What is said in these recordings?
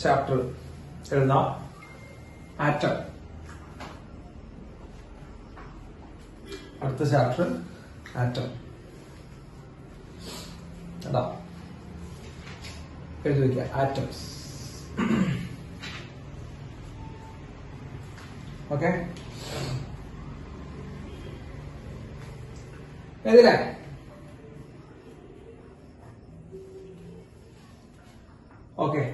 Chapter എഴുതാം atom അടുത്ത chapter atom എടാ എഴുതി വയ്ക്കുക ആറ്റംസ് ഓക്കെ എഴുതില്ലേ ഓക്കെ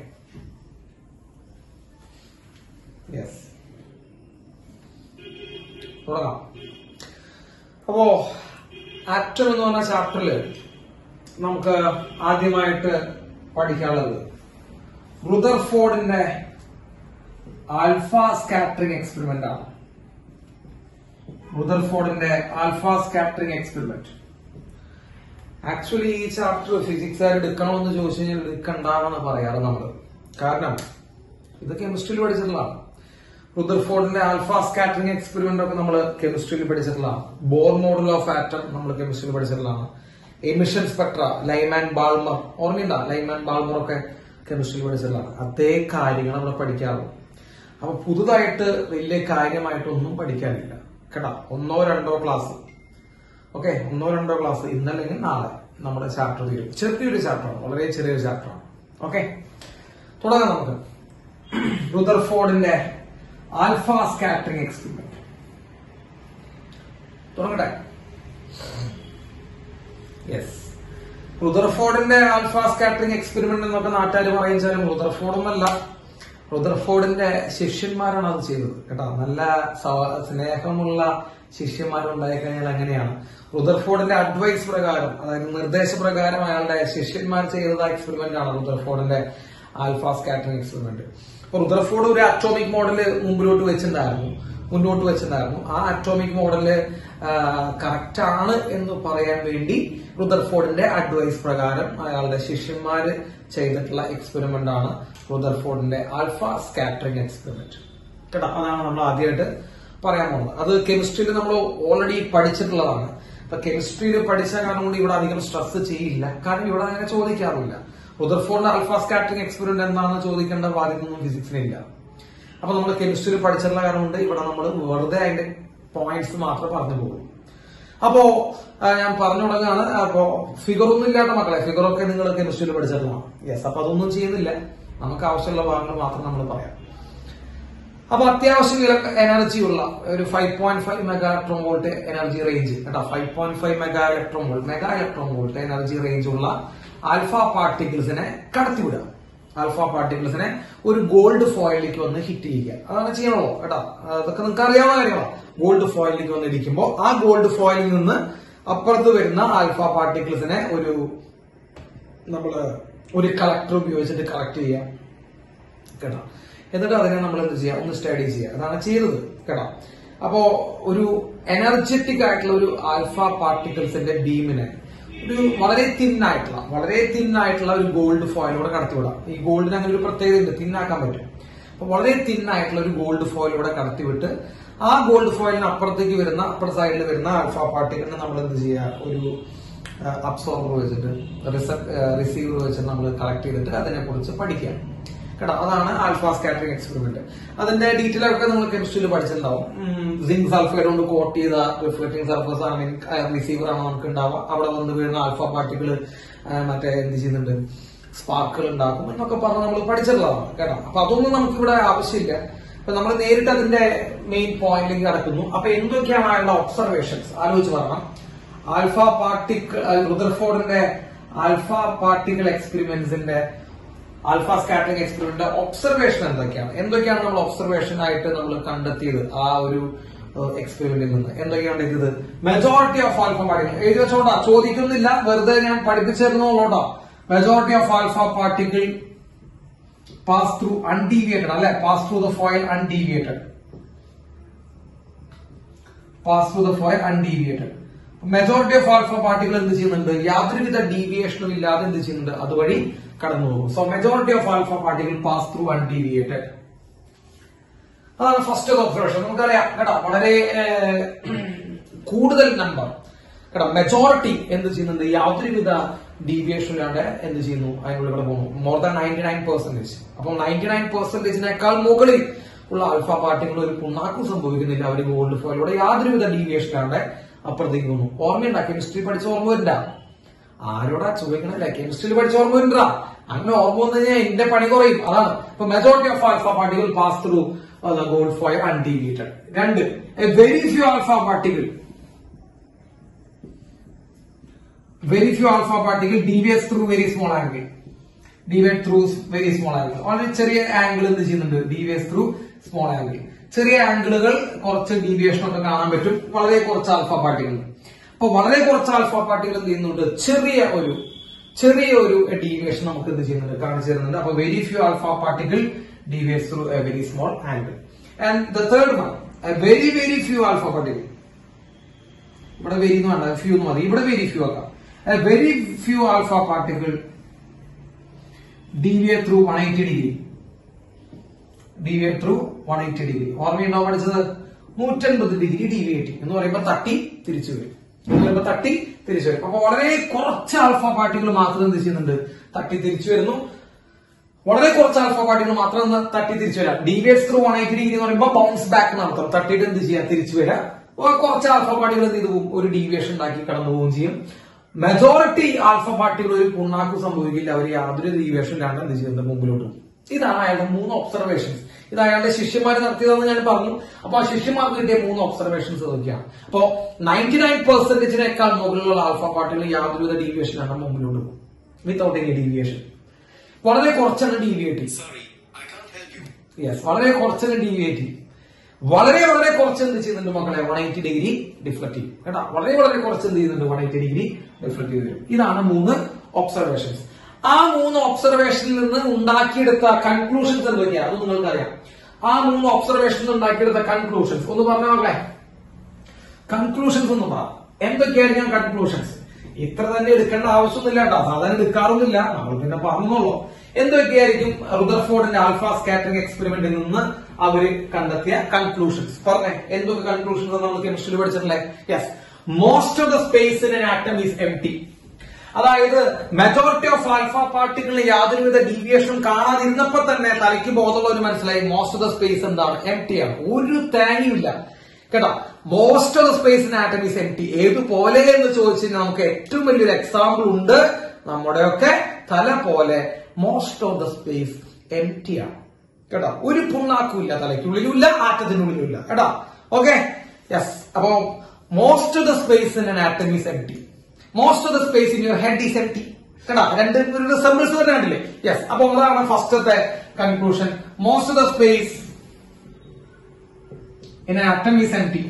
യെസ് തുടങ്ങാം അപ്പോ ആറ്റം എന്ന് പറഞ്ഞ ചാപ്റ്ററിൽ നമുക്ക് ആദ്യമായിട്ട് പഠിക്കാനുള്ളത് റുദർഫോർഡിന്റെ ആൽഫ സ്കാറ്ററിംഗ് എക്സ്പെരിമെന്റ് ആണ് റുദർഫോർഡിന്റെ ആൽഫ സ്കാറ്ററിംഗ് എക്സ്പെരിമെന്റ് ആക്ച്വലി ഈ ചാപ്റ്റർ ഫിസിക്സ് ആയിട്ട് എടുക്കണമെന്ന് ചോദിച്ചു കഴിഞ്ഞാൽ എടുക്കണ്ടെന്നാണ് പറയാറ് നമ്മള് കാരണം ഇത് കെമിസ്ട്രിയിൽ പഠിച്ചിട്ടുള്ളതാണ് റുദർഫോർഡിന്റെ ആൽഫ സ്കാറ്ററിംഗ് എക്സ്പെരിമെന്റ് ഒക്കെ നമ്മൾ കെമിസ്ട്രിയിൽ പഠിച്ചിട്ടുള്ളതാണ് ബോർ മോഡൽ ഓഫ് ആറ്റം നമ്മൾ കെമിസ്ട്രിയിൽ പഠിച്ചിട്ടുള്ളതാണ് എമിഷൻ സ്പെക്ട്ര ലൈമാൻ ബാൾമർ ഓർമ്മയുണ്ടോ ലൈമാൻ ബാൾമർ ഒക്കെ കെമിസ്ട്രിയിൽ പഠിച്ചിട്ടുള്ളതാണ് അതേ കാര്യങ്ങൾ നമ്മൾ പഠിക്കാറുള്ളൂ അപ്പൊ പുതുതായിട്ട് വലിയ കാര്യമായിട്ടൊന്നും പഠിക്കാനില്ല കേട്ടോ ഒന്നോ രണ്ടോ ക്ലാസ് ഓക്കെ ഒന്നോ രണ്ടോ ക്ലാസ് ഇന്നല്ലെങ്കിൽ നാളെ നമ്മുടെ ചാപ്റ്റർ തീരും ചെറിയൊരു ചാപ്റ്ററാണ് വളരെ ചെറിയൊരു ചാപ്റ്ററാണ് ഓക്കെ തുടങ്ങാം നമുക്ക് റുദർഫോർഡിന്റെ ആൽഫ സ്കാറ്ററിംഗ് എക്സ്പെരിമെന്റ് തുടങ്ങട്ടെ യെസ് റുദർഫോർഡിന്റെ ആൽഫ സ്കാറ്ററിംഗ് എക്സ്പെരിമെന്റ് എന്നൊക്കെ നാട്ടുകാർ പറയുന്നതാലും റുദർഫോർഡൊന്നല്ല റുദർഫോർഡിന്റെ ശിഷ്യന്മാരാണ് അത് ചെയ്തത് കേട്ടോ നല്ല സവ- സ്നേഹമുള്ള ശിഷ്യന്മാരുണ്ടായി കഴിഞ്ഞാൽ അങ്ങനെയാണ് റുദർഫോർഡിന്റെ അഡ്വൈസ് പ്രകാരം അതായത് നിർദ്ദേശപ്രകാരം അയാളുടെ ശിഷ്യന്മാർ ചെയ്തത് എക്സ്പെരിമെന്റ് ആണ് റുദർഫോർഡിന്റെ ആൽഫ സ്കാറ്ററിംഗ് എക്സ്പെരിമെന്റ് അപ്പൊ റുദർഫോർഡ് ഒരു അറ്റോമിക് മോഡല് മുമ്പിലോട്ട് വെച്ചിട്ടുണ്ടായിരുന്നു മുന്നോട്ട് വെച്ചിട്ടുണ്ടായിരുന്നു ആ അറ്റോമിക് മോഡല് കറക്റ്റ് ആണ് എന്ന് പറയാൻ വേണ്ടി റുദർഫോർഡിന്റെ അഡ്വൈസ് പ്രകാരം അയാളുടെ ശിഷ്യന്മാര് ചെയ്തിട്ടുള്ള എക്സ്പെരിമെന്റ് ആണ് റുദർഫോർഡിന്റെ ആൽഫ സ്കാറ്ററിംഗ് എക്സ്പെരിമെന്റ് കേട്ടോ അതാണ് നമ്മൾ ആദ്യമായിട്ട് പറയാൻ പോകുന്നത് അത് കെമിസ്ട്രിയിൽ നമ്മൾ ഓൾറെഡി പഠിച്ചിട്ടുള്ളതാണ് അപ്പൊ കെമിസ്ട്രിയിൽ പഠിച്ച കാരണം കൊണ്ട് ഇവിടെ അധികം സ്ട്രെസ് ചെയ്യില്ല കാരണം ഇവിടെ അങ്ങനെ ചോദിക്കാറില്ല റുദർഫോർഡിന്റെ ആൽഫ സ്കാറ്ററിംഗ് എക്സ്പെരിമെന്റ് എന്താണെന്ന് ചോദിക്കേണ്ട ബാധ്യതയൊന്നും ഫിസിക്സിനില്ല അപ്പൊ നമ്മൾ കെമിസ്ട്രിയിൽ പഠിച്ചിട്ടുള്ള കാരണം കൊണ്ട് ഇവിടെ നമ്മൾ വെറുതെ അതിന്റെ പോയിന്റ്സ് മാത്രമേ പറഞ്ഞു പോകും അപ്പോ ആ, ഞാൻ പറഞ്ഞു തുടങ്ങുകയാണ് അപ്പോ ഫിഗർ ഒന്നും ഇല്ലാത്ത മക്കളെ ഫിഗർ ഒക്കെ നിങ്ങൾ കെമിസ്ട്രിയിൽ പഠിച്ചിട്ടുള്ളതാണ് യെസ് അപ്പൊ അതൊന്നും ചെയ്യുന്നില്ല നമുക്ക് ആവശ്യമുള്ള ഭാഗങ്ങൾ മാത്രം നമ്മൾ പറയാം അപ്പൊ അത്യാവശ്യം എനർജി ഉള്ള ഒരു five point five mega electron volt energy range കേട്ടോ five point five mega electron volt mega electron volt energy range ഉള്ള ആൽഫ പാർട്ടിക്കിൾസിനെ കടത്തിവിടുക ആൽഫ പാർട്ടിക്കിൾസിനെ ഒരു ഗോൾഡ് ഫോയിലേക്ക് വന്ന് ഹിറ്റ് ചെയ്യുക അതാണ് ചെയ്യണമല്ലോ കേട്ടോ അതൊക്കെ നിങ്ങൾക്ക് അറിയാവുന്ന കാര്യമാണ് ഗോൾഡ് ഫോയിലേക്ക് വന്ന് ഇരിക്കുമ്പോൾ ആ ഗോൾഡ് ഫോയിലിൽ നിന്ന് അപ്പുറത്ത് വരുന്ന ആൽഫ പാർട്ടിക്കിൾസിനെ ഒരു നമ്മള് ഒരു കളക്ടർ ഉപയോഗിച്ചിട്ട് കളക്ട് ചെയ്യാം കേട്ടോ എന്നിട്ട് അതിനെ നമ്മൾ എന്ത് ചെയ്യാം ഒന്ന് സ്റ്റഡി ചെയ്യുക അതാണ് ചെയ്തത് കേട്ടോ അപ്പോ ഒരു എനർജറ്റിക് ആയിട്ടുള്ള ഒരു ആൽഫ പാർട്ടിക്കിൾസിന്റെ ബീമിനെ ഒരു വളരെ തിൻ ആയിട്ടുള്ള വളരെ തിൻ ആയിട്ടുള്ള ഒരു ഗോൾഡ് ഫോയിലൂടെ കടത്തിവിടാം ഈ ഗോൾഡിന് അങ്ങനെ ഒരു പ്രത്യേകത ഉണ്ട് തിന്നാക്കാൻ പറ്റും അപ്പൊ വളരെ തിൻ ആയിട്ടുള്ള ഒരു ഗോൾഡ് ഫോയിലൂടെ കടത്തിവിട്ട് ആ ഗോൾഡ് ഫോയിലിന് അപ്പുറത്തേക്ക് വരുന്ന അപ്പുറ സൈഡിൽ വരുന്ന ആൽഫ പാർട്ടിക്കിളിനെ നമ്മൾ എന്ത് ചെയ്യുക ഒരു അബ്സോർബർ വെച്ചിട്ട് റിസീവർ വെച്ചിട്ട് നമ്മൾ കളക്ട് ചെയ്തിട്ട് അതിനെ കുറിച്ച് പഠിക്കുക കേട്ടോ അതാണ് ആൽഫ സ്കാറ്ററിംഗ് എക്സ്പെരിമെന്റ് അതിന്റെ ഡീറ്റെയിൽ ഒക്കെ നിങ്ങൾ കെമിസ്ട്രിയിൽ പഠിച്ചിട്ടുണ്ടാവും സിങ്ക് സൾഫൈഡ് കൊണ്ട് കോട്ട് ചെയ്ത റിഫ്ലക്റ്റിംഗ് സർഫസ് ആണ് റിസീവർ ആണ് നമുക്ക് ഉണ്ടാവുക അവിടെ വന്ന് വീഴുന്ന ആൽഫ പാർട്ടിക്കിൾ മറ്റേ എന്ത് ചെയ്യുന്നുണ്ട് സ്പാർക്കുകൾ ഉണ്ടാക്കും എന്നൊക്കെ പറഞ്ഞ് നമ്മൾ പഠിച്ചിട്ടുള്ളതാണ് കേട്ടോ അപ്പൊ അതൊന്നും നമുക്ക് ഇവിടെ ആവശ്യമില്ല അപ്പൊ നമ്മൾ നേരിട്ട് അതിന്റെ മെയിൻ പോയിന്റിലേക്ക് കടക്കുന്നു അപ്പൊ എന്തൊക്കെയാണ് അയാളുടെ ഒബ്സർവേഷൻസ് ആലോചിച്ച് പറയണം ആൽഫ പാർട്ടിക്കിൾ റുദർഫോർഡിന്റെ ആൽഫ പാർട്ടിക്കിൾ എക്സ്പെരിമെന്റ്സിന്റെ ആൽഫ സ്കാറ്ററിംഗ് എക്സ്പെരിമെന്റ് ഒബ്സർവേഷൻ എന്തൊക്കെയാണ് എന്തൊക്കെയാണ് നമ്മൾ ഒബ്സർവേഷൻ ആയിട്ട് നമ്മൾ കണ്ടെത്തിയത് ആ ഒരു എക്സ്പെരിമെന്റിൽ നിന്ന് എന്തൊക്കെയാണ് ഇത് മെജോറിറ്റി ഓഫ് ആൽഫ പാർട്ടിക്കിൾ എഴുതി വെച്ചോണ്ടാ ചോദിക്കുന്നില്ല വെറുതെ ഞാൻ പഠിപ്പിച്ചിരുന്നോട്ടോ majority of alpha particle pass through undeviated അല്ലെ pass through the foil undeviated pass through the foil undeviated majority of alpha particles എന്ത് ചെയ്യുന്നുണ്ട് യാതൊരുവിധ ഡീവിയേഷനും ഇല്ലാതെ എന്ത് ചെയ്യുന്നുണ്ട് അതുവഴി കടന്നു പോകും so majority of alpha particles pass through undeviated അതാണ് ഫസ്റ്റ് ഒബ്സർവേഷൻ നമുക്കറിയാം കേട്ടോ വളരെ ഏഹ്, കൂടുതൽ നമ്പർ കേട്ടോ മെജോറിറ്റി എന്ത് ചെയ്യുന്നുണ്ട് യാതൊരുവിധ ഡീവിയേഷനിലാണ്ട് എന്ത് ചെയ്യുന്നു അതിനുള്ളിൽ കൂടെ പോകുന്നു more than ninety nine percentage അപ്പോൾ നയൻറ്റി നയൻ പെർസെന്റേജിനേക്കാൾ മുകളിൽ ഉള്ള ആൽഫ പാർട്ടികൾ ഒരു പുണ്ണാക്കും സംഭവിക്കുന്നില്ല അവർ ഗോൾഡ് ഫോയിലൂടെ യാതൊരുവിധ ഡീവിയേഷനിലാണ്ട് അപ്പുറത്തേക്ക് പോകുന്നു ഓർമ്മയുണ്ടാ കെമിസ്ട്രി പഠിച്ച ഓർമ്മ വരണ്ട ആരോടാ ചോദിക്കണല്ലേ കെമിസ്ട്രിയിൽ പഠിച്ച ഓർമ്മ വരണ്ട അങ്ങനെ ഓർമ്മ വന്നു കഴിഞ്ഞാൽ എന്റെ പണി കുറയും അതാണ് ഇപ്പൊ majority of alpha particles pass through gold foil undeviated രണ്ട് very few alpha particles very few alpha particle deviates through very small angle deviate through very small angle വളരെ ചെറിയ ആംഗിൾ എന്ത് ചെയ്യുന്നുണ്ട് deviates through small angle ചെറിയ ആംഗിളുകൾ കുറച്ച് deviation ഒക്കെ കാണാൻ പറ്റും വളരെ കുറച്ച് ആൽഫ പാർട്ടികൾ അപ്പൊ വളരെ കുറച്ച് ആൽഫ പാർട്ടികൾ എന്ത് ചെയ്യുന്നുണ്ട് ചെറിയ ഒരു ചെറിയ ഒരു ഡീവിയേഷൻ നമുക്ക് എന്ത് ചെയ്യുന്നുണ്ട് കാണിച്ചു തരുന്നുണ്ട് അപ്പൊ very few alpha particle deviates through a very small angle and the third one very very few alpha particle ഇവിടെ വെരി എന്ന് വേണ്ട ഫ്യൂ എന്ന് മതി ഇവിടെ വെരി ഫ്യൂ ആക്കാം very few alpha particle deviate through one eighty degree deviate through one eighty degree ഓർമ്മയുണ്ടോ പഠിച്ചത് നൂറ്റൻപത് ഡിഗ്രി ഡീവിയേറ്റ് എന്ന് പറയുമ്പോൾ തട്ടി തിരിച്ചു വരും എന്ന് പറയുമ്പോൾ തട്ടി തിരിച്ചു വരും അപ്പൊ വളരെ കുറച്ച് ആൽഫ പാർട്ടികൾ മാത്രം എന്ത് ചെയ്യുന്നുണ്ട് തട്ടി തിരിച്ചു വരുന്നു വളരെ കുറച്ച് ആൽഫ പാർട്ടികൾ മാത്രം ഒന്ന് തട്ടി തിരിച്ചു വരാം deviates through one eighty degree എന്ന് പറയുമ്പോൾ ബൗൺസ് ബാക്ക് നടത്തും തട്ടിയിട്ട് എന്ത് ചെയ്യാം തിരിച്ചു വരാം അപ്പൊ കുറച്ച് ആൽഫ പാർട്ടികൾ എന്ത് ചെയ്തു പോകും ഒരു ഡീവിയേഷൻ ഉണ്ടാക്കി കടന്നു പോവുകയും ചെയ്യും മെജോറിറ്റി ആൽഫ പാർട്ടികൾ ഒരു പുണ്ണാക്ക് സംഭവിക്കില്ല അവർ യാതൊരു ഡീവിയേഷൻ ഇല്ലാണ്ട് എന്ത് ചെയ്യുന്നത് മുമ്പിലോട്ട് പോകും ഇതാണ് അയാളുടെ മൂന്ന് ഒബ്സർവേഷൻസ് ഇത് അയാളുടെ ശിഷ്യന്മാർ നടത്തിയതെന്ന് ഞാൻ പറഞ്ഞു അപ്പൊ ആ ശിഷ്യന്മാർക്ക് കിട്ടിയ മൂന്ന് ഒബ്സർവേഷൻസ് നോക്കിയാണ് അപ്പോ നയൻറ്റി നയൻ പെർസെന്റേജിനേക്കാൾ മുകളിലുള്ള ആൽഫ പാർട്ടികൾ യാതൊരുവിധ ഡീവിയേഷനാണ് മുമ്പിലോട്ട് പോകും വിത്തൗട്ട് എനി ഡീവിയേഷൻ വളരെ കുറച്ചാണ് deviate Sorry, I can't help you. Yes വളരെ കുറച്ചാണ് ഡീവിയേറ്റ് വളരെ വളരെ കുറച്ച് എന്ത് ചെയ്യുന്നുണ്ട് മക്കളെ വൺ എയ്റ്റി ഡിഗ്രി ഡിഫ്ലക്ട് ചെയ്യും കേട്ടോ വളരെ വളരെ കുറച്ച് എന്ത് ചെയ്യുന്നുണ്ട് വൺ എയ്റ്റി ഡിഗ്രി ഡിഫ്ലക്ട് ചെയ്ത് വരും ഇതാണ് മൂന്ന് ഒബ്സർവേഷൻസ് ആ മൂന്ന് ഒബ്സർവേഷനിൽ നിന്ന് ഉണ്ടാക്കിയെടുത്ത കൺക്ലൂഷൻസ് എന്തൊക്കെയാണ് അത് നിങ്ങൾക്കറിയാം ആ മൂന്ന് ഒബ്സർവേഷനിൽ ഉണ്ടാക്കിയെടുത്ത കൺക്ലൂഷൻസ് ഒന്ന് പറഞ്ഞ മക്കളെ കൺക്ലൂഷൻസ് എന്ന് പറ എന്തൊക്കെയായിരിക്കും കൺക്ലൂഷൻസ് ഇത്ര തന്നെ എടുക്കേണ്ട ആവശ്യമൊന്നുമില്ല കേട്ടോ സാധാരണ എടുക്കാറൊന്നുമില്ല നമ്മൾ പിന്നെ പറഞ്ഞോളൂ എന്തൊക്കെയായിരിക്കും റുദർഫോർഡിന്റെ ആൽഫ സ്കാറ്ററിംഗ് എക്സ്പെരിമെന്റിൽ നിന്ന് അവര് കണ്ടെത്തിയ കൺക്ലൂഷൻസ് പറഞ്ഞേ എന്തൊക്കെ കൺക്ലൂഷൻസ് നമ്മൾ കെമിസ്ട്രിയിൽ പഠിച്ചിട്ടില്ലേ yes most of the space in atom is empty അതായത് മെജോറിറ്റി ഓഫ് ആൽഫ പാർട്ടികളിൽ യാതൊരുവിധ ഡീവിയേഷനും കാണാതിരുന്നപ്പോ തന്നെ തലയ്ക്ക് ബോധമുള്ളവർ മനസ്സിലായി മോസ്റ്റ് ഓഫ് ദ സ്പേസ് എന്താണ് എം ടി ആണ് ഒരു തേങ്ങയുമില്ല കേട്ടോ most of the space in atom is empty ഏതുപോലെ എന്ന് ചോദിച്ചു കഴിഞ്ഞാൽ നമുക്ക് ഏറ്റവും വലിയൊരു എക്സാമ്പിൾ ഉണ്ട് നമ്മുടെയൊക്കെ തല പോലെ most of the space empty ആണ് കേട്ടോ ഒരു പുണ്ണാക്കുമില്ല തലയ്ക്കുള്ളിലും ഇല്ല ആറ്റത്തിനുള്ളിലും ഇല്ല കേട്ടോ ഓക്കെ യെസ് അപ്പോ most of the space in an atom is empty most of the space in your head is empty കേട്ടോ രണ്ട് റിസംബിൾസ് വരുന്നുണ്ടല്ലേ യെസ് അപ്പൊ അതാണ് ഫസ്റ്റത്തെ conclusion most of the space in an atom is empty.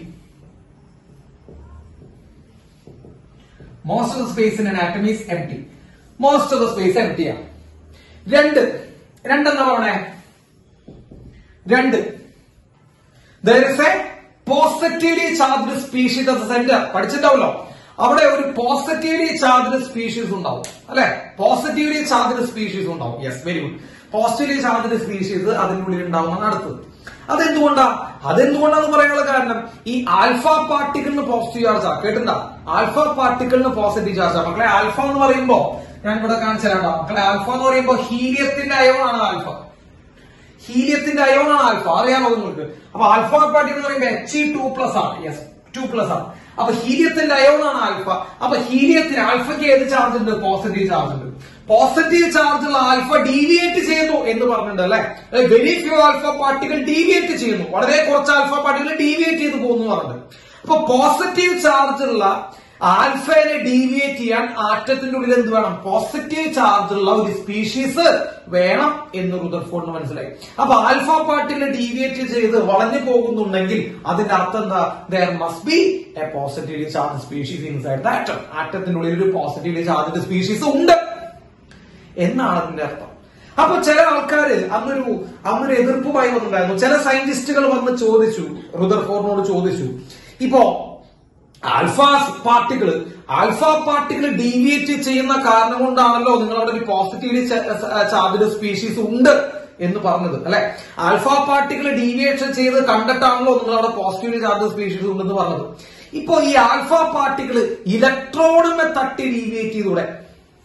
Most of the space in an atom is empty. Most of the space empty ആണ് രണ്ട് രണ്ടെന്താ പറയണേ രണ്ട് there is a positively charged species at centre പഠിച്ചിട്ടുണ്ടാവല്ലോ അവിടെ ഒരു positively charged species ഉണ്ടാവും അല്ലെ positively charged species ഉണ്ടാവും yes very good positively charged species അതിനുള്ളിൽ ഉണ്ടാവുന്നതാണ് അടുത്തത് അതെന്തുകൊണ്ടാ അതെന്തുകൊണ്ടാന്ന് പറയാനുള്ള കാരണം ഈ ആൽഫ പാർട്ടിക്കിളിന് പോസിറ്റീവ് ചാർജാ കേട്ടിട്ടുണ്ടാ ആൽഫ പാർട്ടിക്കിളിന് പോസിറ്റീവ് ചാർജാ മക്കളെ ആൽഫ എന്ന് പറയുമ്പോ ഞാൻ ഇവിടെ കാണിച്ചു തരാം മക്കളെ ആൽഫ എന്ന് പറയുമ്പോ ഹീലിയത്തിന്റെ അയവാണ് ആൽഫ ഹീലിയത്തിന്റെ അയോണാണ് ആൽഫ അറിയാമോ നിങ്ങൾക്ക് അപ്പൊ ആൽഫ പാർട്ടികൾ എന്ന് പറയുമ്പോൾ എച്ച് ടു പ്ലസ് ആണ് യെസ് ടു പ്ലസ് ആണ് അപ്പൊ ഹീലിയത്തിന്റെ അയോണാണ് ആൽഫ അപ്പൊ ഹീലിയത്തിന് ആൽഫയ്ക്ക് ഏത് ചാർജ് ഉണ്ട് പോസിറ്റീവ് ചാർജ് ഉണ്ട് പോസിറ്റീവ് ചാർജുള്ള ആൽഫ ഡീവിയേറ്റ് ചെയ്യുന്നു എന്ന് പറഞ്ഞിട്ടുണ്ട് അല്ലെ വെരി ഫ്യൂ ആൽഫ പാർട്ടികൾ ഡീവിയേറ്റ് ചെയ്യുന്നു വളരെ കുറച്ച് ആൽഫ പാർട്ടികൾ ഡീവിയേറ്റ് ചെയ്ത് പോകുന്നു പറഞ്ഞിട്ടുണ്ട് അപ്പൊ പോസിറ്റീവ് ചാർജുള്ള ആൽഫയെ ഡീവിയേറ്റ് ചെയ്യാൻ ആറ്റത്തിന്റെ ഉള്ളിൽ എന്ത് വേണം പോസിറ്റീവ് ചാർജുള്ള ഒരു സ്പീഷീസ് വേണം എന്ന് റുദർഫോർഡിന് മനസ്സിലായി അപ്പൊ ആൽഫ പാർട്ടികൾ ഡീവിയേറ്റ് ചെയ്ത് വളഞ്ഞു പോകുന്നുണ്ടെങ്കിൽ അതിന്റെ അർത്ഥം എന്താ there must be a positively charge species inside the atom ആറ്റത്തിന്റെ ഉള്ളിൽ ഒരു പോസിറ്റീവ്ലി ചാർജ് സ്പീഷീസ് ഉണ്ട് എന്നാണ് അതിന്റെ അർത്ഥം അപ്പൊ ചില ആൾക്കാര് അന്നൊരു അന്നൊരു എതിർപ്പുമായി വന്നിട്ടുണ്ടായിരുന്നു ചില സയന്റിസ്റ്റുകൾ വന്ന് ചോദിച്ചു റുദർഫോർഡിനോട് ചോദിച്ചു ഇപ്പോ ആൽഫ പാർട്ടികൾ ആൽഫ പാർട്ടികൾ ഡീവിയേറ്റ് ചെയ്യുന്ന കാരണം കൊണ്ടാണല്ലോ നിങ്ങൾ അവിടെ ഒരു പോസിറ്റീവ്ലി ചാർജ്ഡ് സ്പീഷീസ് ഉണ്ട് എന്ന് പറഞ്ഞത് അല്ലെ ആൽഫ പാർട്ടികൾ ഡീവിയേഷൻ ചെയ്ത് കണ്ടിട്ടാണല്ലോ നിങ്ങൾ അവിടെ പോസിറ്റീവ്ലി ചാർജ്ഡ് സ്പീഷീസ് ഉണ്ടെന്ന് പറഞ്ഞത് ഇപ്പോ ഈ ആൽഫ പാർട്ടികൾ ഇലക്ട്രോണുമെ തട്ടി ഡീവിയേറ്റ് ചെയ്തൂടെ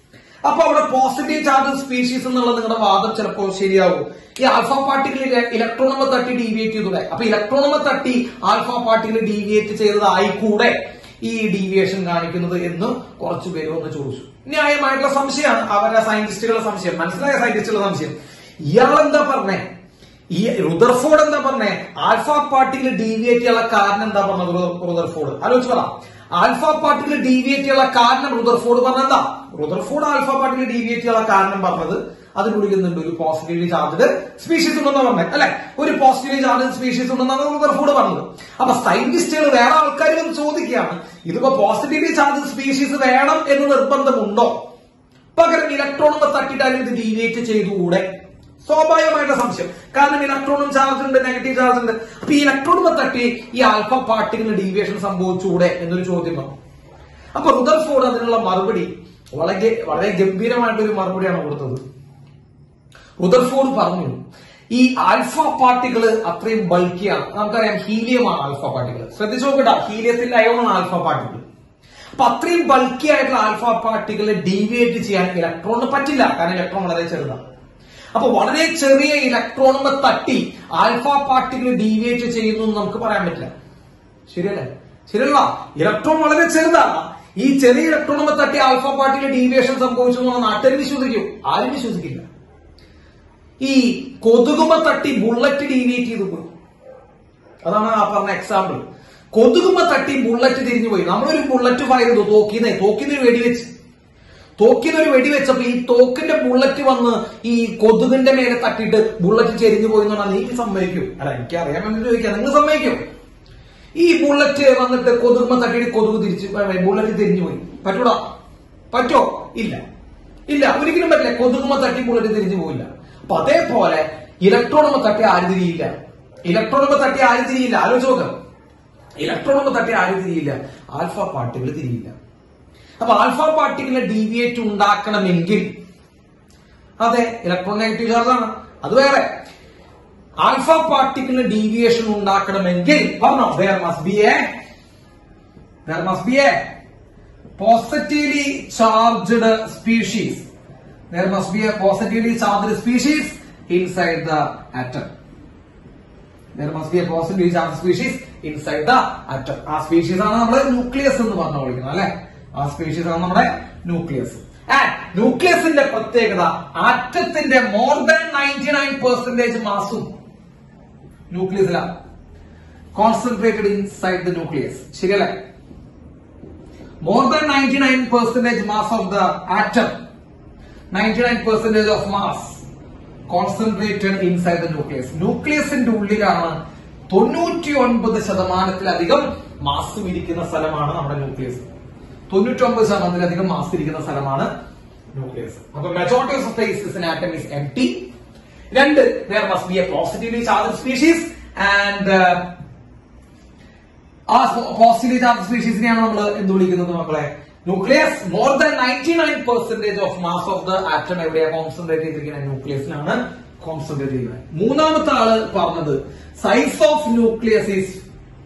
അപ്പൊ അവിടെ പോസിറ്റീവ് ചാർജ് സ്പീഷീസ് എന്നുള്ള നിങ്ങളുടെ വാദം ചിലപ്പോൾ ശരിയാവും ഈ ആൽഫ പാർട്ടിക്കിൾ ഇലക്ട്രോൺ നമ്പർ തട്ടി ഡീവിയേറ്റ് ചെയ്തൂടെ അപ്പൊ ഇലക്ട്രോൺ നമ്പർ തട്ടി ആൽഫ പാർട്ടിക്കിൾ ഡീവിയേറ്റ് ചെയ്തതായിക്കൂടെ ഈ ഡീവിയേഷൻ കാണിക്കുന്നത് എന്ന് കുറച്ചു പേര് ഒന്ന് ചോദിച്ചു ന്യായമായിട്ടുള്ള സംശയമാണ് അവരുടെ സയന്റിസ്റ്റുകളുടെ സംശയം മനസ്സിലായ സയന്റിസ്റ്റുകളുടെ സംശയം ഇയാളെന്താ പറഞ്ഞേ ഈ റുദർഫോർഡ് എന്താ പറഞ്ഞേ ആൽഫ പാർട്ടിക്കിൾ ഡീവിയേറ്റ് ചെയ്യാനുള്ള കാരണം എന്താ പറഞ്ഞത് റുദർ- റുദർഫോർഡ് ആലോചിച്ച് പറ ആൽഫ പാർട്ടിക്കിൾ ഡീവിയേറ്റ് ചെയ്യാനുള്ള കാരണം റുദർഫോർഡ് പറഞ്ഞെന്താ റുദർഫോർഡ് ആൽഫ പാർട്ടിക്കിൾ ഡീവിയേറ്റ് ചെയ്യാനുള്ള കാരണം പറഞ്ഞത് അതിന് വിളിക്കുന്നുണ്ട് ഒരു പോസിറ്റീവ്ലി ചാർജ് സ്പീഷീസ് ഉണ്ടെന്നാ പറഞ്ഞത് അല്ലെ ഒരു പോസിറ്റീവ്ലി ചാർജ് സ്പീഷീസ് ഉണ്ടെന്നാണ് റുദർഫോർഡ് പറഞ്ഞത് അപ്പൊ സയന്റിസ്റ്റുകൾ വേറെ ആൾക്കാർ വന്ന് ചോദിക്കുകയാണ് ഇതിപ്പോ പോസിറ്റീവ്ലി ചാർജ് സ്പീഷീസ് വേണം എന്ന് നിർബന്ധമുണ്ടോ പകരം ഇലക്ട്രോണും തട്ടിയിട്ടാലും ഇത് ഡീവിയേറ്റ് ചെയ്തുകൂടെ സ്വാഭാവികമായിട്ടുള്ള സംശയം കാരണം ഇലക്ട്രോണും ചാർജ് ഉണ്ട് നെഗറ്റീവ് ചാർജ് ഉണ്ട് അപ്പൊ ഈ ഇലക്ട്രോണും തട്ടി ഈ ആൽഫ പാർട്ടിക്കിന് ഡീവിയേഷൻ സംഭവിച്ചുകൂടെ എന്നൊരു ചോദ്യം വന്നു അപ്പൊ റുദർഫോർഡ് അതിനുള്ള മറുപടി വളരെ വളരെ ഗംഭീരമായിട്ടൊരു മറുപടിയാണ് കൊടുത്തത് റുദർഫോർഡ് പറഞ്ഞു ഈ ആൽഫ പാർട്ടികൾ അത്രയും ബൾക്കിയാണ് നമുക്കറിയാം ഹീലിയമാണ് ആൽഫ പാർട്ടികൾ ശ്രദ്ധിച്ചു നോക്കട്ടാ ഹീലിയത്തിന്റെ അയോണാണ് ആൽഫ പാർട്ടികൾ അപ്പൊ അത്രയും ബൾക്കി ആയിട്ടുള്ള ആൽഫ പാർട്ടികളെ ഡീവിയേറ്റ് ചെയ്യാൻ ഇലക്ട്രോണിന് പറ്റില്ല കാരണം ഇലക്ട്രോൺ വളരെ ചെറുതാണ് അപ്പൊ വളരെ ചെറിയ ഇലക്ട്രോണുമ്പ തട്ടി ആൽഫ പാർട്ടികൾ ഡീവിയേറ്റ് ചെയ്യുന്നു എന്ന് നമുക്ക് പറയാൻ പറ്റില്ല ശരിയല്ലേ ശരിയല്ല ഇലക്ട്രോൺ വളരെ ചെറുതാണ് ഈ ചെറിയ ഇലക്ട്രോണുമ്പ തട്ടി ആൽഫ പാർട്ടികൾ ഡീവിയേഷൻ സംഭവിച്ചു എന്ന് നാട്ടുകാർ വിശ്വസിക്കും ആരും വിശ്വസിക്കില്ല ഈ കൊതുകുമ തട്ടി ബുള്ളറ്റ് ഡീവിയേറ്റ് ചെയ്തു പോയി അതാണ് ആ പറഞ്ഞ എക്സാമ്പിൾ കൊതുകുമ തട്ടി ബുള്ളറ്റ് തിരിഞ്ഞു പോയി നമ്മളൊരു ബുള്ളറ്റ് ഫയർ ചെയ്തു തോക്കിന്നെ തോക്കിന് ഒരു വെടിവെച്ച് തോക്കിന് ഒരു വെടിവെച്ചപ്പോ ഈ തോക്കിന്റെ ബുള്ളറ്റ് വന്ന് ഈ കൊതുകിന്റെ മേലെ തട്ടിയിട്ട് ബുള്ളറ്റ് ചെരിഞ്ഞു പോയി എന്ന് പറഞ്ഞാൽ നീ സമ്മതിക്കും അല്ല എനിക്ക് അറിയാൻ വേണ്ടി ചോദിക്കാം നിങ്ങൾ സമ്മതിക്കും ഈ ബുള്ളറ്റ് വന്നിട്ട് കൊതുകുമ തട്ടിയിട്ട് കൊതുക് തിരിച്ചു ബുള്ളറ്റ് തിരിഞ്ഞു പോയി പറ്റൂടാ പറ്റോ ഇല്ല ഇല്ല ഒരിക്കലും പറ്റില്ല കൊതുകുമ തട്ടി ബുള്ളറ്റ് തിരിഞ്ഞു പോയില്ല അപ്പൊ അതേപോലെ ഇലക്ട്രോണുമ തട്ടി ആര് തിരിയില്ല ഇലക്ട്രോണുമ തട്ടി ആര് തിരിയില്ല ആലോചിച്ച് നോക്കാം ഇലക്ട്രോണുമ തട്ടി ആര് തിരിയില്ല ആൽഫ പാർട്ടികൾ തിരിയില്ല അപ്പൊ ആൽഫ പാർട്ടിക്കിളിനെ ഡീവിയേറ്റ് ഉണ്ടാക്കണമെങ്കിൽ അതെ ഇലക്ട്രോൺ നെഗറ്റീവ് ചാർജ് ആണ് അത് വേറെ ആൽഫ പാർട്ടിക്കിളിന് ഡീവിയേഷൻ ഉണ്ടാക്കണമെങ്കിൽ പറഞ്ഞോ there must be a there must be a positively charged species there must be a positively charged species inside the atom there must be a positively charge species inside the atom ആ species ആണ് നമ്മുടെ nucleus എന്ന് പറഞ്ഞു വിളിക്കുന്നത് അല്ലെ ആ species ആണ് നമ്മുടെ ന്യൂക്ലിയസ് ന്യൂക്ലിയസിന്റെ പ്രത്യേകത ആറ്റത്തിന്റെ more than ninety nine percentage മാസും ന്യൂക്ലിയസിലാണ് കോൺസെൻട്രേറ്റഡ് ഇൻസൈഡ് ദ ന്യൂക്ലിയസ് ശരിയല്ലേ more than ninety nine percentage mass of the atom ninety nine percentage of mass concentrated inside the nucleus ന്യൂക്ലിയസിന്റെ ഉള്ളിലാണ് തൊണ്ണൂറ്റി ഒൻപത് ശതമാനത്തിലധികം മാസ് ഇരിക്കുന്ന സ്ഥലമാണ് നമ്മുടെ ന്യൂക്ലിയസ് തൊണ്ണൂറ്റി ഒമ്പത് ശതമാനത്തിലധികം മാസ് ഇരിക്കുന്ന സ്ഥലമാണ് ന്യൂക്ലിയസ് അപ്പൊ majority of space in atom is empty രണ്ട് there must be a positively charge species and ആ പോസിറ്റീവ്ലി ചാർജ് സ്പീഷീസിനെയാണ് നമ്മൾ എന്ത് വിളിക്കുന്നത് മക്കളെ nucleus more than ninety nine percentage of mass of the atom എവിടെയാ കോൺസെൻട്രേറ്റ് ചെയ്തിരിക്കുന്നത് ന്യൂക്ലിയസിലാണ് കോൺസെൻട്രേറ്റ് ചെയ്യുന്നത് മൂന്നാമത്തെ ആള് പറഞ്ഞത് size of nucleus is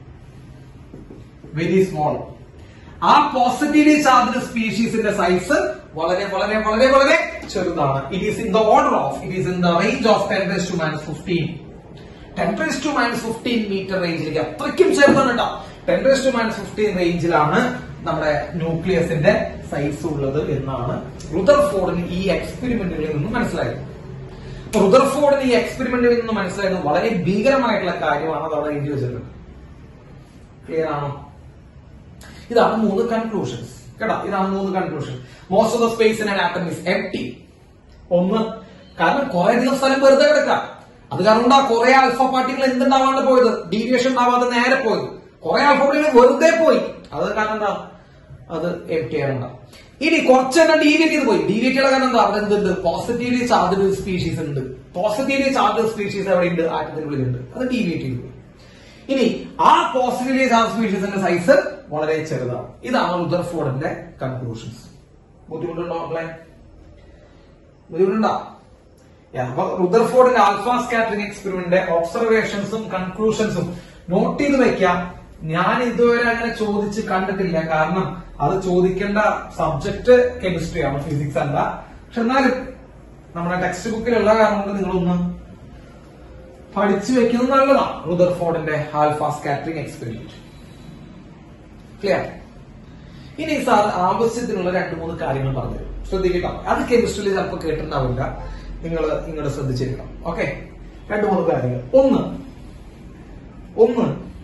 very small ആ പോസിറ്റീവ്ലി ചാർജ്ഡ് സ്പീഷീസിന്റെ സൈസ് വളരെ വളരെ വളരെ വളരെ ചെറുതാണ് it is in the order of it is in the range of ten to minus fifteen ten to minus fifteen metre റേഞ്ചിലേക്ക് അത്രയ്ക്കും ചെറുതാണ് കേട്ടോ ടെൻ ടു മൈനസ് ഫിഫ്റ്റീൻ റേഞ്ചിലാണ് നമ്മുടെ ന്യൂക്ലിയസിന്റെ സൈസ് ഉള്ളത് എന്നാണ് റുദർഫോർഡിന് ഈ എക്സ്പെരിമെന്റുകളിൽ നിന്ന് മനസ്സിലായത് അപ്പൊ റുദർഫോർഡിന് ഈ എക്സ്പെരിമെന്റുകളിൽ നിന്ന് മനസ്സിലായത് വളരെ ഭീകരമായിട്ടുള്ള കാര്യമാണ് അത് അവിടെ എഴുതി വെച്ചിട്ടുണ്ട് ക്ലിയർ ആണോ ഇതാണ് മൂന്ന് കൺക്ലൂഷൻസ് കേട്ടോ ഇതാണ് മൂന്ന് conclusion most of the space in atom is empty ഒന്ന് കാരണം കുറെ അധികം സ്ഥലം വെറുതെ കിടക്കാം അത് കാരണം ഉണ്ടാ കുറെ ആൽഫ പാർട്ടികൾ എന്തുണ്ടാവാണ്ട് പോയത് ഡീവിയേഷൻ ഉണ്ടാവാതെ നേരെ പോയത് കുറെ ആൽഫ പാർട്ടികൾ വെറുതെ പോയി അത് കാരണം എന്താ അത് എം ടി ആണ് ഇനി കുറച്ചെണ്ണം ഡീവിയേറ്റ് ചെയ്ത് പോയി ഡീവിയേറ്റ് ചെയ്യാൻ കാരണം എന്താ അവിടെ എന്തുണ്ട് പോസിറ്റീവ്ലി ചാർജ്ഡ് സ്പീഷീസ് ഉണ്ട് പോസിറ്റീവ്ലി ചാർജ്ഡ് സ്പീഷീസ് അവിടെ ഉണ്ട് ആറ്റത്തിനുള്ളിലുണ്ട് അത് ഡീവിയേറ്റ് ചെയ്ത് പോയി ഇനി ആ പോസിറ്റീവ്ലി ചാർജ് സ്പീഷീസിന്റെ സൈസ് വളരെ ചെറുതാണ് ഇതാണ് റുദർഫോർഡിന്റെ കൺക്ലൂഷൻസ് ബുദ്ധിമുട്ടുണ്ടോ മക്കളെ ബുദ്ധിമുട്ടുണ്ടോ Yeah, അപ്പൊ റുദർഫോർഡിന്റെ ആൽഫ സ്കാറ്ററിംഗ് എക്സ്പെരിമെന്റിന്റെ ഒബ്സർവേഷൻസും കൺക്ലൂഷൻസും നോട്ട് ചെയ്ത് വെക്കാം ഞാൻ ഇതുവരെ അങ്ങനെ ചോദിച്ച് കണ്ടിട്ടില്ല കാരണം അത് ചോദിക്കേണ്ട സബ്ജക്ട് കെമിസ്ട്രി ആണ് ഫിസിക്സ് അല്ല പക്ഷെ എന്നാലും നമ്മുടെ ടെക്സ്റ്റ് ബുക്കിലുള്ള കാരണം കൊണ്ട് നിങ്ങളൊന്ന് പഠിച്ചു വെക്കുന്നത് നല്ലതാണ് റുദർഫോർഡിന്റെ ആൽഫ സ്കാറ്ററിംഗ് എക്സ്പെരിമെന്റ് ക്ലിയർ ഇനി സാർ ആവശ്യത്തിനുള്ള രണ്ട് മൂന്ന് കാര്യങ്ങൾ പറഞ്ഞു തരും ശ്രദ്ധിക്കണം അത് കെമിസ്ട്രിയിൽ ചിലപ്പോൾ കേട്ടിട്ടുണ്ടാവില്ല നിങ്ങൾ ഇങ്ങോട്ട് ശ്രദ്ധിച്ചിരിക്കണം ഓക്കെ രണ്ട് മൂന്ന് കാര്യങ്ങൾ ഒന്ന് ഒന്ന്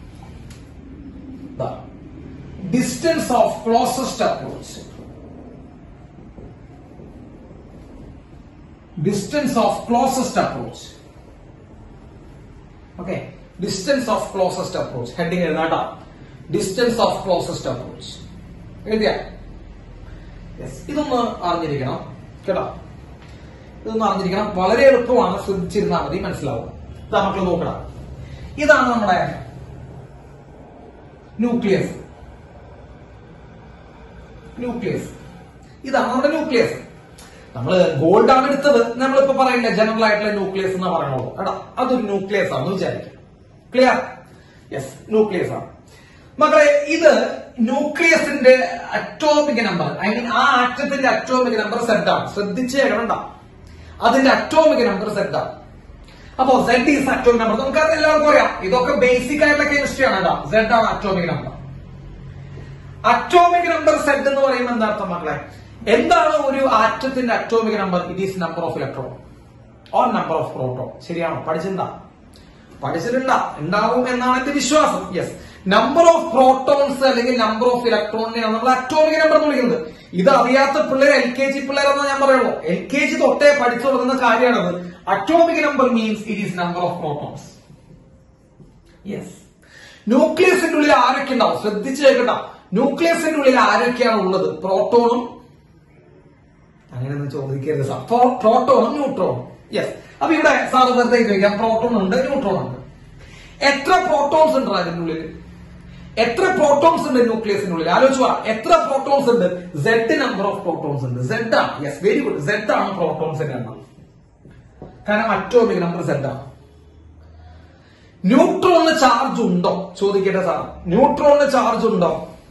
distance of closest approach distance of closest approach okay distance of closest approach heading എഴുതാട്ടാ ഡിസ്റ്റൻസ് ഓഫ് ക്ലോസസ്റ്റ് അപ്രോച്ച് എഴുതിയ യെസ് ഇതൊന്ന് അറിഞ്ഞിരിക്കണം കേട്ടോ ഇതൊന്ന് അറിഞ്ഞിരിക്കണം വളരെ എളുപ്പമാണ് ശ്രദ്ധിച്ചിരുന്നാൽ മതി മനസ്സിലാവും ഇതാ മക്കൾ നോക്കണം ഇതാണ് നമ്മുടെ ന്യൂക്ലിയസ് ന്യൂക്ലിയസ് ഇതാണ് നമ്മുടെ ന്യൂക്ലിയസ് നമ്മള് ഗോൾഡ് ആണ് എടുത്തത് നമ്മളിപ്പോ പറയില്ല ജനറൽ ആയിട്ടുള്ള ന്യൂക്ലിയസ് എന്ന് പറയണുള്ളൂ എടാ അതൊരു ന്യൂക്ലിയസ് ആണെന്ന് വിചാരിക്കും ക്ലിയർ യെസ് ന്യൂക്ലിയസ് ആണ് മക്കളെ ഇത് ന്യൂക്ലിയസിന്റെ അറ്റോമിക് നമ്പർ ഐ മീൻ ആ ആറ്റത്തിന്റെ അറ്റോമിക് നമ്പർ സെറ്റ് ആണ് ശ്രദ്ധിച്ച് കേൾക്കണ്ട അതിന്റെ അറ്റോമിക് നമ്പർ സെറ്റ് ആണ് അപ്പോ സെഡ് ഈസ് അറ്റോമിക് നമ്പർ നമുക്ക് അത് എല്ലാവർക്കും അറിയാം ഇതൊക്കെ ബേസിക് ആയിട്ടുള്ള കെമിസ്ട്രി ആണ് കേട്ടോ സെഡ് ആണ് atomic number atomic number Z എന്ന് പറയുമ്പോൾ എന്താ അർത്ഥം മക്കളെ എന്താണ് ഒരു ആറ്റത്തിന്റെ atomic number it is number of electron or number of proton ശരിയാണോ പഠിച്ചിട്ടുണ്ടാ പഠിച്ചിട്ടുണ്ട ഉണ്ടാവും എന്നാണ് എന്റെ വിശ്വാസം യെസ് നമ്പർ ഓഫ് പ്രോട്ടോൺസ് അല്ലെങ്കിൽ നമ്പർ ഓഫ് ഇലക്ട്രോണിനെയാണ് നമ്മൾ അറ്റോമിക് നമ്പർ എന്ന് വിളിക്കുന്നത് ഇത് അറിയാത്ത പിള്ളേർ എൽ കെ ജി പിള്ളേരെന്ന് ഞാൻ പറയുള്ളൂ എൽ കെ ജി തൊട്ടേ പഠിച്ചു തുടങ്ങുന്ന കാര്യമാണത് atomic number means it is number of protons yes ന്യൂക്ലിയസിന്റെ ഉള്ളിൽ ആരൊക്കെ ഉണ്ടാവും ശ്രദ്ധിച്ചു കേൾക്കണ്ട ന്യൂക്ലിയസിന്റെ ഉള്ളിൽ ആരൊക്കെയാണ് ഉള്ളത് പ്രോട്ടോണും അങ്ങനെയൊന്നും ചോദിക്കരുത് സാർ പ്രോട്ടോണും ന്യൂട്രോണും യെസ് അപ്പൊ ഇവിടെ സാർ വെറുതെ ചോദിക്കാം പ്രോട്ടോൺ ഉണ്ട് ന്യൂട്രോൺ ഉണ്ട് എത്ര പ്രോട്ടോൺസ് ഉണ്ട് അതിന്റെ ഉള്ളിൽ എത്ര പ്രോട്ടോൺസ് ഉണ്ട് ന്യൂക്ലിയസിന്റെ ഉള്ളിൽ ആലോചിച്ചു എത്ര പ്രോട്ടോൺസ് ഉണ്ട് സെഡ് നമ്പർ ഓഫ് പ്രോട്ടോൺസ് ഉണ്ട് സെഡ് ആണ് യെസ് വെരി ഗുഡ് സെഡ് ആണ് പ്രോട്ടോൺസിന്റെ എണ്ണം കാരണം അറ്റോമിക് നമ്പർ സെഡ് ആണ് ന്യൂട്രോണിന് ചാർജ് ഉണ്ടോ ചോദിക്കട്ടെ സാർ ന്യൂട്രോണിന് ചാർജ് ഉണ്ടോ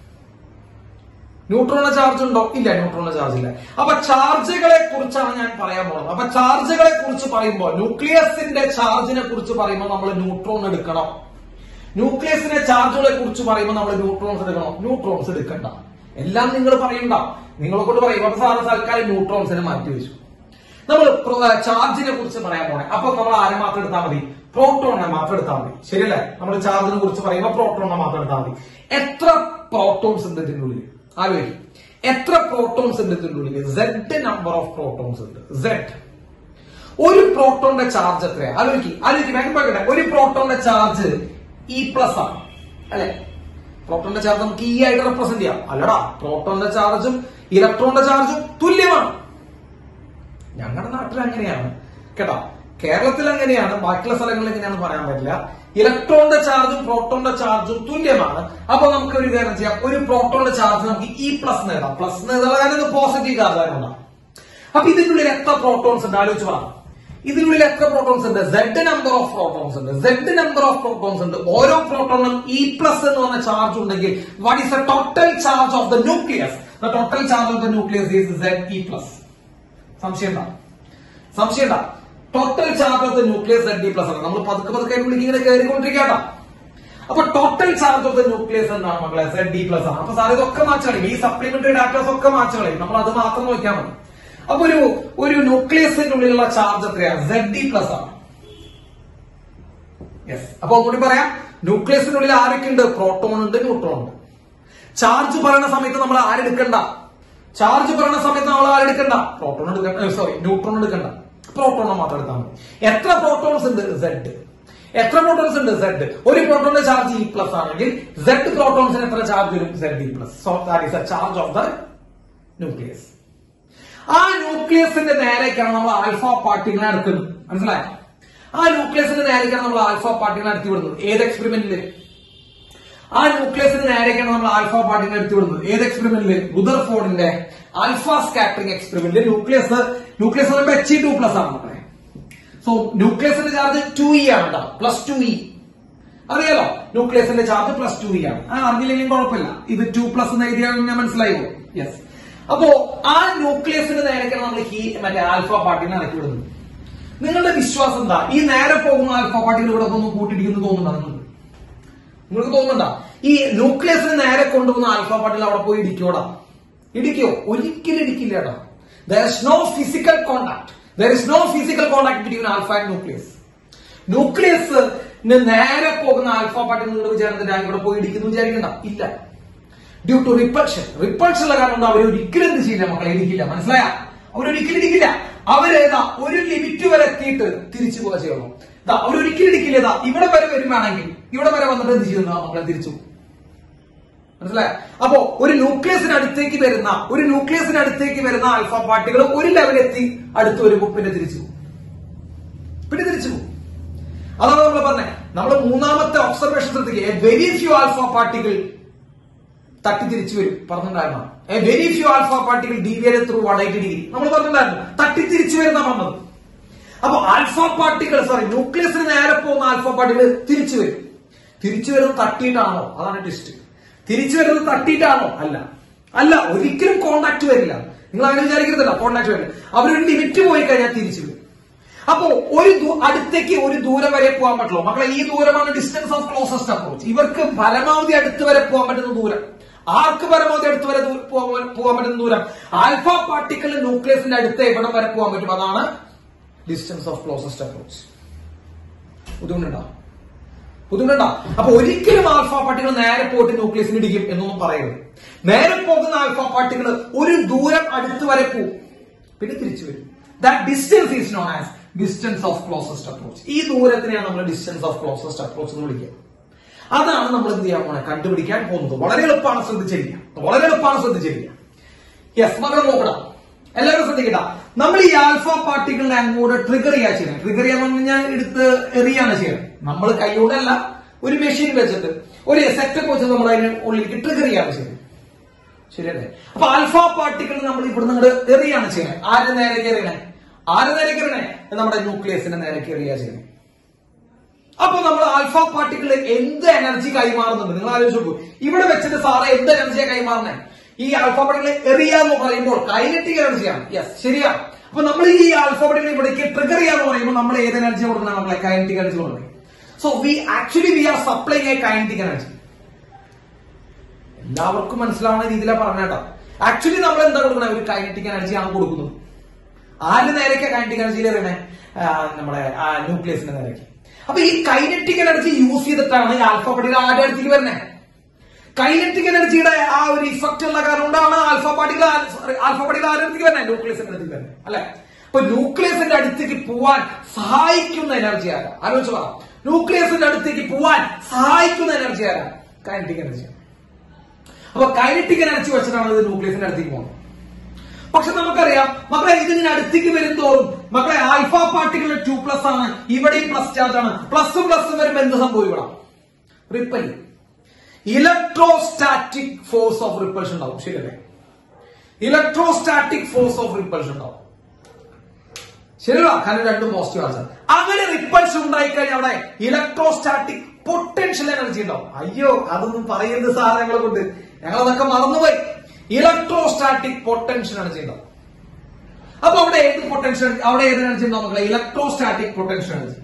ന്യൂട്രോണിന് ചാർജ് ഉണ്ടോ ഇല്ല ന്യൂട്രോണിന് ചാർജ് ഇല്ല അപ്പൊ ചാർജുകളെ കുറിച്ചാണ് ഞാൻ പറയാൻ പോകുന്നത് അപ്പൊ ചാർജുകളെ കുറിച്ച് പറയുമ്പോൾ ന്യൂക്ലിയസിന്റെ ചാർജിനെ കുറിച്ച് പറയുമ്പോൾ നമ്മൾ ന്യൂട്രോൺ എടുക്കണം ന്യൂക്ലിയസിന്റെ ചാർജുകളെ കുറിച്ച് പറയുമ്പോൾ നമ്മൾ ന്യൂട്രോൺസ് എടുക്കണം ന്യൂട്രോൺസ് എടുക്കണ്ട എല്ലാം നിങ്ങൾ പറയണ്ട നിങ്ങളെ കൊണ്ട് പറയും അപ്പൊ സാറ് തൽക്കാലം ന്യൂട്രോൺസിനെ മാറ്റി വെച്ചു നമ്മൾ ചാർജിനെ കുറിച്ച് പറയാൻ പോണേ അപ്പൊ നമ്മൾ ആരെ മാത്രം എടുത്താൽ മതി പ്രോട്ടോണിനെ മാത്രം എടുത്താൽ മതി ശരിയല്ലേ നമ്മൾ ചാർജിനെ കുറിച്ച് പറയുമ്പോൾ പ്രോട്ടോണിനെ മാത്രം എടുത്താൽ മതി എത്ര പ്രോട്ടോൺസ് ഉണ്ട് ഇതിന്റെ ഉള്ളിൽ ആലോചിക്കും എത്ര പ്രോട്ടോൺസ് ഉണ്ട് ഇതിന്റെ ഉള്ളിൽ സെഡ് നമ്പർ ഓഫ് പ്രോട്ടോൺസ് ഉണ്ട് സെഡ് ഒരു പ്രോട്ടോണിന്റെ ചാർജ് എത്രയാ ആലോചിക്കും ആലോചിക്കും വേഗം പറയട്ടെ ഒരു പ്രോട്ടോണിന്റെ ചാർജ് ഇ പ്ലസ് ആണ് അല്ലെ പ്രോട്ടോണിന്റെ ചാർജ് നമുക്ക് ഇ ആയിട്ട് റെപ്രസെന്റ് ചെയ്യാം അല്ലടാ പ്രോട്ടോണിന്റെ ചാർജും ഇലക്ട്രോണിന്റെ ചാർജും തുല്യമാണ് ഞങ്ങളുടെ നാട്ടിൽ അങ്ങനെയാണ് കേട്ടോ കേരളത്തിൽ അങ്ങനെയാണ് ബാക്കിയുള്ള സ്ഥലങ്ങളിൽ എങ്ങനെയാണെന്ന് പറയാൻ പറ്റില്ല ഇലക്ട്രോണിന്റെ ചാർജും പ്രോട്ടോണിന്റെ ചാർജും തുല്യമാണ് അപ്പൊ നമുക്ക് ഒരു കാര്യം ചെയ്യാം ഒരു പ്രോട്ടോണിന്റെ ചാർജ് നമുക്ക് ഇ പ്ലസ് നേടാം പ്ലസ് നേടാൻ കാരണം ഇത് പോസിറ്റീവ് ചാർജ് ആയതുകൊണ്ടാണ് അപ്പൊ ഇതിനുള്ളിൽ എത്ര പ്രോട്ടോൺസ് ഉണ്ട് ആലോചിച്ച് പറ ഇതിനുള്ളിൽ എത്ര പ്രോട്ടോൺസ് ഉണ്ട് സെഡ് നമ്പർ ഓഫ് പ്രോട്ടോൺസ് ഉണ്ട് സെഡ് നമ്പർ ഓഫ് പ്രോട്ടോൺസ് ഉണ്ട് ഓരോ പ്രോട്ടോണിനും ഇ പ്ലസ് എന്ന് പറഞ്ഞ ചാർജ് ഉണ്ടെങ്കിൽ what is the total charge of the nucleus the total charge of the nucleus is Z E plus സംശയം സംശയം total charge of the nucleus Z D plus ആണ് നമ്മൾ പതുക്കെ പതുക്കെ വിളിക്ക് ഇങ്ങനെ കയറിക്കൊണ്ടിരിക്കട്ടോ അപ്പൊ total charge of the nucleus എന്താണ് മക്കളെ സെഡ് ഡി പ്ലസ് ആണ് അപ്പൊ സാർ ഇതൊക്കെ മാച്ചളയും ഈ സപ്ലിമെന്ററി ഡാറ്റാസ് ഒക്കെ മാച്ചളയും നമ്മൾ അത് മാത്രം നോക്കിയാൽ മതി അപ്പൊ ഒരു ഒരു ന്യൂക്ലിയസിന്റെ ഉള്ളിലുള്ള ചാർജ് എത്രയാണ് സെഡ് ഡി പ്ലസ് ആണ് യെസ് അപ്പൊ ഒന്നുകൂടി പറയാം ന്യൂക്ലിയസിന്റെ ഉള്ളിൽ ആരൊക്കെ ഉണ്ട് പ്രോട്ടോൺ ഉണ്ട് ന്യൂട്രോൺ ഉണ്ട് ചാർജ് പറയുന്ന സമയത്ത് നമ്മൾ ആരെടുക്കണ്ട ചാർജ് പറയുന്ന സമയത്ത് നമ്മൾ ആരെടുക്കണ്ട പ്രോട്ടോൺ എടുക്കണ്ട സോറി ന്യൂട്രോൺ എടുക്കണ്ട പ്രോട്ടോണെ മാത്രം എടുത്താൽ മതി എത്ര പ്രോട്ടോൺസ് ഉണ്ട് സെഡ് എത്ര പ്രോട്ടോൺസ് ഉണ്ട് സെഡ് ഒരു പ്രോട്ടോണിന്റെ ചാർജ് ഇ പ്ലസ് ആണെങ്കിൽ സെഡ് പ്രോട്ടോൺസിന് എത്ര ചാർജ് വരും Z E plus so that is a charge of the nucleus ആ ന്യൂക്ലിയസിന്റെ നേരേക്കാണ് നമ്മൾ ആൽഫ പാർട്ടികളെ എടുക്കുന്നത് മനസ്സിലായോ ആ ന്യൂക്ലിയസിന്റെ നേരേക്കാണ് നമ്മൾ ആൽഫ പാർട്ടികളെ എടുത്തി വിടുന്നത് ഏത് എക്സ്പെരിമെന്റില് ആ ന്യൂക്ലിയസിന് നേരേക്കാണ് നമ്മൾ ആൽഫ പാർട്ടിനെ എടുത്തു വിടുന്നത് ഏത് എക്സ്പെരിമെന്റില് റുദർഫോർഡിന്റെ ആൽഫ സ്കാറ്ററിംഗ് എക്സ്പെരിമെന്റിൽ ന്യൂക്ലിയസ് ന്യൂക്ലിയസ് പറയുമ്പോൾ എച്ച് ടു പ്ലസ് ആണ് നമ്മളെ സോ ന്യൂക്ലിയസിന്റെ ചാർജ് ടു ഇ ആണ് പ്ലസ് ടു ഇ അറിയാലോ ന്യൂക്ലിയസിന്റെ ചാർജ് പ്ലസ് ടു ഇ ആണ് ആ അറിഞ്ഞില്ലെങ്കിലും കുഴപ്പമില്ല ഇത് ടു പ്ലസ് എന്ന് എഴുതിയാൽ ഞാൻ മനസ്സിലായി യെസ് അപ്പോ ആ ന്യൂക്ലിയസിന് നേരൊക്കെയാണ് നമ്മൾ ഹീ മറ്റേ ആൽഫ പാർട്ടിനെ ഇറക്കി വിടുന്നത് നിങ്ങളുടെ വിശ്വാസം എന്താ ഈ നേരെ പോകുന്ന ആൽഫ പാർട്ടികൾ ഇവിടെ ഒന്ന് കൂട്ടിയിടിക്കുന്നു തോന്നുന്നുണ്ടോ നിങ്ങൾക്ക് നിങ്ങൾക്ക് തോന്നുന്നുണ്ടോ ഈ ന്യൂക്ലിയസിന് നേരെ കൊണ്ടുപോകുന്ന ആൽഫ പാർട്ടികൾ അവിടെ പോയി ഇടിക്കോടാ ഇടിക്കോ ഒരിക്കലും ഇടിക്കില്ല കേട്ടോ there is no physical contact there is no physical contact between alpha and nucleus nucleus നേരെ പോകുന്ന ആൽഫ പാർട്ടി നിങ്ങൾ വിചാരത്തിന്റെ ഇവിടെ പോയി ഇടിക്കുന്നു വിചാരിക്കണ്ട ഇല്ല ഡ്യൂ ടു റിപ്പൾഷൻ റിപ്പൾഷൻ ഉള്ള കാരണം കൊണ്ട് അവർ ഒരിക്കലും എന്ത് ചെയ്യില്ല മക്കളെ ഇടിക്കില്ല മനസ്സിലായ അവരൊരിക്കലും ഇടിക്കില്ല അവരേതാ ഒരു ലിമിറ്റ് വരെ എത്തിയിട്ട് തിരിച്ചു പോകാൻ ചെയ്യുള്ളൂ ദാ അവരൊരിക്കലും ഇടിക്കില്ല ഇതാ ഇവിടെ വരെ വരുവാണെങ്കിൽ ഇവിടെ വരെ വന്നിട്ട് എന്ത് ചെയ്യുന്ന മക്കളെ തിരിച്ചു പോകും. മനസ്സിലായ അപ്പോ ഒരു ന്യൂക്ലിയസിന് അടുത്തേക്ക് വരുന്ന ഒരു ന്യൂക്ലിയസിന് അടുത്തേക്ക് വരുന്ന ആൽഫ പാർട്ടികൾ ഒരു ലെവൽ എത്തി അടുത്ത് വരുമ്പോൾ പിന്നെ തിരിച്ചു പോകും പിന്നെ തിരിച്ചു പോകും അതാണ് നമ്മൾ പറഞ്ഞത് നമ്മൾ മൂന്നാമത്തെ ഒബ്സർവേഷൻ ശ്രദ്ധിക്കുക വെരി ഫ്യൂ ആൽഫ പാർട്ടികൾ തട്ടി തിരിച്ചു വരും പറഞ്ഞിട്ടുണ്ടായിരുന്നു എ വെരി ഫ്യൂ ആൽഫ പാർട്ടികൾ deviate through one eighty degree നമ്മൾ പറഞ്ഞിട്ടുണ്ടായിരുന്നു തട്ടി തിരിച്ചു വരുന്ന വന്നത് അപ്പൊ ആൽഫ പാർട്ടികൾ സോറി ന്യൂക്ലിയസിന് നേരെ പോകുന്ന ആൽഫ പാർട്ടികൾ തിരിച്ചു വരും തിരിച്ചു വരുന്നത് തട്ടിയിട്ടാണോ അതാണ് ട്വിസ്റ്റ് തിരിച്ചു വരുന്നത് തട്ടിയിട്ടാണോ അല്ല അല്ല ഒരിക്കലും കോണ്ടാക്ട് വരില്ല നിങ്ങൾ അങ്ങനെ വിചാരിക്കുന്നില്ല കോണ്ടാക്ട് വരില്ല അവരൊരു ലിമിറ്റ് പോയി കഴിഞ്ഞാൽ തിരിച്ചു വരും അപ്പോ ഒരു ദൂ- അടുത്തേക്ക് ഒരു ദൂരം വരെ പോകാൻ പറ്റുള്ളൂ മക്കളെ ഈ ദൂരമാണ് ഡിസ്റ്റൻസ് ഓഫ് ക്ലോസസ്റ്റ് അപ്രോച്ച് ഇവർക്ക് പരമാവധി അടുത്ത് വരെ പോകാൻ പറ്റുന്ന ദൂരം ആർക്ക് പരമാവധി അടുത്ത് വരെ ദൂ- പോകാൻ പോകാൻ പറ്റുന്ന ദൂരം ആൽഫ പാർട്ടിക്കിൾ ന്യൂക്ലിയസിന്റെ അടുത്ത് എവിടെ വരെ പോകാൻ പറ്റും അതാണ് ഡിസ്റ്റൻസ് ഓഫ് ക്ലോസസ്റ്റ് അപ്രോച്ച് ബുദ്ധിമുട്ടുണ്ടോ ബുദ്ധിമുട്ടുണ്ടോ അപ്പൊ ഒരിക്കലും ആൽഫ പാർട്ടികൾ നേരെ പോയിട്ട് ന്യൂക്ലിയസിന് ഇടിക്കും എന്നൊന്നും പറയരുത് നേരെ പോകുന്ന ആൽഫ പാർട്ടികൾ ഒരു ദൂരം അടുത്ത് വരെ പോകും പിന്നെ തിരിച്ചു വരും that distance is known as distance of closest approach ഈ ദൂരത്തിനെയാണ് നമ്മൾ ഡിസ്റ്റൻസ് ഓഫ് ക്ലോസസ്റ്റ് അപ്രോച്ച് എന്ന് വിളിക്കുക അതാണ് നമ്മൾ എന്ത് ചെയ്യാൻ പോണേ കണ്ടുപിടിക്കാൻ പോകുന്നത് വളരെ എളുപ്പമാണ് ശ്രദ്ധിച്ചിരിക്കുക വളരെ എളുപ്പമാണ് ശ്രദ്ധിച്ചിരിക്കുക യെസ് മകളെ നോക്കണം എല്ലാവരും ശ്രദ്ധിക്കട്ട നമ്മൾ ഈ ആൽഫ പാർട്ടിക്കിളിനെ അങ്ങോട്ട് ട്രിഗർ ചെയ്യാ ചെയ്യണം ട്രിഗർ ചെയ്യാന്ന് പറഞ്ഞു കഴിഞ്ഞാൽ എടുത്ത് എറിയാണ് ചെയ്യണം നമ്മൾ കൈയോടല്ല ഒരു മെഷീൻ വെച്ചിട്ട് ഒരു സെറ്റപ്പ് വെച്ചിട്ട് നമ്മൾ അതിന് ഉള്ളിലേക്ക് ട്രിഗർ ചെയ്യാണ് ചെയ്യുന്നത് ശരിയല്ലേ അപ്പൊ ആൽഫ പാർട്ടിക്കിൾ നമ്മൾ ഇവിടുന്ന് അങ്ങോട്ട് എറിയാണ് ചെയ്യുന്നത് ആരുടെ നേരേക്ക് എറിയണേ ആരുടെ നേരേക്ക് എറിയണേ നമ്മുടെ ന്യൂക്ലിയസിന്റെ നേരേക്ക് എറിയാ ചെയ്യുന്നത് അപ്പൊ നമ്മൾ ആൽഫ പാർട്ടിക്കിൾ എന്ത് എനർജി കൈമാറുന്നുണ്ട് നിങ്ങൾ ആലോചിച്ച് നോക്കൂ ഇവിടെ വെച്ചിട്ട് സാറ് എന്ത് എനർജിയാണ് കൈമാറുന്നത് ഈ ആൽഫ പാർട്ടിക്കിൾ എറിയ എന്ന് പറയുമ്പോൾ കൈനറ്റിക് എനർജിയാണ് യെസ് ശരിയാണ് അപ്പൊ നമ്മൾ ഈ ആൽഫ പാർട്ടിക്കിൾ ഇവിടേക്ക് ട്രിഗർ ചെയ്യാന്ന് പറയുമ്പോൾ നമ്മൾ ഏത് എനർജി കൊടുക്കണം നമ്മളെ കൈനറ്റിക് എനർജി കൊടുക്കണം so we actually we are supplying a kinetic energy എല്ലാവർക്കും മനസ്സിലാവുന്ന രീതിയിലാണ് പറഞ്ഞേട്ടോ ആക്ച്വലി നമ്മൾ എന്താ കൊടുക്കണേ ഒരു കൈനറ്റിക് എനർജി ആണ് കൊടുക്കുന്നത് ആര് നേരേക്ക് കൈനറ്റിക് എനർജിയിൽ എറിയണേ ആ, നമ്മുടെ ന്യൂക്ലിയസിന്റെ നേരേക്ക് അപ്പൊ ഈ കൈനറ്റിക് എനർജി യൂസ് ചെയ്തിട്ടാണ് ഈ ആൽഫ പാർട്ടികൾ ആരുടെ അടുത്തേക്ക് വരുന്നത് കൈനറ്റിക് എനർജിയുടെ ആ ഒരു ഇഫക്റ്റ് ഉള്ള കാരണം കൊണ്ടാണ് ആൽഫ പാർട്ടികൾ ആൽഫ പാർട്ടികൾ ആരുടെ അടുത്തേക്ക് വരുന്നത് ന്യൂക്ലിയസിന്റെ അടുത്തേക്ക് വരുന്നത് അല്ലെ അപ്പൊ ന്യൂക്ലിയസിന്റെ അടുത്തേക്ക് പോവാൻ സഹായിക്കുന്ന എനർജി ആരാ ആലോചിച്ച് പറ ന്യൂക്ലിയസിന്റെ അടുത്തേക്ക് പോവാൻ സഹായിക്കുന്ന എനർജി ആരാ കൈനറ്റിക് എനർജി അപ്പൊ കൈനറ്റിക് എനർജി വെച്ചിട്ടാണ് ഇത് ന്യൂക്ലിയസിന്റെ അടുത്തേക്ക് പോകുന്നത് പക്ഷെ നമുക്കറിയാം മക്കളെ ഇതിന് അടുത്തേക്ക് വരും തോറും മക്കളെ ആൽഫ പാർട്ടിക്കിൾ ടു പ്ലസ് ആണ് ഇവിടെയും പ്ലസ് ചാർജ് ആണ് പ്ലസും പ്ലസും വരുമ്പോ എന്ത് സംഭവിക്കണം repel electrostatic force of repulsion ഉണ്ടാവും ശരിയല്ലേ ഇലക്ട്രോസ്റ്റാറ്റിക് ഫോഴ്സ് ഓഫ് റിപ്പൾഷൻ ഉണ്ടാവും ശരിയല്ല കാരണം രണ്ടും പോസിറ്റീവ് ആണ് അങ്ങനെ റിപ്പൾഷൻ ഉണ്ടായി കഴിഞ്ഞാൽ അവിടെ ഇലക്ട്രോസ്റ്റാറ്റിക് പൊട്ടൻഷ്യൽ എനർജി ഉണ്ടാവും അയ്യോ അതൊന്നും പറയരുത് സാർ ഞങ്ങളെ കൊണ്ട് ഞങ്ങളതൊക്കെ മറന്നുപോയി ഇലക്ട്രോസ്റ്റാറ്റിക് പൊട്ടൻഷ്യൽ എനർജി ഉണ്ടാവും അപ്പൊ അവിടെ ഏത് പൊട്ടൻഷ്യൽ അവിടെ ഏത് എനർജി ഉണ്ടാവും മക്കളെ electrostatic potential energy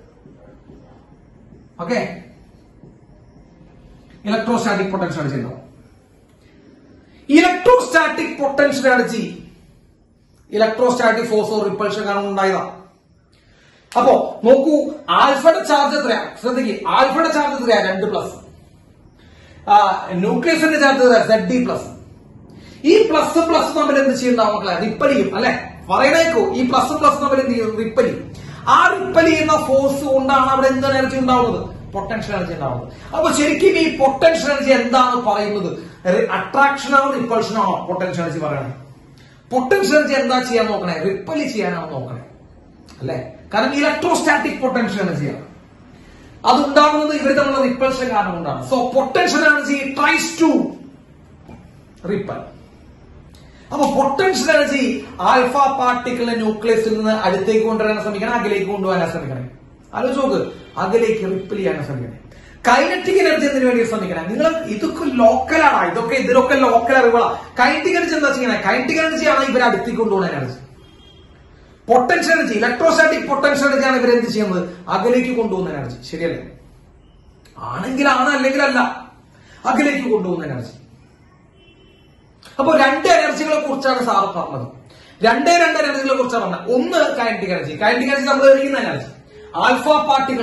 okay electrostatic potential energy ഉണ്ടാവും electrostatic potential energy electrostatic force or repulsion കാരണം ഉണ്ടായതാ അപ്പോ നോക്കൂ ആൽഫയുടെ ചാർജ് എത്രയാ ശ്രദ്ധിക്കുക ആൽഫയുടെ ചാർജ് എത്രയാ രണ്ട് പ്ലസ് ന്യൂക്ലിയസിന്റെ ചാർജ് സെഡ് ഡി പ്ലസ് ഈ പ്ലസ് പ്ലസ് തമ്മിൽ എന്ത് ചെയ്യുന്ന മക്കളെ റിപ്പൽ ചെയ്യും അല്ലെ പറയണേക്കോ ഈ പ്ലസ് പ്ലസ് തമ്മിൽ എന്ത് ചെയ്യും റിപ്പൽ ചെയ്യും ആ റിപ്പൽ ചെയ്യുന്ന ഫോഴ്സ് കൊണ്ടാണ് അവിടെ എന്ത് എനർജി ഉണ്ടാവുന്നത് പൊട്ടൻഷ്യൽ എനർജി ഉണ്ടാവുന്നത് അപ്പൊ ശരിക്കും ഈ പൊട്ടൻഷ്യൽ എനർജി എന്താണ് പറയുന്നത് അട്രാക്ഷൻ ആണോ റിപ്പൾഷൻ ആണോ പൊട്ടൻഷ്യൽ എനർജി പറയണേ പൊട്ടൻഷ്യൽ എനർജി എന്താ ചെയ്യാൻ നോക്കണേ റിപ്പൽ ചെയ്യാനാണ് നോക്കണേ അല്ലെ കാരണം ഇലക്ട്രോസ്റ്റാറ്റിക് പൊട്ടൻഷ്യൽ എനർജിയാണ് അതുണ്ടാകുന്നത് ഇവർ തമ്മിലുള്ള റിപ്പൾഷൻ കാരണം കൊണ്ടാണ് so potential energy tries to repel അപ്പൊ പൊട്ടൻഷ്യൽ എനർജി ആൽഫ പാർട്ടിക്കിളിന്റെ ന്യൂക്ലിയസിൽ നിന്ന് അടുത്തേക്ക് കൊണ്ടുവരാൻ ശ്രമിക്കണം അകലേക്ക് കൊണ്ടുപോകാൻ ശ്രമിക്കണേ ആലോചിച്ച് നോക്ക് അകലേക്ക് റിപ്പിൽ ചെയ്യാൻ ശ്രമിക്കണേ കൈനറ്റിക് എനർജി എന്തിനു വേണ്ടി ശ്രമിക്കണം നിങ്ങൾ ഇതൊക്കെ ലോക്കലാണ് ഇതൊക്കെ ഇതിലൊക്കെ ലോക്കൽ അറിവുകളാണ് കൈനറ്റിക് എനർജി എന്താ ചെയ്യണേ കൈനറ്റിക് എനർജിയാണ് ഇവരെ അടുത്തേക്ക് കൊണ്ടുപോകുന്ന energy potential energy electrostatic potential എനർജിയാണ് ഇവർ എന്ത് ചെയ്യുന്നത് അകലേക്ക് കൊണ്ടുപോകുന്ന എനർജി ശരിയല്ലേ ആണെങ്കിലാണ് അല്ലെങ്കിൽ അല്ല അകലേക്ക് കൊണ്ടുപോകുന്ന എനർജി അപ്പൊ രണ്ട് എനർജികളെ കുറിച്ചാണ് സാറ് പറഞ്ഞത് രണ്ടേ രണ്ട് എനർജികളെ കുറിച്ചാണ് പറഞ്ഞത് ഒന്ന് കൈനറ്റിക് എനർജി കൈനറ്റിക് എനർജി നമ്മൾ എറിയുന്ന എനർജി ആൽഫ പാർട്ടികൾ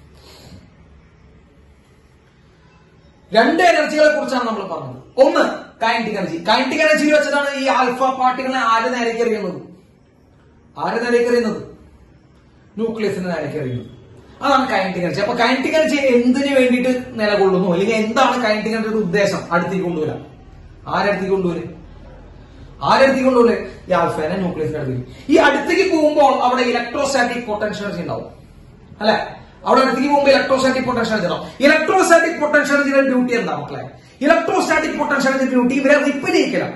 രണ്ട് എനർജികളെ കുറിച്ചാണ് നമ്മൾ പറഞ്ഞത് ഒന്ന് കൈനറ്റിക് എനർജി കൈനറ്റിക് എനർജിയിൽ വെച്ചിട്ടാണ് ഈ ആൽഫ പാർട്ടികളെ ആര് നേരേക്ക് എറിയുന്നത് ആര് നേരേക്ക് എറിയുന്നത് ന്യൂക്ലിയസിന് നേരേക്ക് എറിയുന്നത് അതാണ് കൈനറ്റിക് എനർജി അപ്പൊ കൈനറ്റിക് എനർജി എന്തിനു വേണ്ടിയിട്ട് നിലകൊള്ളുന്നു അല്ലെങ്കിൽ എന്താണ് കൈനറ്റിക് എനർജിയുടെ ഉദ്ദേശം അടുത്തേക്ക് കൊണ്ടുവരാം ആരടുത്തേക്ക് കൊണ്ടുവരും ആരടുത്തേക്ക് കൊണ്ടുവരും ഈ ആൽഫേനെ ന്യൂക്ലിയസിന്റെ അടുത്തേക്ക് ഈ അടുത്തേക്ക് പോകുമ്പോൾ അവിടെ ഇലക്ട്രോസ്റ്റാറ്റിക് പൊട്ടൻഷ്യൽ എനർജി ഉണ്ടാവും അല്ലെ അവിടെ അടുത്തേക്ക് പോകുമ്പോൾ ഇലക്ട്രോസ്റ്റാറ്റിക് പൊട്ടൻഷ്യൽ എനർജി ഉണ്ടാവും ഇലക്ട്രോസ്റ്റാറ്റിക് പൊട്ടൻഷ്യൽ എനർജിയുടെ ഡ്യൂട്ടി എന്താ മക്കളെ ഇലക്ട്രോസ്റ്റാറ്റിക് പൊട്ടൻഷ്യൽ എനർജി ഡ്യൂട്ടി ഇവരെ റിപ്പലിക്കലാണ്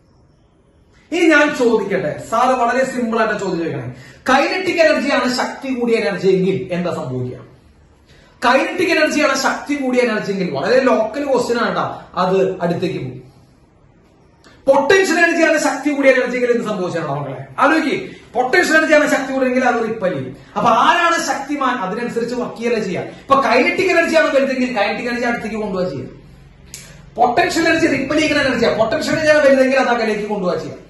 ഇനി ഞാൻ ചോദിക്കട്ടെ സാറ് വളരെ സിമ്പിൾ ആയിട്ട് ചോദ്യം ചോദിക്കണേ കൈനറ്റിക് എനർജിയാണ് ശക്തി കൂടിയ എനർജി എങ്കിൽ എന്താ സംഭവിക്കുക കൈനറ്റിക് എനർജിയാണ് ശക്തി കൂടിയ എനർജി എങ്കിൽ വളരെ ലോക്കൽ ക്വസ്റ്റ്യൻ ആണ് കേട്ടോ അത് അടുത്തേക്ക് പോകും പൊട്ടൻഷ്യൽ എനർജിയാണ് ശക്തി കൂടിയ എനർജി എങ്കിൽ എന്ത് സംഭവിച്ചാണ് മക്കളെ ആലോചിക്ക് പൊട്ടൻഷ്യൽ എനർജിയാണ് ശക്തി കൂടിയെങ്കിൽ അത് റിപ്പൽ ചെയ്യും അപ്പൊ ആരാണ് ശക്തിമാൻ അതിനനുസരിച്ച് വർക്ക് ചെയ്യല്ലേ ചെയ്യാം ഇപ്പൊ കൈനറ്റിക് എനർജിയാണ് വലുതെങ്കിൽ കൈനറ്റിക് എനർജി അടുത്തേക്ക് കൊണ്ടുപോകാൻ ചെയ്യാം പൊട്ടൻഷ്യൽ എനർജി റിപ്പൽ ചെയ്യുന്ന എനർജിയാണ് പൊട്ടൻഷ്യൽ എനർജിയാണ് വലുതെങ്കിൽ അത് അകലേക്ക് കൊണ്ടുപോകാൻ ചെയ്യാം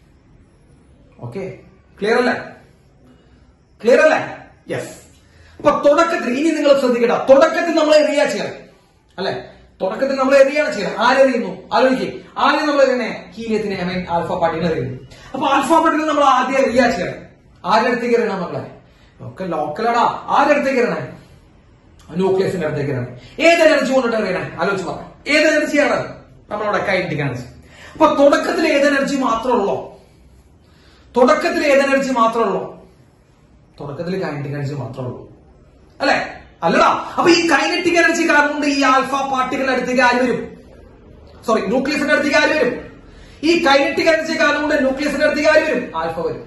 ഓക്കെ ക്ലിയർ അല്ലേ ക്ലിയർ അല്ലേ യെസ് അപ്പൊ തുടക്കത്തിൽ ഇനി നിങ്ങൾ ശ്രദ്ധിക്കട്ടെ തുടക്കത്തിൽ നമ്മൾ എറിയാ ചെയ്യണം അല്ലെ തുടക്കത്തിൽ നമ്മൾ എറിയാണ് ചെയ്യണം ആരെറിയുന്നു ആലോചിക്കും ആദ്യം നമ്മൾ എങ്ങനെ ഹീലിയത്തിന് ഐ മീൻ ആൽഫ പാർട്ടിനെ എറിയുന്നു അപ്പൊ ആൽഫ പാർട്ടിനെ നമ്മൾ ആദ്യം എറിയാ ചെയ്യണം ആരടുത്തേക്ക് എറിയണം മക്കളെ ഒക്കെ ലോക്കലാടാ ആരടുത്തേക്ക് എറിയണേ ന്യൂക്ലിയസിന്റെ അടുത്തേക്ക് എറിയണം ഏത് എനർജി കൊണ്ടിട്ട് എറിയണേ ആലോചിച്ച് പറയാം ഏത് എനർജിയാണ് നമ്മളവിടെ കൈൻറ്റിക് എനർജി അപ്പൊ തുടക്കത്തിൽ ഏത് എനർജി മാത്രമുള്ളോ തുടക്കത്തിൽ ഏത് എനർജി മാത്രമേ ഉള്ളൂ തുടക്കത്തിൽ കൈനറ്റിക് എനർജി മാത്രമേ ഉള്ളൂ അല്ലെ അല്ലടാ അപ്പൊ ഈ കൈനറ്റിക് എനർജി കാരണം കൊണ്ട് ഈ ആൽഫ പാർട്ടികളുടെ അടുത്തേക്ക് ആര് വരും സോറി ന്യൂക്ലിയസിന്റെ അടുത്തേക്ക് ആര് വരും ഈ കൈനറ്റിക് എനർജി കാരണം കൊണ്ട് ന്യൂക്ലിയസിന്റെ അടുത്തേക്ക് ആര് വരും ആൽഫ വരും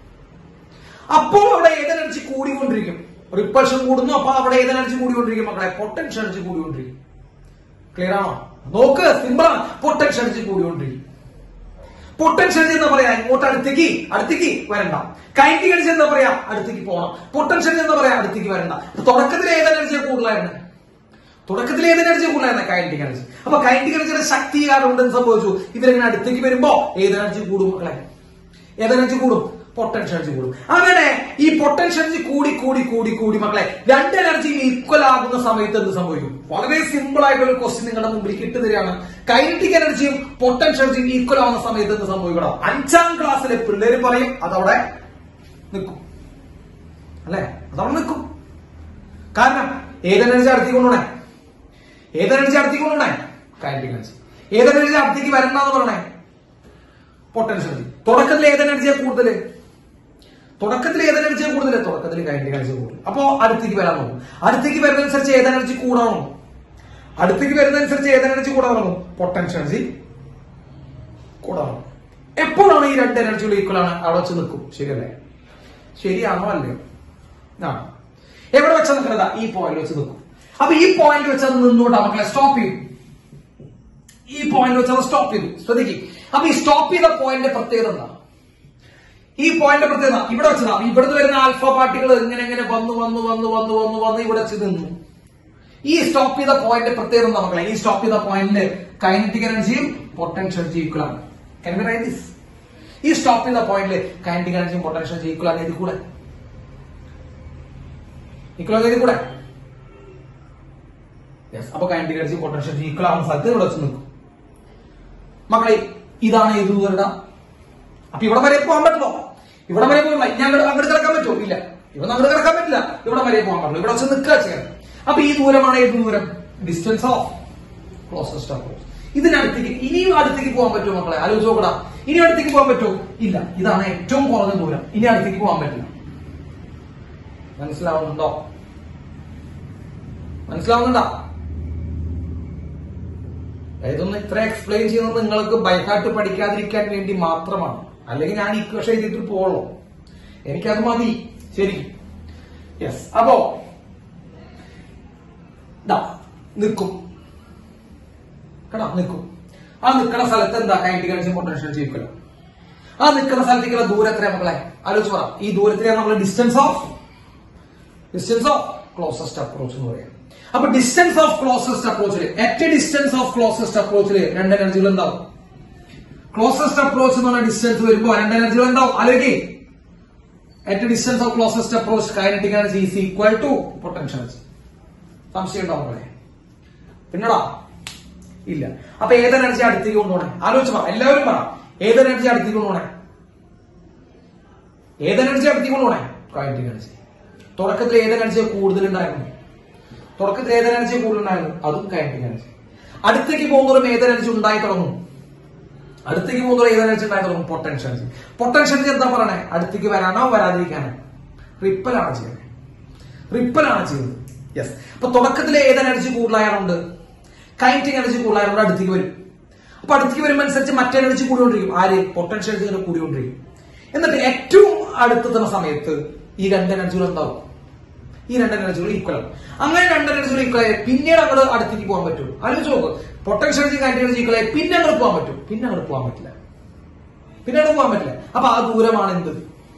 അപ്പോൾ അവിടെ ഏത് എനർജി കൂടിക്കൊണ്ടിരിക്കും റിപ്പൾഷൻ കൂടുന്നു അപ്പൊ അവിടെ ഏത് എനർജി കൂടിക്കൊണ്ടിരിക്കും മക്കളെ പൊട്ടൻഷ്യൽ എനർജി കൂടിക്കൊണ്ടിരിക്കും ക്ലിയർ ആണോ നോക്ക് സിമ്പിൾ ആണ് പൊട്ടൻഷ്യൽ എനർജി കൂടിക്കൊണ്ടിരിക്കും പൊട്ടൻഷ്യൽ എന്താ പറയാ ഇങ്ങോട്ട് അടുത്തേക്ക് അടുത്തേക്ക് വരണ്ട കൈൻറ്റിക് എനർജി എന്താ പറയാ അടുത്തേക്ക് പോകണം പൊട്ടൻഷ്യൽ എന്താ പറയാ അടുത്തേക്ക് വരണ്ട അപ്പൊ തുടക്കത്തിൽ ഏത് എനർജിയെ കൂടുതലായിരുന്നു തുടക്കത്തിൽ ഏത് എനർജി കൂടുതലായിരുന്നു കൈൻറ്റിക് എനർജി അപ്പൊ കൈൻറ്റിക് എനർജിയുടെ ശക്തി കാരണം എന്ത് സംഭവിച്ചു ഇവരിങ്ങനെ അടുത്തേക്ക് വരുമ്പോ ഏത് എനർജി കൂടും മക്കളെ ഏത് എനർജി കൂടും പൊട്ടൻഷ്യൽ എനർജി കൂടും അങ്ങനെ ഈ പൊട്ടൻഷ്യൽ എനർജി കൂടി കൂടി കൂടി കൂടി മക്കളെ രണ്ട് എനർജിയും ഈക്വൽ ആകുന്ന സമയത്ത് എന്ത് സംഭവിക്കും വളരെ സിമ്പിൾ ആയിട്ടുള്ള ഒരു ക്വസ്റ്റ്യൻ നിങ്ങളുടെ മുമ്പിൽ കിട്ടു തരികയാണ് കൈനറ്റിക് എനർജിയും പൊട്ടൻഷ്യൽ എനർജിയും ഈക്വൽ ആവുന്ന സമയത്ത് എന്ത് സംഭവിക്കണം അഞ്ചാം ക്ലാസ്സിലെ പിള്ളേര് പറയും അതവിടെ നിൽക്കും അല്ലെ അതവിടെ നിൽക്കും കാരണം ഏത് എനർജി അടുത്തേക്ക് കൊണ്ടുപോണേ ഏത് എനർജി അടുത്തേക്ക് കൊണ്ടുപോണേ കൈനറ്റിക് എനർജി ഏത് എനർജി അടുത്തേക്ക് വരണ്ടെന്ന് പറയണേ പൊട്ടൻഷ്യൽ എനർജി തുടക്കത്തിൽ ഏത് എനർജിയാണ് കൂടുതൽ തുടക്കത്തിൽ ഏത് എനർജിയാണ് കൂടുതൽ തുടക്കത്തിൽ കൈൻഡിക് എനർജി കൂടുതൽ അപ്പോ അടുത്തേക്ക് വരാൻ നോക്കും അടുത്തേക്ക് വരുന്നതനുസരിച്ച് ഏത് എനർജി കൂടാണോ അടുത്തേക്ക് വരുന്നതനുസരിച്ച് ഏത് എനർജി കൂടാൻ തുടങ്ങും പൊട്ടൻഷ്യൽ എനർജി കൂടാൻ എപ്പോഴാണ് ഈ രണ്ട് എനർജികൾ ഈക്വൽ ആണ് അവിടെ വെച്ച് നിൽക്കും ശരിയല്ലേ ശരിയാണോ അല്ലയോ ആ എവിടെ വെച്ചാൽ നിൽക്കുന്നതാ ഈ പോയിന്റ് വെച്ച് നിൽക്കും അപ്പൊ ഈ പോയിന്റ് വെച്ച് അത് നിന്നുകൊണ്ട് മക്കളെ സ്റ്റോപ്പ് ചെയ്യും ഈ പോയിന്റ് വെച്ച് അത് സ്റ്റോപ്പ് ചെയ്തു ശ്രദ്ധിക്കും അപ്പൊ ഈ സ്റ്റോപ്പ് ചെയ്ത പോയിന്റ് പ്രത്യേകത എന്താ ഈ പോയിന്റ് പ്രത്യേകത ഇവിടെ വെച്ചതാ ഇവിടുന്ന് വരുന്ന ആൽഫ പാർട്ടികൾ ഇങ്ങനെ ഇങ്ങനെ വന്നു വന്നു വന്നു വന്നു വന്നു വന്ന് ഇവിടെ വെച്ച് നിന്നു ഈ സ്റ്റോപ്പ് ചെയ്ത പോയിന്റ് പ്രത്യേകത എന്താ മക്കളെ ഈ സ്റ്റോപ്പ് ചെയ്ത പോയിന്റ് കൈനറ്റിക് എനർജിയും പൊട്ടൻഷ്യൽ എനർജി ഈക്വൽ ആണ് Can we write this? ഈ സ്റ്റോപ്പ് ചെയ്ത പോയിന്റിൽ കൈനറ്റിക് എനർജിയും പൊട്ടൻഷ്യൽ എനർജി ഈക്വൽ ആണ് ഇതിൽ കൂടെ ഈക്വൽ ആണ് ഇതിൽ കൂടെ യെസ് അപ്പൊ kinetic energy potential energy equal ആവുന്ന സ്ഥലത്ത് ഇവിടെ വെച്ച് നിൽക്കും മക്കളെ ഇതാണ് ഏത് ദൂരട അപ്പൊ ഇവിടെ വരെ പോകാൻ പറ്റുമോ ഇവിടെ വരെ പോകില്ല ഞാൻ അങ്ങോട്ട് അങ്ങോട്ട് കിടക്കാൻ പറ്റുമോ ഇല്ല ഇവിടെ അങ്ങോട്ട് കിടക്കാൻ പറ്റില്ല ഇവിടെ വരെ പോകാൻ പറ്റില്ല ഇവിടെ വെച്ച് നിൽക്കുക ചെയ്യാം അപ്പൊ ഈ ദൂരമാണ് ഏത് ദൂരം ഡിസ്റ്റൻസ് ഓഫ് ക്ലോസസ്റ്റ് അപ്രോച്ച് ഇതിനടുത്തേക്ക് ഇനിയും അടുത്തേക്ക് പോകാൻ പറ്റുമോ മക്കളെ ആലോചിച്ച് നോക്കടാ ഇനി അടുത്തേക്ക് പോകാൻ പറ്റുമോ ഇല്ല ഇതാണ് ഏറ്റവും കുറഞ്ഞ ദൂരം ഇനി അടുത്തേക്ക് പോകാൻ പറ്റില്ല മനസ്സിലാവുന്നുണ്ടോ മനസ്സിലാവുന്നുണ്ടോ ഇതൊന്ന് ഇത്ര എക്സ്പ്ലെയിൻ ചെയ്യുന്നത് നിങ്ങൾക്ക് ബൈഹാർട്ട് പഠിക്കാതിരിക്കാൻ വേണ്ടി മാത്രമാണ് അല്ലെങ്കിൽ ഞാൻ ഇക്വേഷൻ എഴുതിയിട്ട് പോളോ എനിക്കത് മതി ശരി യെസ് അപ്പോ ദാ നിൽക്കും കേട്ടോ നിൽക്കും ആ നിൽക്കുന്ന സ്ഥലത്ത് എന്താ കൈൻഡിക് എനർജി പൊട്ടൻഷ്യൽ ചെയ്യിക്കണം ആ നിൽക്കുന്ന സ്ഥലത്തേക്കുള്ള ദൂരം എത്രയാ മക്കളെ ആലോചിച്ച് പറ ഈ ദൂരത്തിലാണ് നമ്മൾ distance of distance of closest approach എന്ന് പറയാം അപ്പൊ ഡിസ്റ്റൻസ് ഓഫ് ക്ലോസസ്റ്റ് അപ്രോച്ചിൽ എറ്റ് ഡിസ്റ്റൻസ് ഓഫ് ക്ലോസസ്റ്റ് അപ്രോച്ചിൽ രണ്ട് എനർജികൾ ഉണ്ടാവും ക്ലോസസ്റ്റ് അപ്രോച്ച് എന്ന് പറഞ്ഞ ഡിസ്റ്റൻസ് വരുമ്പോൾ രണ്ട് എനർജികൾ ഉണ്ടാവും ആലോചിക്കേ at distance of closest approach kinetic energy is equal to potential energy സംശയം ഉണ്ടാവും പോലെ പിന്നടാ ഇല്ല അപ്പൊ ഏത് എനർജി അടുത്തേക്ക് കൊണ്ടുപോണേ ആലോചിച്ച് പറ എല്ലാവരും പറ ഏത് എനർജി അടുത്തേക്ക് കൊണ്ടുപോണേ ഏത് എനർജി അടുത്തേക്ക് കൊണ്ടുപോണേ കൈനറ്റിക് എനർജി തുടക്കത്തിൽ ഏത് എനർജി കൂടുതൽ ഉണ്ടായിരുന്നു തുടക്കത്തിൽ ഏത് എനർജി കൂടുതൽ ഉണ്ടായിരുന്നു അതും കൈനറ്റിക് എനർജി അടുത്തേക്ക് പോകുന്നതും ഏത് എനർജി ഉണ്ടായി തുടങ്ങും അടുത്തേക്ക് പോകുന്നതും ഏത് എനർജി ഉണ്ടായി തുടങ്ങും പൊട്ടൻഷ്യൽ എനർജി പൊട്ടൻഷ്യൽ എനർജി എന്താ പറയണേ അടുത്തേക്ക് വരാനോ വരാതിരിക്കാനോ റിപ്പലാണ് ചെയ്യുന്നത് റിപ്പലാണ് ചെയ്യുന്നത് യെസ് അപ്പൊ തുടക്കത്തിലെ ഏത് എനർജി കൂടുതലായതുകൊണ്ട് കൈനറ്റിക് എനർജി കൂടുതലായതുകൊണ്ട് അടുത്തേക്ക് വരും അപ്പൊ അടുത്തേക്ക് വരുമ്പോൾ അനുസരിച്ച് മറ്റേ എനർജി കൂടിക്കൊണ്ടിരിക്കും ആര് പൊട്ടൻഷ്യൽ എനർജി ഇങ്ങനെ കൂടിക്കൊണ്ടിരിക്കും എന്നിട്ട് ഏറ്റവും അടുത്തെത്തുന്ന സമയത്ത് ഈ രണ്ട് എനർജികൾ എന്താവും ഈ രണ്ട് എനർജികൾ ഈക്വൽ ആവും അങ്ങനെ രണ്ട് എനർജികൾ ഈക്വൽ ആയി പിന്നീട് അങ്ങോട്ട് അടുത്തേക്ക് പോകാൻ പറ്റും ആലോചിച്ച് നോക്ക് potential energy kinetic energy equal ആയി പിന്നെ അങ്ങോട്ട് പോകാൻ പറ്റും പിന്നെ അങ്ങോട്ട് പോകാൻ പറ്റില്ല പിന്നെ അങ്ങോട്ട് പോകാൻ പറ്റില്ല അപ്പൊ ആ ദൂരമാണ് എന്ത്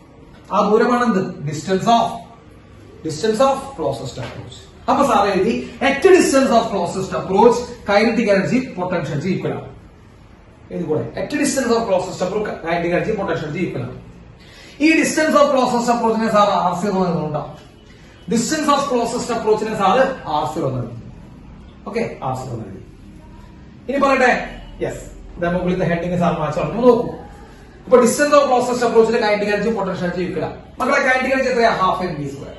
ആ ദൂരമാണ് എന്ത് distance of distance of closest approach അപ്പൊ സാർ എഴുതി at distance of closest approach kinetic energy potential energy equal ആണ് ഇതുകൂടെ at distance of closest approach kinetic energy potential energy equal ആണ് ഈ ഡിസ്റ്റൻസ് ഓഫ് ക്ലോസസ്റ്റ് അപ്രോച്ചിനെ സാർ ആർ സീറോ എന്നുണ്ടാവും distance of closest അപ്രോച്ചിനെ sir R zero എന്ന് okay R zero എന്ന് എഴുതി ഇനി പറയട്ടെ യെസ് മുകളിലത്തെ ഹെഡിങ് സാർ മാച്ച് പറഞ്ഞു നോക്കൂ അപ്പൊ ഡിസ്റ്റൻസ് ഓഫ് ക്ലോസസ്റ്റ് അപ്രോച്ചിലെ kinetic energy potential energy equal മക്കളെ കൈനറ്റിക് എനർജി എത്രയാ half M B square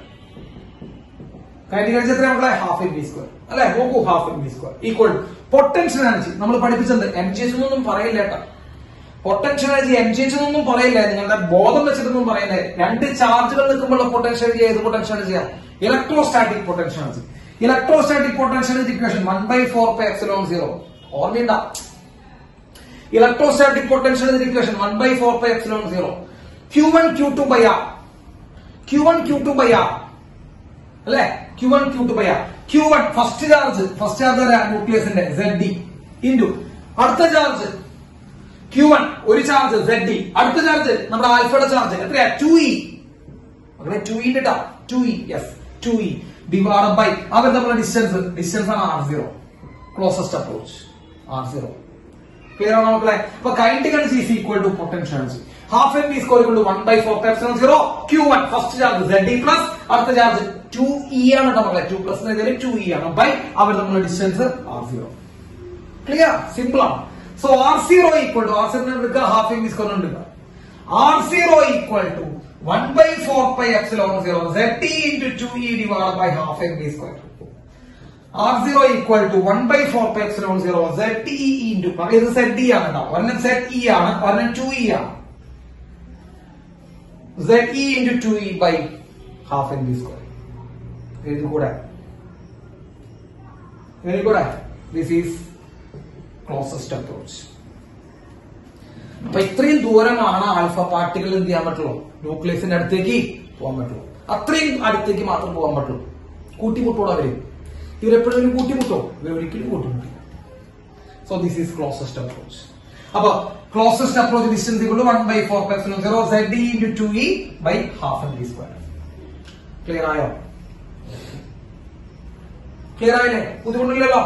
kinetic energy എത്രയാ മക്കളെ ഹാഫ് എം ബി സ്ക്വയർ അല്ലെ നോക്കൂ half M B square equal potential energy നമ്മൾ പഠിപ്പിച്ചത് എം ജി എച്ച് എന്നൊന്നും പറയില്ല കേട്ടോ potential energy M G H എന്നൊന്നും പറയില്ല നിങ്ങളുടെ ബോധം വെച്ചിട്ടൊന്നും പറയില്ല രണ്ട് ചാർജുകൾ നിൽക്കുമ്പോൾ പൊട്ടൻഷ്യൽ എനർജി ഏത് പൊട്ടൻഷ്യൽ എനർജിയാ electrostatic potential energy electrostatic potential energy equation one by four pi epsilon zero ഓർമ്മയുണ്ട electrostatic potential energy equation one by four pi epsilon zero Q one Q two by R Q one Q two by R അല്ലെ Q one Q two by R Q one first charge first charge ന്യൂക്ലിയസിന്റെ Z D into അടുത്ത charge Q one ഒരു charge Z D അടുത്ത charge നമ്മുടെ ആൽഫയുടെ charge എത്രയാ two E മക്കളെ two E ട്ടാ two E yes two E divide by അവർ തമ്മിലുള്ള ഡിസ്റ്റൻസ് ഡിസ്റ്റൻസ് ആണ് R zero closest approach R zero clear ആണോ മക്കളെ അപ്പൊ kinetic energy is equal to potential energy half M V square to one by four epsilon zero Q one first charge Z D plus അടുത്ത charge two E ആണ് കേട്ടോ മക്കളെ two plus two E ആണ് by അവർ തമ്മിലുള്ള distance R zero clear simple ആണ് so R zero equal to R zero എടുക്കുക half M V square എടുക്കുക R zero equal to one by four by epsilon zero Z T into two E divide by half M B square R zero equal to one by four pi epsilon zero Z T into ഇത് Z E ആണ് കേട്ടോ ഒരെണ്ണം Z E ആണ് ഒരെണ്ണം two E ആണ് Z E into two E by half M V square ഇത് കൂടെ ഇതിൽ കൂടെ ദിസ് ഈസ് ക്ലോസസ്റ്റ് അപ്രോച്ച് അപ്പൊ ഇത്രയും ദൂരമാണ് ആൽഫ പാർട്ടികൾ എന്ത് ചെയ്യാൻ പറ്റുള്ളൂ ന്യൂക്ലിയസിന്റെ അടുത്തേക്ക് പോകാൻ പറ്റുള്ളൂ അത്രയും അടുത്തേക്ക് മാത്രം പോകാൻ പറ്റുള്ളൂ കൂട്ടിമുട്ടോളൂ അവര് ഇവരെപ്പോഴും കൂട്ടിമുട്ടോ ഇവരൊരിക്കലും കൂട്ടിമുട്ടില്ല so this is closest approach അപ്പൊ closest approach distance equal one by four percent zero Z D into two E by half M V square clear ആയോ ക്ലിയർ ആയില്ലേ ബുദ്ധിമുട്ടില്ലല്ലോ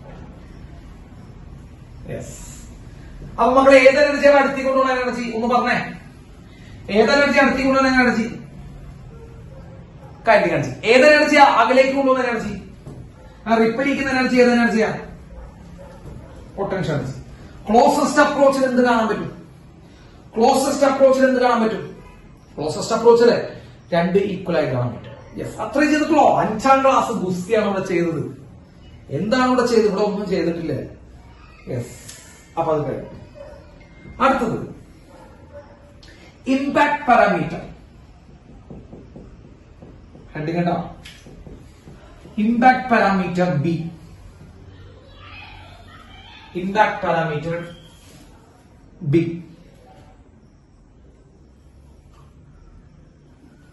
യെസ് അപ്പൊ മക്കളെ ഏത് എനർജിയാണ് അടുത്തി കൊണ്ടുപോകുന്ന എനർജി ഒന്ന് പറഞ്ഞേ ഏത് എനർജി അടുത്തി കൊണ്ടുപോകുന്ന എനർജി കൈൻഡിക് എനർജി ഏത് എനർജിയാ അകലേക്ക് കൊണ്ടുപോകുന്ന എനർജി റിപ്പലിക്കുന്ന എനർജി ഏത് എനർജിയാ പൊട്ടൻഷ്യൽ എനർജി ക്ലോസസ്റ്റ് അപ്രോച്ചിൽ എന്ത് കാണാൻ പറ്റും ക്ലോസസ്റ്റ് അപ്രോച്ചിൽ എന്ത് കാണാൻ പറ്റും ക്ലോസസ്റ്റ് അപ്രോച്ചിൽ രണ്ട് ഈക്വൽ ആയി കാണാൻ പറ്റും യെസ് അത്രയും ചെയ്തിട്ടുള്ളോ അഞ്ചാം ക്ലാസ് ഗുസ്തിയാണ് ഇവിടെ ചെയ്തത് എന്താണ് ഇവിടെ ചെയ്തത് ഇവിടെ ഒന്നും ചെയ്തിട്ടില്ല യെസ് അപ്പൊ അത് കഴിഞ്ഞു അടുത്തത് ഇമ്പാക്ട് പാരാമീറ്റർ ഹെഡിങ് കേട്ടോ impact parameter B impact parameter B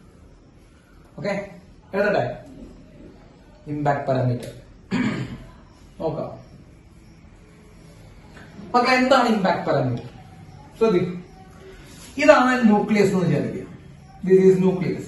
okay എഴുതട്ടെ ഇമ്പാക്ട് പാരാമീറ്റർ നോക്കാം മക്കളെ എന്താണ് ഇമ്പാക്ട് പാരാമീറ്റർ ശ്രദ്ധിക്കും ഇതാണ് ന്യൂക്ലിയസ് എന്ന് വിചാരിക്കുക ദിസ് ഈസ് ന്യൂക്ലിയസ്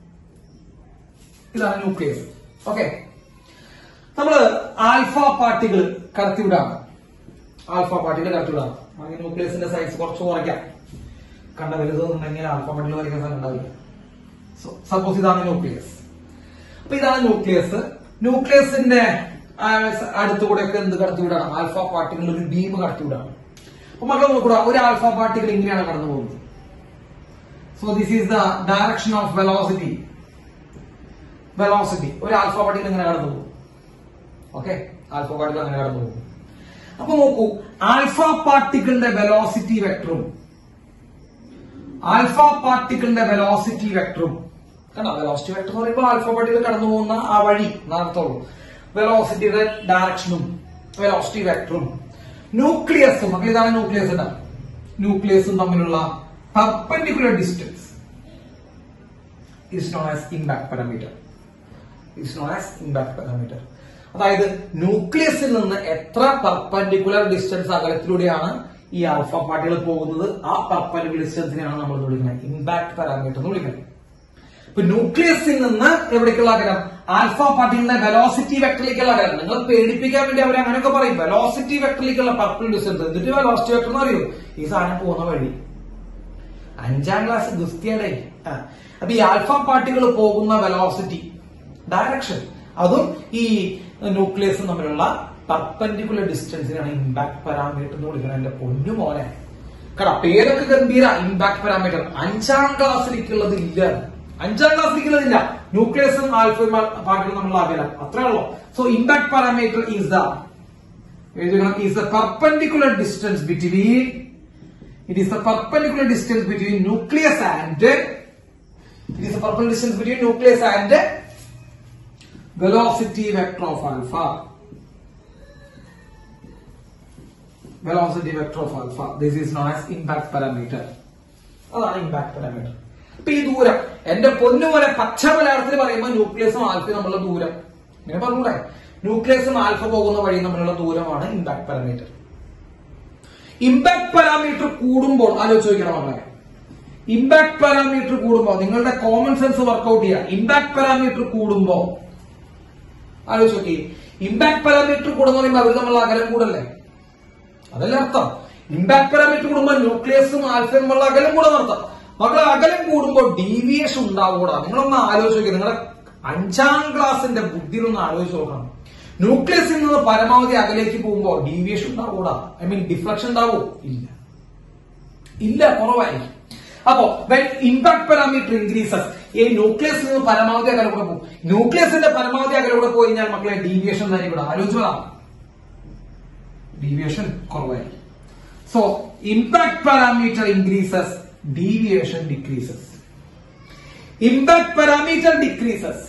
ഇതാണ് ന്യൂക്ലിയസ് ഓക്കെ നമ്മള് ആൽഫ പാർട്ടികൾ കടത്തിവിടാണ് ആൽഫ പാർട്ടികൾ കടത്തിവിടാണ് അങ്ങനെ ന്യൂക്ലിയസിന്റെ സൈസ് കുറച്ച് കുറയ്ക്കാം കണ്ട വലുതെന്നുണ്ടെങ്കിൽ ആൽഫ പാർട്ടികൾ വരയ്ക്കാൻ സ്ഥലം ഉണ്ടാവില്ല സപ്പോസ് ഇതാണ് ന്യൂക്ലിയസ് അപ്പൊ ഇതാണ് ന്യൂക്ലിയസ് ന്യൂക്ലിയസിന്റെ ആ, സ- അടുത്തുകൂടെ ഒക്കെ എന്ത് കടത്തിവിടാണ് ആൽഫ പാർട്ടികൾ ഒരു ബീം കടത്തിവിടാണ് അപ്പൊ മക്കൾ നോക്കുക ഒരു ആൽഫ പാർട്ടികൾ ഇങ്ങനെയാണ് കടന്നു പോകുന്നത് so this is the direction of velocity velocity ഒരു ആൽഫ പാർട്ടികൾ ഇങ്ങനെ കടന്നു പോകും ഓക്കെ ആൽഫ പാർട്ടികൾ അങ്ങനെ കടന്നു പോകും അപ്പൊ നോക്കൂ ആൽഫ പാർട്ടിക്കിളിന്റെ വെലോസിറ്റി വെക്ടറും ആൽഫ പാർട്ടിക്കിളിന്റെ വെലോസിറ്റി വെക്ടറും കണ്ടോ വെലോസിറ്റി വെക്ടർ എന്ന് പറയുമ്പോൾ ആൽഫ പാർട്ടികൾ കടന്നു പോകുന്ന ആ വഴി നടത്തുള്ളൂ വെലോസിറ്റിയുടെ ഡയറക്ഷനും വെലോസിറ്റി വെക്ടറും ന്യൂക്ലിയസും അപ്പോൾ ഇതാണ് ന്യൂക്ലിയസ് ഇടാം ന്യൂക്ലിയസും തമ്മിലുള്ള perpendicular distance is known as impact parameter is known as impact parameter അതായത് ന്യൂക്ലിയസിൽ നിന്ന് എത്ര പെർപെൻഡിക്കുലർ ഡിസ്റ്റൻസ് അകലത്തിലൂടെയാണ് ഈ ആൽഫ പാർട്ടികൾ പോകുന്നത് ആ പെർപെൻഡിക്കുലർ ഡിസ്റ്റൻസിനെയാണ് നമ്മൾ എന്ത് വിളിക്കുന്നത് ഇമ്പാക്ട് പാരാമീറ്റർ എന്ന് വിളിക്കുന്നത് ഇപ്പൊ ന്യൂക്ലിയസിൽ നിന്ന് എവിടേക്കുള്ള അകലം ആൽഫ പാർട്ടികളുടെ വെലോസിറ്റി വെക്ടറിലേക്കുള്ള അകലം നിങ്ങൾ പേടിപ്പിക്കാൻ വേണ്ടി അവർ അങ്ങനെയൊക്കെ പറയും വെലോസിറ്റി വെക്ടറിലേക്കുള്ള പർപ്പിൾ ഡിസ്റ്റൻസ് എന്നിട്ട് വെലോസിറ്റി വെക്ടർ എന്ന് അറിയൂ ഈ സാധനം പോകുന്ന വഴി അഞ്ചാം ക്ലാസ് ഗുസ്തിയുടെ ആ. അപ്പൊ ഈ ആൽഫ പാർട്ടികൾ പോകുന്ന വെലോസിറ്റി ഡയറക്ഷൻ അതും ഈ ന്യൂക്ലിയസും തമ്മിലുള്ള പെർപെൻഡിക്കുലർ ഡിസ്റ്റൻസിനാണ് ഇമ്പാക്ട് പാരാമീറ്റർ എന്ന് വിളിക്കുന്നത് എന്റെ പൊന്നു മോനെ കട പേരൊക്കെ ഗംഭീര ഇമ്പാക്ട് പാരാമീറ്റർ അഞ്ചാം ക്ലാസ്സിലേക്കുള്ളത് ഇല്ല അഞ്ചാം ക്ലാസ്സിലേക്കുള്ളതില്ല ന്യൂക്ലിയസും ആൽഫയും പാർട്ടികളും തമ്മിലുള്ള അകലം അത്രേ ഉള്ളൂ so impact parameter is the is the perpendicular distance between It is the perpendicular distance between nucleus and it is the perpendicular distance between nucleus and velocity vector of alpha. Velocity vector of alpha. This is known as impact parameter. അതാണ് impact parameter അപ്പൊ ഈ ദൂരം എന്റെ പൊന്നുപോലെ പച്ച മലയാളത്തിൽ പറയുമ്പോൾ ന്യൂക്ലിയസും ആൽഫയും തമ്മിലുള്ള ദൂരം ഇങ്ങനെ പറഞ്ഞൂടെ ന്യൂക്ലിയസും ആൽഫ പോകുന്ന വഴി തമ്മിലുള്ള ദൂരമാണ് ഇമ്പാക്ട് പാരാമീറ്റർ ഇമ്പാക്ട് പാരാമീറ്റർ കൂടുമ്പോൾ ആലോചിച്ച് നോക്കണം മക്കളെ ഇമ്പാക്ട് പാരാമീറ്റർ കൂടുമ്പോൾ നിങ്ങളുടെ കോമൺ സെൻസ് വർക്ക്ഔട്ട് ചെയ്യുക ഇമ്പാക്ട് പാരാമീറ്റർ കൂടുമ്പോ ആലോചിച്ച് നോക്കി ഇമ്പാക്ട് പാരാമീറ്റർ കൂടുന്ന പറയുമ്പോൾ അവർ തമ്മിലുള്ള അകലം കൂടല്ലേ അതല്ലേ അർത്ഥം ഇമ്പാക്ട് പാരാമീറ്റർ കൂടുമ്പോൾ ന്യൂക്ലിയസും ആൽഫയും തമ്മിലുള്ള അകലം കൂടുന്ന അർത്ഥം മക്കളെ അകലം കൂടുമ്പോൾ ഡീവിയേഷൻ ഉണ്ടാവൂടാ നിങ്ങളൊന്ന് ആലോചിച്ച് നോക്കി നിങ്ങളുടെ അഞ്ചാം ക്ലാസിന്റെ ബുദ്ധിയിലൊന്ന് ആലോചിച്ച് നോക്കണം ന്യൂക്ലിയസിൽ നിന്ന് പരമാവധി അകലേക്ക് പോകുമ്പോൾ ഡീവിയേഷൻ ഉണ്ടാവൂടാ ഐ മീൻ ഡിഫ്ലക്ഷൻ ഉണ്ടാവോ ഇല്ല ഇല്ല കുറവായിരിക്കും അപ്പോ വെൻ ഇമ്പാക്ട് പാരാമീറ്റർ ഇൻക്രീസസ് ഈ ന്യൂക്ലിയസിൽ നിന്ന് പരമാവധി അകലെ കൂടെ പോകും ന്യൂക്ലിയസിന്റെ പരമാവധി അകലെ കൂടെ പോയി കഴിഞ്ഞാൽ മക്കളെ ഡീവിയേഷൻ തന്നെ ഇവിടെ ആലോചിച്ചതാണ് ഡീവിയേഷൻ കുറവായിരിക്കും so impact parameter increases deviation decreases impact parameter decreases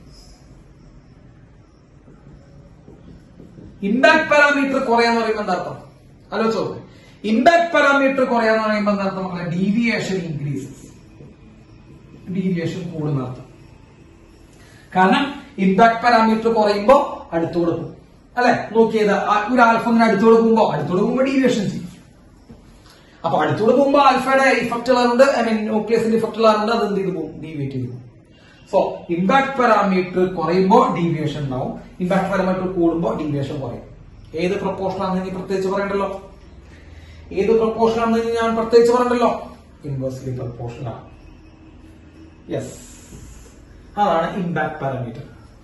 impact parameter കുറയാന്ന് പറയുമ്പോൾ എന്താ അർത്ഥം ആലോചിച്ചോ ഇമ്പാക്ട് പാരാമീറ്റർ കുറയാന്ന് പറയുമ്പോൾ എന്താ അർത്ഥം മക്കളെ ഡീവിയേഷൻ ഇൻക്രീസസ് ഡീവിയേഷൻ കൂടുന്ന അർത്ഥം കാരണം ഇമ്പാക്ട് പാരാമീറ്റർ കുറയുമ്പോ അടുത്തുകൂടെ പോകും അല്ലെ നോക്കിയത് ആ ഒരു ആൽഫ ഇങ്ങനെ അടുത്തുകൂടെ പോകുമ്പോ അടുത്തുകൂടെ പോകുമ്പോ ഡീവിയേഷൻ ചെയ്യും അപ്പൊ അടുത്തുകൂടെ പോകുമ്പോ ആൽഫയുടെ ഇഫക്റ്റ് ഉള്ളതുകൊണ്ട് ഐ മീൻ ന്യൂക്ലിയസിന്റെ ഇഫക്റ്റ് ഉള്ളതുകൊണ്ട് അത് എന്ത് ചെയ്ത് പോകും ഡീവിയേറ്റ് ചെയ്ത് പോകും സോ ഇമ്പാക്ട് പാരാമീറ്റർ കുറയുമ്പോൾ ഡീവിയേഷൻ ഉണ്ടാവും ഇമ്പാക്ട് പാരാമീറ്റർ കൂടുമ്പോൾ ഡീവിയേഷൻ കുറയും ഏത് പ്രപ്പോർഷൻ ആണെന്ന് ഇനി പ്രത്യേകിച്ച് പറയണ്ടല്ലോ ഏത് പ്രപ്പോർഷൻ ആണെന്ന് ഇനി ഞാൻ പ്രത്യേകിച്ച് പറയണ്ടല്ലോ ഇൻവേഴ്സ്ലി പ്രപ്പോർഷൻ ആണ് യെസ് അതാണ് impact parameter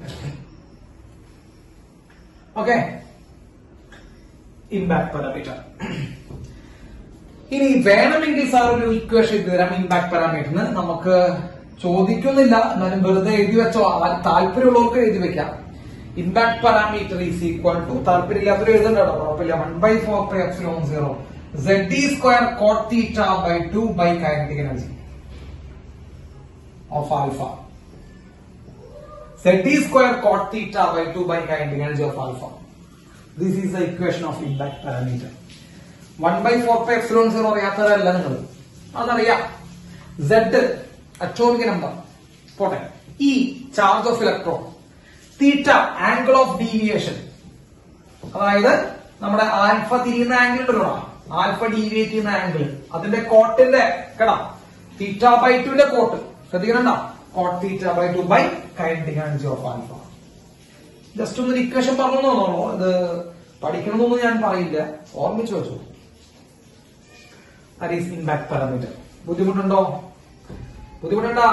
okay impact parameter ഇനി വേണമെങ്കിൽ സാർ ഒരു ഇക്വേഷൻ ഇട്ട് തരാം ഇമ്പാക്ട് പാരാമീറ്ററിന് നമുക്ക് ചോദിക്കുന്നില്ല എന്നാലും വെറുതെ എഴുതി വെച്ചോ ആ- താല്പര്യമുള്ളവർക്ക് എഴുതി വെക്കാം impact parameter is equal to താല്പര്യമില്ലാത്തൊരു എഴുതണ്ടോ കുഴപ്പമില്ല one by four by epsilon zero Z D square cot theta by two by kinetic energy of alpha Z D square cot theta by two by kinetic energy of alpha this is the equation of impact parameter one by four pi epsilon zero അറിയാത്തവരല്ല നിങ്ങൾ അതറിയാം Z atomic number പോട്ടെ E charge of electron theta angle of deviation അതായത് നമ്മുടെ alpha തിരിയുന്ന angle ഉണ്ടല്ലോ alpha deviate ചെയ്യുന്ന angle അതിന്റെ കോട്ടിന്റെ കേടാ തീറ്റ ബൈ ടുന്റെ കോട്ട് ശ്രദ്ധിക്കണ്ട cot theta by two by kinetic energy of alpha just ഒന്ന് ഇക്വേഷൻ പറഞ്ഞു തോന്നുള്ളൂ ഇത് പഠിക്കണമെന്നൊന്നും ഞാൻ പറയില്ല ഓർമ്മിച്ചു വെച്ചു അരീസ് ഇമ്പാക്ട് പാരാമീറ്റർ ബുദ്ധിമുട്ടുണ്ടോ ബുദ്ധിമുട്ടുണ്ടാ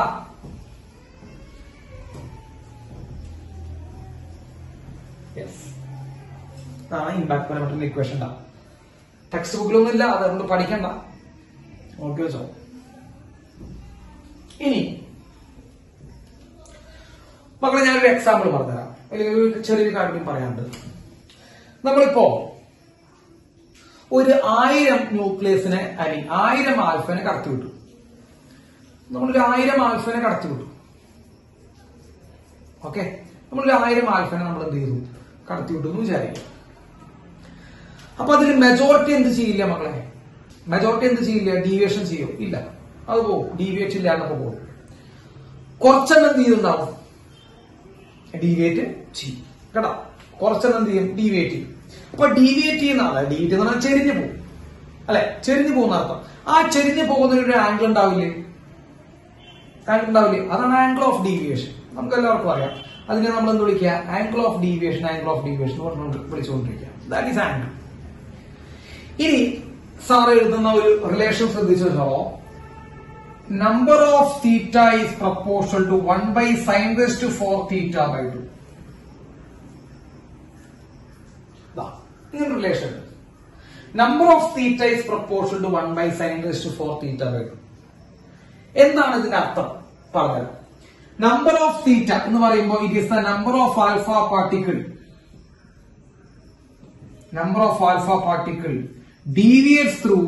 യെസ് അതാണ് ഇമ്പാക്ട് പാരാമീറ്ററിന്റെ ഇക്വേഷൻ ഉണ്ടാ ടെക്സ്റ്റ് ബുക്കിലൊന്നും ഇല്ല അതുകൊണ്ട് പഠിക്കണ്ട നോക്കി വെച്ചോ ഇനി മക്കളെ ഞാനൊരു എക്സാമ്പിൾ പറഞ്ഞുതരാം അല്ലെങ്കിൽ ഒരു ചെറിയൊരു കാര്യം പറയാനുണ്ട് നമ്മളിപ്പോ ഒരു ആയിരം ന്യൂക്ലിയസിനെ അല്ലെ ആയിരം ആൽഫനെ കടത്തി വിട്ടു നമ്മളൊരു ആയിരം ആൽഫനെ കടത്തി വിട്ടു ഓക്കെ നമ്മളൊരു ആയിരം ആൽഫനെ നമ്മൾ എന്ത് ചെയ്തു കടത്തി വിട്ടു എന്ന് വിചാരിക്കും അപ്പൊ അതിൽ മെജോറിറ്റി എന്ത് ചെയ്യില്ല മക്കളെ മെജോറിറ്റി എന്ത് ചെയ്യില്ല ഡീവിയേഷൻ ചെയ്യും ഇല്ല അത് പോകും ഡീവിയേറ്റ് ഇല്ലാണ്ടപ്പോ പോകും കുറച്ചെണ്ണം എന്ത് ചെയ്യുന്നുണ്ടാവും ഡീവിയേറ്റ് ചെയ്യും കേട്ടോ കുറച്ചെണ്ണം എന്ത് ചെയ്യും ഡീവിയേറ്റ് ചെയ്യും അപ്പൊ ഡീവിയേറ്റ് ചെയ്യുന്ന ആളെ ഡീവിയേറ്റ് എന്ന് പറഞ്ഞാൽ ചെരിഞ്ഞു പോകും അല്ലെ ചെരിഞ്ഞു പോകുന്ന അർത്ഥം ആ ചെരിഞ്ഞു പോകുന്നതിന് ഒരു ആംഗിൾ ഉണ്ടാവില്ലേ ആംഗിൾ ഉണ്ടാവില്ലേ അതാണ് ആംഗിൾ ഓഫ് ഡീവിയേഷൻ നമുക്ക് എല്ലാവർക്കും അറിയാം അതിനെ നമ്മൾ എന്ത് വിളിക്കുക angle of deviation angle of deviation വിളിച്ചുകൊണ്ടിരിക്കുക ദാറ്റ് ഈസ് ആംഗിൾ ഇനി സാർ എഴുതുന്ന ഒരു റിലേഷൻ ശ്രദ്ധിച്ചു വെച്ചോളോ number of theta is proportional to one by sine raise to four theta by two ഇങ്ങനെ relation number of theta is proportional to one by sine raise to four theta by two എന്താണ് ഇതിന്റെ അർത്ഥം പറഞ്ഞത് number of theta എന്ന് പറയുമ്പോൾ it is the number of alpha particle number of alpha particle deviates through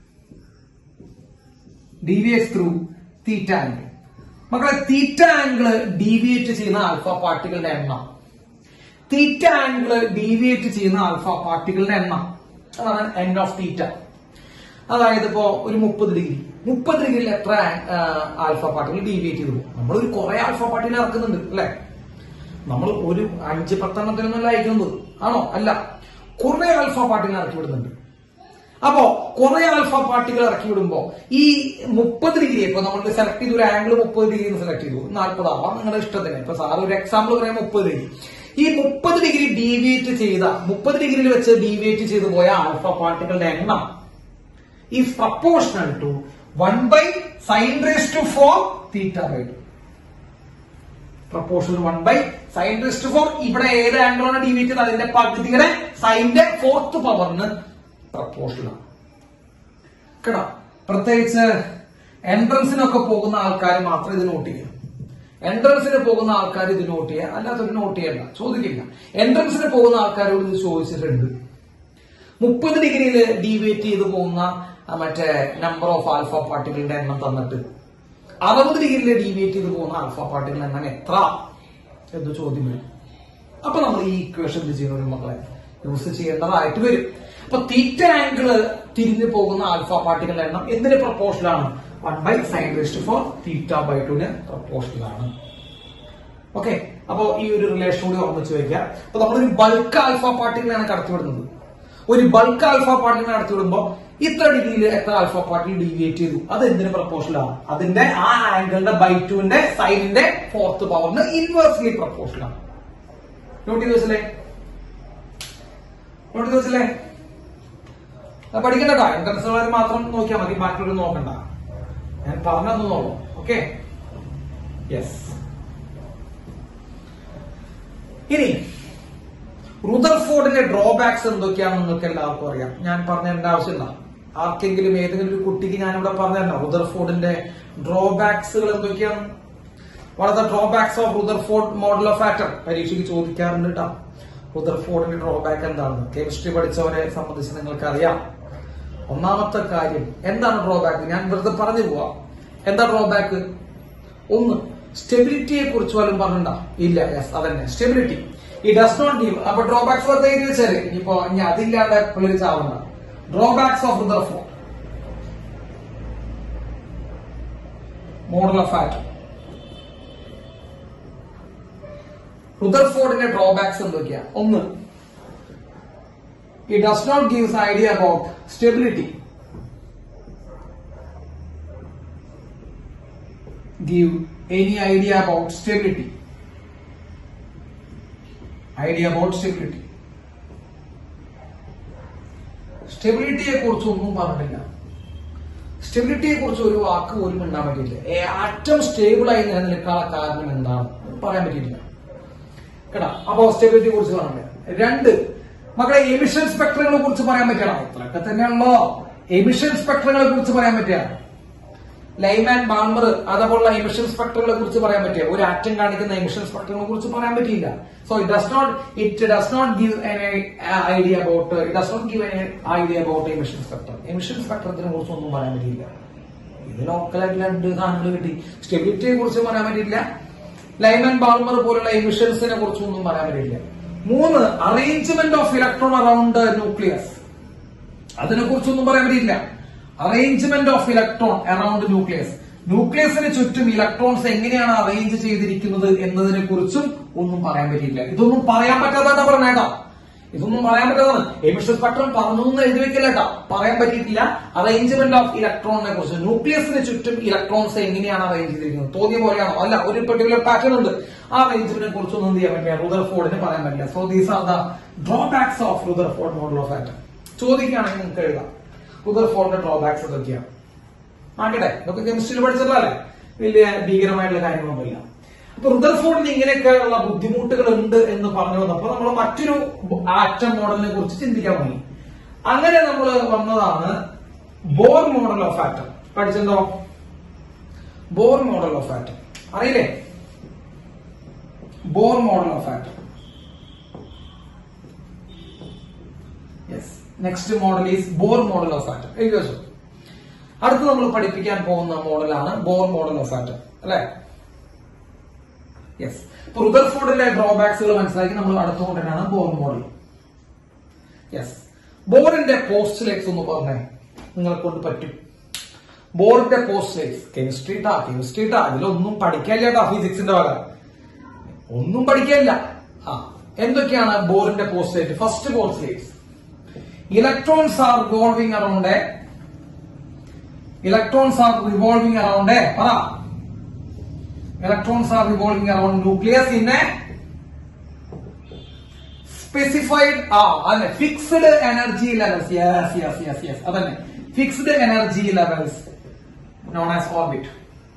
deviates through theta angle മക്കളെ theta angle deviate ചെയ്യുന്ന alpha പാർട്ടികളുടെ എണ്ണം തീറ്റ ആംഗിള് ഡീവിയേറ്റ് ചെയ്യുന്ന ആൽഫ പാർട്ടികളുടെ എണ്ണം അതാണ് എൻഡ് ഓഫ് തീറ്റ അതായത് ഇപ്പോ ഒരു മുപ്പത് ഡിഗ്രി മുപ്പത് ഡിഗ്രിയിൽ എത്ര ആൽഫ പാർട്ടികൾ ഡീവിയേറ്റ് ചെയ്തു നമ്മൾ ഒരു കുറെ ആൽഫ പാർട്ടികൾ ഇറക്കുന്നുണ്ട് അല്ലെ നമ്മൾ ഒരു അഞ്ച് പത്തെണ്ണത്തിനൊന്നല്ല അയക്കുന്നത് ആണോ അല്ല കുറെ ആൽഫ പാർട്ടികൾ ഇറക്കി വിടുന്നുണ്ട് അപ്പോ കുറെ ആൽഫ പാർട്ടികൾ ഇറക്കി വിടുമ്പോ ഈ മുപ്പത് ഡിഗ്രി ഇപ്പൊ നമ്മൾ സെലക്ട് ചെയ്ത ഒരു ആംഗിൾ മുപ്പത് ഡിഗ്രി സെലക്ട് ചെയ്തു നാൽപ്പതാവാം നിങ്ങളുടെ ഇഷ്ടത്തിന് ഇപ്പൊ സാർ ഒരു എക്സാമ്പിൾ പറയാം മുപ്പത് ഡിഗ്രി ഈ മുപ്പത് ഡിഗ്രി ഡീവിയേറ്റ് ചെയ്ത മുപ്പത് ഡിഗ്രിയിൽ വെച്ച് ഡീവിയേറ്റ് ചെയ്തു പോയ ആൽഫ പാർട്ടികളുടെ എണ്ണം is proportional to one by sine raise to four theta by two proportional one by sine raised four ഇവിടെ ഏത് ആംഗിളാണ് ഡീവിയേറ്റ് ചെയ്തത് അതിന്റെ പകുതിയുടെ സൈന്റെ ഫോർത്ത് പവറിന് പ്രപ്പോർഷണലാണ് കേട്ടോ പ്രത്യേകിച്ച് എൻട്രൻസിനൊക്കെ പോകുന്ന ആൾക്കാർ മാത്രം ഇത് നോട്ട് ചെയ്യുക എൻട്രൻസിന് പോകുന്ന ആൾക്കാർ ഇത് നോട്ട് ചെയ്യുക അല്ലാത്തൊരു നോട്ട് ചെയ്യണ്ട ചോദിക്കില്ല എൻട്രൻസിന് പോകുന്ന ആൾക്കാരോട് ഇത് ചോദിച്ചിട്ടുണ്ട് മുപ്പത് ഡിഗ്രിയിൽ ഡീവിയേറ്റ് ചെയ്ത് പോകുന്ന ആ, മറ്റേ നമ്പർ ഓഫ് ആൽഫ പാർട്ടികളുടെ എണ്ണം തന്നിട്ട് അറുപത് ഡിഗ്രിയിൽ ഡീവിയേറ്റ് ചെയ്ത് പോകുന്ന ആൽഫ പാർട്ടികളുടെ എണ്ണം എത്ര എന്ന് ചോദ്യം വരും അപ്പൊ നമ്മൾ ഈ ഇക്വേഷൻ എന്ത് ചെയ്യുന്ന മക്കളെ യൂസ് ചെയ്യേണ്ടതായിട്ട് വരും അപ്പൊ തീറ്റ ആംഗിള് തിരിഞ്ഞു പോകുന്ന ആൽഫ പാർട്ടികളുടെ എണ്ണം എന്തിന് പ്രപ്പോർഷനാണ് one by sine raised four theta by ടുന് പ്രപ്പോർഷനാണ് ഓക്കെ അപ്പോ ഈ ഒരു റിലേഷൻ കൂടി ഓർമ്മിച്ച് വെക്കുക അപ്പൊ നമ്മളൊരു ബൾക്ക് ആൽഫ പാർട്ടികളാണ് കടത്തിവിടുന്നത് ഒരു ബൾക്ക് ആൽഫ പാർട്ടികൾ കടത്തിവിടുമ്പോ ഇത്ര ഡിഗ്രിയിൽ എത്ര ആൽഫ പാർട്ടികൾ ഡീവിയേറ്റ് ചെയ്തു അത് എന്തിന് പ്രപ്പോർഷനാണ് അതിന്റെ ആ ആംഗിളിന്റെ ബൈ ടുവിന്റെ സൈനിന്റെ ഫോർത്ത് പവറിന് ഇൻവേഴ്സ്ലി പ്രപ്പോർഷനാണ് നോട്ട് ചെയ്ത് വെച്ചല്ലേ നോട്ട് ചെയ്ത് വെച്ചല്ലേ അത് പഠിക്കണ്ട കേട്ടോ എൻട്രൻസുകാർ മാത്രം നോക്കിയാൽ മതി ബാക്കിയുള്ളവർ നോക്കണ്ട ഞാൻ പറഞ്ഞു നോളൂ ഓക്കെ യെസ് ഇനി റുദർഫോർഡിന്റെ ഡ്രോബാക്സ് എന്തൊക്കെയാണെന്ന് നിങ്ങൾക്ക് എല്ലാവർക്കും അറിയാം ഞാൻ പറഞ്ഞതിന്റെ ആവശ്യമില്ല ആർക്കെങ്കിലും ഏതെങ്കിലും ഒരു കുട്ടിക്ക് ഞാനിവിടെ പറഞ്ഞിട്ടുണ്ടോ റുദർഫോർഡിന്റെ ഡ്രോബാക്സുകൾ എന്തൊക്കെയാണ് വളരെ drawbacks of Rutherford model of atom പരീക്ഷയ്ക്ക് ചോദിക്കാറുണ്ട് കേട്ടോ റുദർഫോർഡിന്റെ ഡ്രോബാക്ക് എന്താണെന്ന് കെമിസ്ട്രി പഠിച്ചവരെ സംബന്ധിച്ച് നിങ്ങൾക്ക് അറിയാം ഒന്നാമത്തെ കാര്യം എന്താണ് ഡ്രോബാക്ക് ഞാൻ വെറുതെ പറഞ്ഞു പോവാ എന്താ ഡ്രോബാക്ക് ഒന്ന് സ്റ്റെബിലിറ്റിയെ കുറിച്ച് വല്ലതും പറഞ്ഞിട്ടുണ്ടോ ഇല്ല യെസ് അതന്നെ സ്റ്റെബിലിറ്റി ഈ ഡസ് നോട്ട് ഗീവ് അപ്പൊ ഡ്രോബാക്സ് വെറുതെ എഴുതി വെച്ചാല് ഇനിയിപ്പോ ഇനി അതില്ലാതെ പിള്ളേർ ചാവണ്ട drawbacks of Rutherford model of atom റുദർഫോർഡിന്റെ ഡ്രോബാക്സ് എന്തൊക്കെയാ ഒന്ന് it does not give idea about stability give any idea about stability idea about stability സ്റ്റെബിലിറ്റിയെ കുറിച്ച് ഒന്നും പറഞ്ഞിട്ടില്ല സ്റ്റെബിലിറ്റിയെ കുറിച്ച് ഒരു വാക്ക് പോലും മിണ്ടാൻ പറ്റിയില്ല ആറ്റം സ്റ്റേബിൾ ആയി നിലനിൽക്കാനുള്ള കാരണം എന്താണ് പറയാൻ പറ്റിയിട്ടില്ല കേട്ടാ അപ്പോ സ്റ്റെബിലിറ്റിയെ കുറിച്ച് പറഞ്ഞില്ല രണ്ട് മക്കളെ എമിഷൻ സ്പെക്ട്രങ്ങളെ കുറിച്ച് പറയാൻ പറ്റണം ഇത്രയൊക്കെ തന്നെയാണല്ലോ എമിഷൻ സ്പെക്ട്രങ്ങളെ കുറിച്ച് പറയാൻ പറ്റുക ലൈം ആൻഡ് ബാൾമർ അതുപോലുള്ള എമിഷൻ സ്പെക്ട്രങ്ങളെ കുറിച്ച് പറയാൻ പറ്റിയ ഒരു ആറ്റം കാണിക്കുന്ന എമിഷൻ സ്പെക്ട്രങ്ങളെ കുറിച്ച് പറയാൻ പറ്റിയില്ല so it does not it does not give idea about it does not give idea about emission spectrum emission സ്പെക്ട്രത്തിനെ കുറിച്ച് ഒന്നും പറയാൻ പറ്റിയില്ല ഇത് ലോക്കലായിട്ട് രണ്ട് സാധനങ്ങൾ കിട്ടി സ്റ്റെബിലിറ്റിയെ കുറിച്ച് പറയാൻ പറ്റില്ല ലൈം ആൻഡ് ബാൾമർ പോലുള്ള എമിഷൻസിനെ കുറിച്ചൊന്നും പറയാൻ പറ്റില്ല മൂന്ന് arrangement of electron around nucleus അതിനെ കുറിച്ചൊന്നും പറയാൻ പറ്റില്ല arrangement of electron around nucleus ന്യൂക്ലിയസിന് ചുറ്റും ഇലക്ട്രോൺസ് എങ്ങനെയാണ് അറേഞ്ച് ചെയ്തിരിക്കുന്നത് എന്നതിനെ കുറിച്ചും ഒന്നും പറയാൻ പറ്റില്ല ഇതൊന്നും പറയാൻ പറ്റാത്തതാണ് പറഞ്ഞേട്ടാ ഇതൊന്നും പറയാൻ പറ്റാത്തതാണ് എമിഷൻ സ്പെക്ട്രം പറഞ്ഞു എന്ന് എഴുതി വെക്കില്ലേട്ടാ പറയാൻ പറ്റിയിട്ടില്ല അറേഞ്ച്മെന്റ് ഓഫ് ഇലക്ട്രോണിനെ കുറിച്ച് ന്യൂക്ലിയസിന് ചുറ്റും ഇലക്ട്രോൺസ് എങ്ങനെയാണ് അറേഞ്ച് ചെയ്തിരിക്കുന്നത് തോന്നിയ പോലെയാണോ അല്ല ഒരു പെർട്ടിക്കുലർ പാറ്റേൺ ഉണ്ട് ആ അറേഞ്ച്മെന്റിനെ കുറിച്ചൊന്നും എന്ത് ചെയ്യാൻ പറ്റില്ല റുദർഫോർഡിന് പറയാൻ പറ്റില്ല so these are the drawbacks of Rutherford model of atom ചോദിക്കുകയാണെങ്കിൽ നിങ്ങൾക്ക് എഴുതാം റുദർഫോർഡിന്റെ ഡ്രോബാക്സ് എന്തൊക്കെയാണ് ആകട്ടെ ഇതൊക്കെ കെമിസ്ട്രിയിൽ പഠിച്ചതല്ലേ വലിയ ഭീകരമായിട്ടുള്ള കാര്യങ്ങളൊന്നുമില്ല അപ്പൊ റുദർഫോർഡിന് ഇങ്ങനെയൊക്കെയുള്ള ബുദ്ധിമുട്ടുകൾ ഉണ്ട് എന്ന് പറഞ്ഞു വന്നപ്പോ നമ്മൾ മറ്റൊരു ആറ്റം മോഡലിനെ കുറിച്ച് ചിന്തിക്കാൻ തുടങ്ങി അങ്ങനെ നമ്മൾ വന്നതാണ് ബോർ മോഡൽ ഓഫ് ആറ്റം പഠിച്ചെന്തോ ബോർ മോഡൽ ഓഫ് ആറ്റം അറിയില്ലേ Bohr model of atom yes next model is Bohr model of atom എഴുതി വെച്ചു അടുത്ത് നമ്മൾ പഠിപ്പിക്കാൻ പോകുന്ന മോഡലാണ് ബോർ മോഡൽ ഓഫ് ആറ്റം അല്ലെ യെസ് ഇപ്പൊ റുദർഫോർഡിന്റെ ഡ്രോബാക്സുകൾ മനസ്സിലാക്കി നമ്മൾ അടുത്തുകൊണ്ടിട്ടാണ് ബോർ മോഡൽ യെസ് ബോറിന്റെ പോസ്റ്റുലേറ്റ്സ് ഒന്ന് പറഞ്ഞേ നിങ്ങളെ കൊണ്ട് പറ്റും ബോറിന്റെ പോസ്റ്റുലേറ്റ്സ് കെമിസ്ട്രി ടാ കെമിസ്ട്രി ടാ ഇതിലൊന്നും പഠിക്കാനില്ല ട്ടാ ഫിസിക്സിന്റെ വക ഒന്നും പഠിക്കാനില്ല ആ എന്തൊക്കെയാണ് ബോറിന്റെ postulate first postulates electrons are revolving around a electrons are revolving around a പറ electrons are revolving around nucleus in a specified ആ അതെ fixed energy levels yes yes yes yes അതന്നെ fixed energy levels known as orbit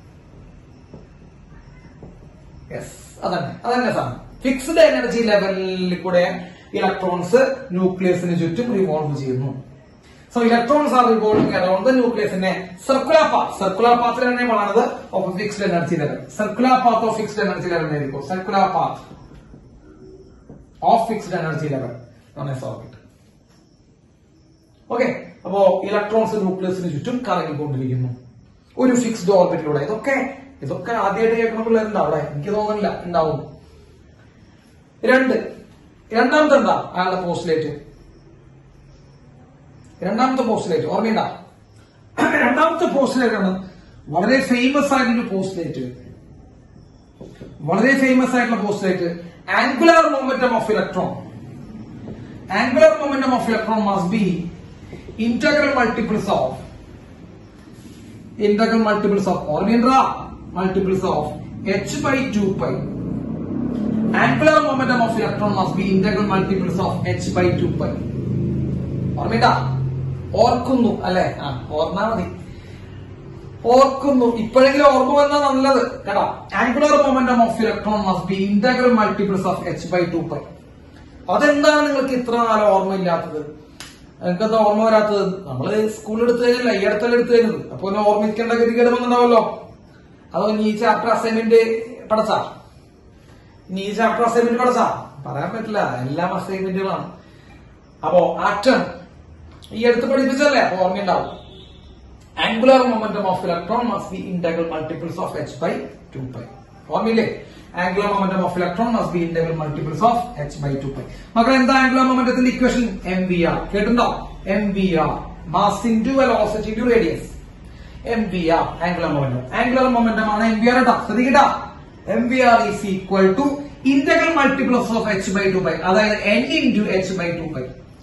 yes അതന്നെ അതന്നെ സാധനം fixed energy ലെവലിൽ കൂടെ electrons ന്യൂക്ലിയസിന് ചുറ്റും റിവോൾവ് ചെയ്യുന്നു so electrons are revolving around the ന്യൂക്ലിയസിന്റെ സർക്കുലർ പാത്ത് സർക്കുലർ പാത്തിൽ തന്നെ പറയുന്നത് of fixed energy level circular path of fixed energy level ആയിരിക്കും circular path of fixed energy level orbit okay അപ്പോ ഇലക്ട്രോൺസ് ന്യൂക്ലിയസിന് ചുറ്റും കറങ്ങിക്കൊണ്ടിരിക്കുന്നു ഒരു ഫിക്സ്ഡ് ഓർബിറ്റിലൂടെ ഇതൊക്കെ ഇതൊക്കെ ആദ്യമായിട്ട് കേൾക്കുന്ന പിള്ളേരുണ്ടാവും അവിടെ എനിക്ക് തോന്നുന്നില്ല ഉണ്ടാവും രണ്ട് രണ്ടാമത്തെ എന്താ അയാളുടെ പോസ്റ്റുലേറ്റ് രണ്ടാമത്തെ പോസ്റ്റുലേറ്റ് ഓർമ്മയുണ്ട രണ്ടാമത്തെ പോസ്റ്റുലേറ്റ് ആണ് വളരെ ഫേമസ് ആയിട്ടുള്ള പോസ്റ്റുലേറ്റ് വളരെ ഫേമസ് ആയിട്ടുള്ള postulate angular momentum of electron angular momentum of electron must be integral multiples of integral multiples of ഓർമ്മയുണ്ട multiples of h by two pi angular momentum of electron must be integral multiples of h by two pi ഓർമ്മയില്ല ഓർക്കുന്നു അല്ലെ ആ ഓർന്നാ മതി ഓർക്കുന്നു ഇപ്പോഴെങ്കിലും ഓർമ്മ വന്നാൽ നല്ലത് കേട്ടോ angular momentum of electron must be integral multiples of h by two pi അതെന്താണ് നിങ്ങൾക്ക് ഇത്ര നാളെ ഓർമ്മയില്ലാത്തത് നിങ്ങൾക്ക് എന്താ ഓർമ്മ വരാത്തത് നമ്മള് സ്കൂളിൽ എടുത്തു കഴിഞ്ഞല്ല ഈ അടുത്തല്ല എടുത്തു കഴിഞ്ഞത് അപ്പൊ ഒന്ന് ഓർമ്മിക്കേണ്ട ഗതികേട് വന്നിട്ടുണ്ടാവല്ലോ അതോ ഇനി ഈ ചാപ്റ്റർ അസൈൻമെന്റ് പഠിച്ചാ ഇനി ഈ ചാപ്റ്റർ അസൈൻമെന്റ് പഠിച്ചാ പറയാൻ പറ്റില്ല എല്ലാം അസൈൻമെന്റുകളാണ് അപ്പോ ആറ്റം ഈ അടുത്ത് പഠിപ്പിച്ചല്ലേ അപ്പൊ ഓർമ്മയുണ്ടാവും angular momentum of electron must be integral multiples of h by two pi ഓർമ്മയില്ലേ angular momentum of electron must be integral multiples of h by two pi മക്കളെ എന്താ ആംഗുലാർ മൊമെന്റത്തിന്റെ ഇക്വേഷൻ എം വി ആർ കേട്ടുണ്ടോ m v r mass into velocity into radius m v r angular momentum angular momentum ആണ് m v r കേട്ടോ ശ്രദ്ധിക്കട്ടാ m v r is equal to integral multiples of h by two pi അതായത് n into h by two pi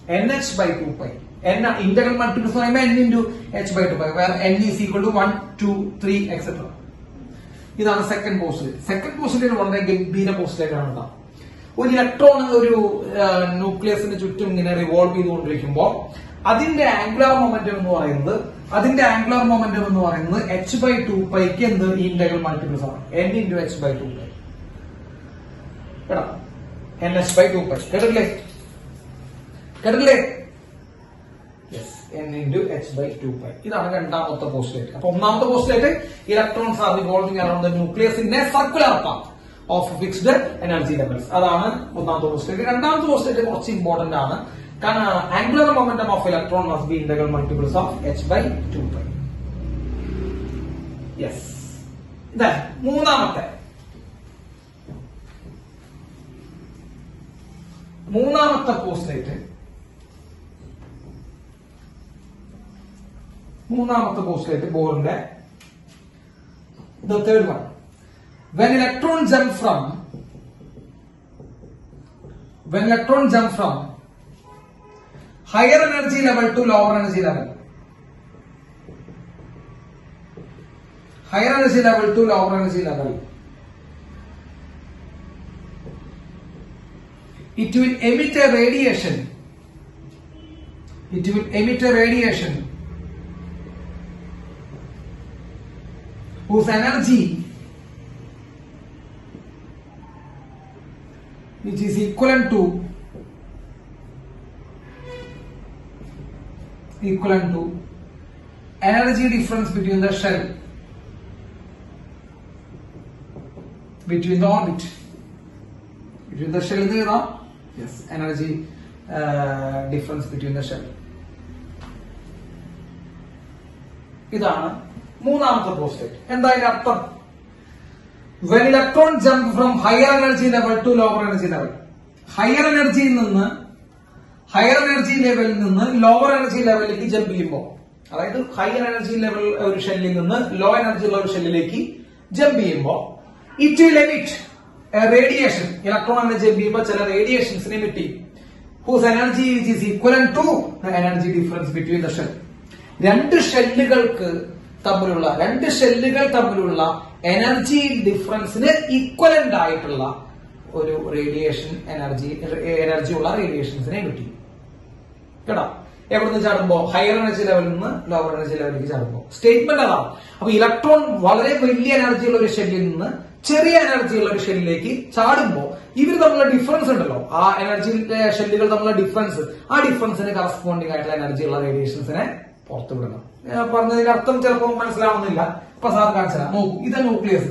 n H by two pi n integral multiples പറയുമ്പോൾ n into h by two pi വേറെ n is equal to one two three etcetera ഇതാണ് second postulate second postulate വളരെ ഗംഭീര postulate ആണ് ഇതാ. ഒരു electron ഒരു ന്യൂക്ലിയസിന് ചുറ്റും ഇങ്ങനെ റിവോൾവ് ചെയ്തുകൊണ്ടിരിക്കുമ്പോൾ അതിന്റെ ആംഗുലാർ മൊമെന്റം എന്ന് പറയുന്നത് അതിന്റെ ആംഗുലാർ മൊമെന്റം എന്ന് പറയുന്നത് എച്ച് ബൈ ടു പൈക്ക് എന്ത് ഇന്റഗ്രൽ മൾട്ടിപ്ലിസ് ആണ് n into h by two pi കേട്ടോ n H by two pi കേട്ടില്ലേ കേട്ടില്ലേ yes n into h by two pi ഇതാണ് രണ്ടാമത്തെ പോസ്റ്റുലേറ്റ് അപ്പൊ ഒന്നാമത്തെ postulate electrons are revolving around the nucleus in a circular path of fixed energy levels അതാണ് ഒന്നാമത്തെ postulate രണ്ടാമത്തെ പോസ്റ്റുലേറ്റ് കുറച്ച് ഇമ്പോർട്ടന്റ് ആണ് കാരണം angular momentum of electron must be integral multiples of h by two pi yes ഇതാ മൂന്നാമത്തെ മൂന്നാമത്തെ postulate മൂന്നാമത്തെ പോസ്റ്റുലേറ്റ് ബോറിന്റെ the third one when electron jump from when electron jump from higher energy level to lower energy level higher energy level to lower energy level it will emit a radiation it will emit a radiation whose energy which is equivalent to equivalent to energy difference between the shell between the orbit between the shell എന്ന് എഴുതാം yes energy uh, difference between the shell ഇതാണ് മൂന്നാമത്തെ postulate എന്താ അതിന്റെ അർത്ഥം when electron jump from higher energy level to lower energy level higher എനർജിയിൽ നിന്ന് higher energy ലെവലിൽ നിന്ന് ലോവർ എനർജി ലെവലിലേക്ക് ജമ്പ് ചെയ്യുമ്പോൾ അതായത് ഹയർ എനർജി ലെവൽ ഒരു ഷെല്ലിൽ നിന്ന് ലോ എനർജി ഉള്ള ഒരു ഷെല്ലിലേക്ക് ജമ്പ് ചെയ്യുമ്പോൾ it will emit radiation electron അങ്ങനെ ജമ്പ് ചെയ്യുമ്പോൾ ചില റേഡിയേഷൻസിനെ എമിറ്റ് ചെയ്യും whose energy which is equal to the energy difference between the shell രണ്ട് ഷെല്ലുകൾക്ക് തമ്മിലുള്ള രണ്ട് ഷെല്ലുകൾ തമ്മിലുള്ള എനർജി ഡിഫറൻസിന് ഈക്വലന്റ് ആയിട്ടുള്ള ഒരു റേഡിയേഷൻ എനർജി എനർജി ഉള്ള റേഡിയേഷൻസിനെ കിട്ടി കേട്ടോ എവിടുന്ന് ചാടുമ്പോ ഹയർ എനർജി ലെവലിൽ നിന്ന് ലോവർ എനർജി ലെവലിലേക്ക് ചാടുമ്പോ സ്റ്റേറ്റ്മെന്റ് അതാണ് അപ്പൊ ഇലക്ട്രോൺ വളരെ വലിയ എനർജി ഉള്ള ഒരു ഷെല്ലിൽ നിന്ന് ചെറിയ എനർജി ഉള്ള ഒരു ഷെല്ലിലേക്ക് ചാടുമ്പോ ഇവർ തമ്മിലുള്ള ഡിഫറൻസ് ഉണ്ടല്ലോ ആ എനർജി ഷെല്ലുകൾ തമ്മിലുള്ള ഡിഫറൻസ് ആ ഡിഫറൻസിന് കറസ്പോണ്ടിങ് ആയിട്ടുള്ള എനർജി ഉള്ള റേഡിയേഷൻസിനെ പുറത്തു വിടണം ഞാൻ പറഞ്ഞതിന്റെ അർത്ഥം ചിലപ്പോൾ മനസ്സിലാവുന്നില്ല അപ്പൊ സാർ കാണിച്ചാൽ നോക്കൂ ഇതാ ന്യൂക്ലിയസ്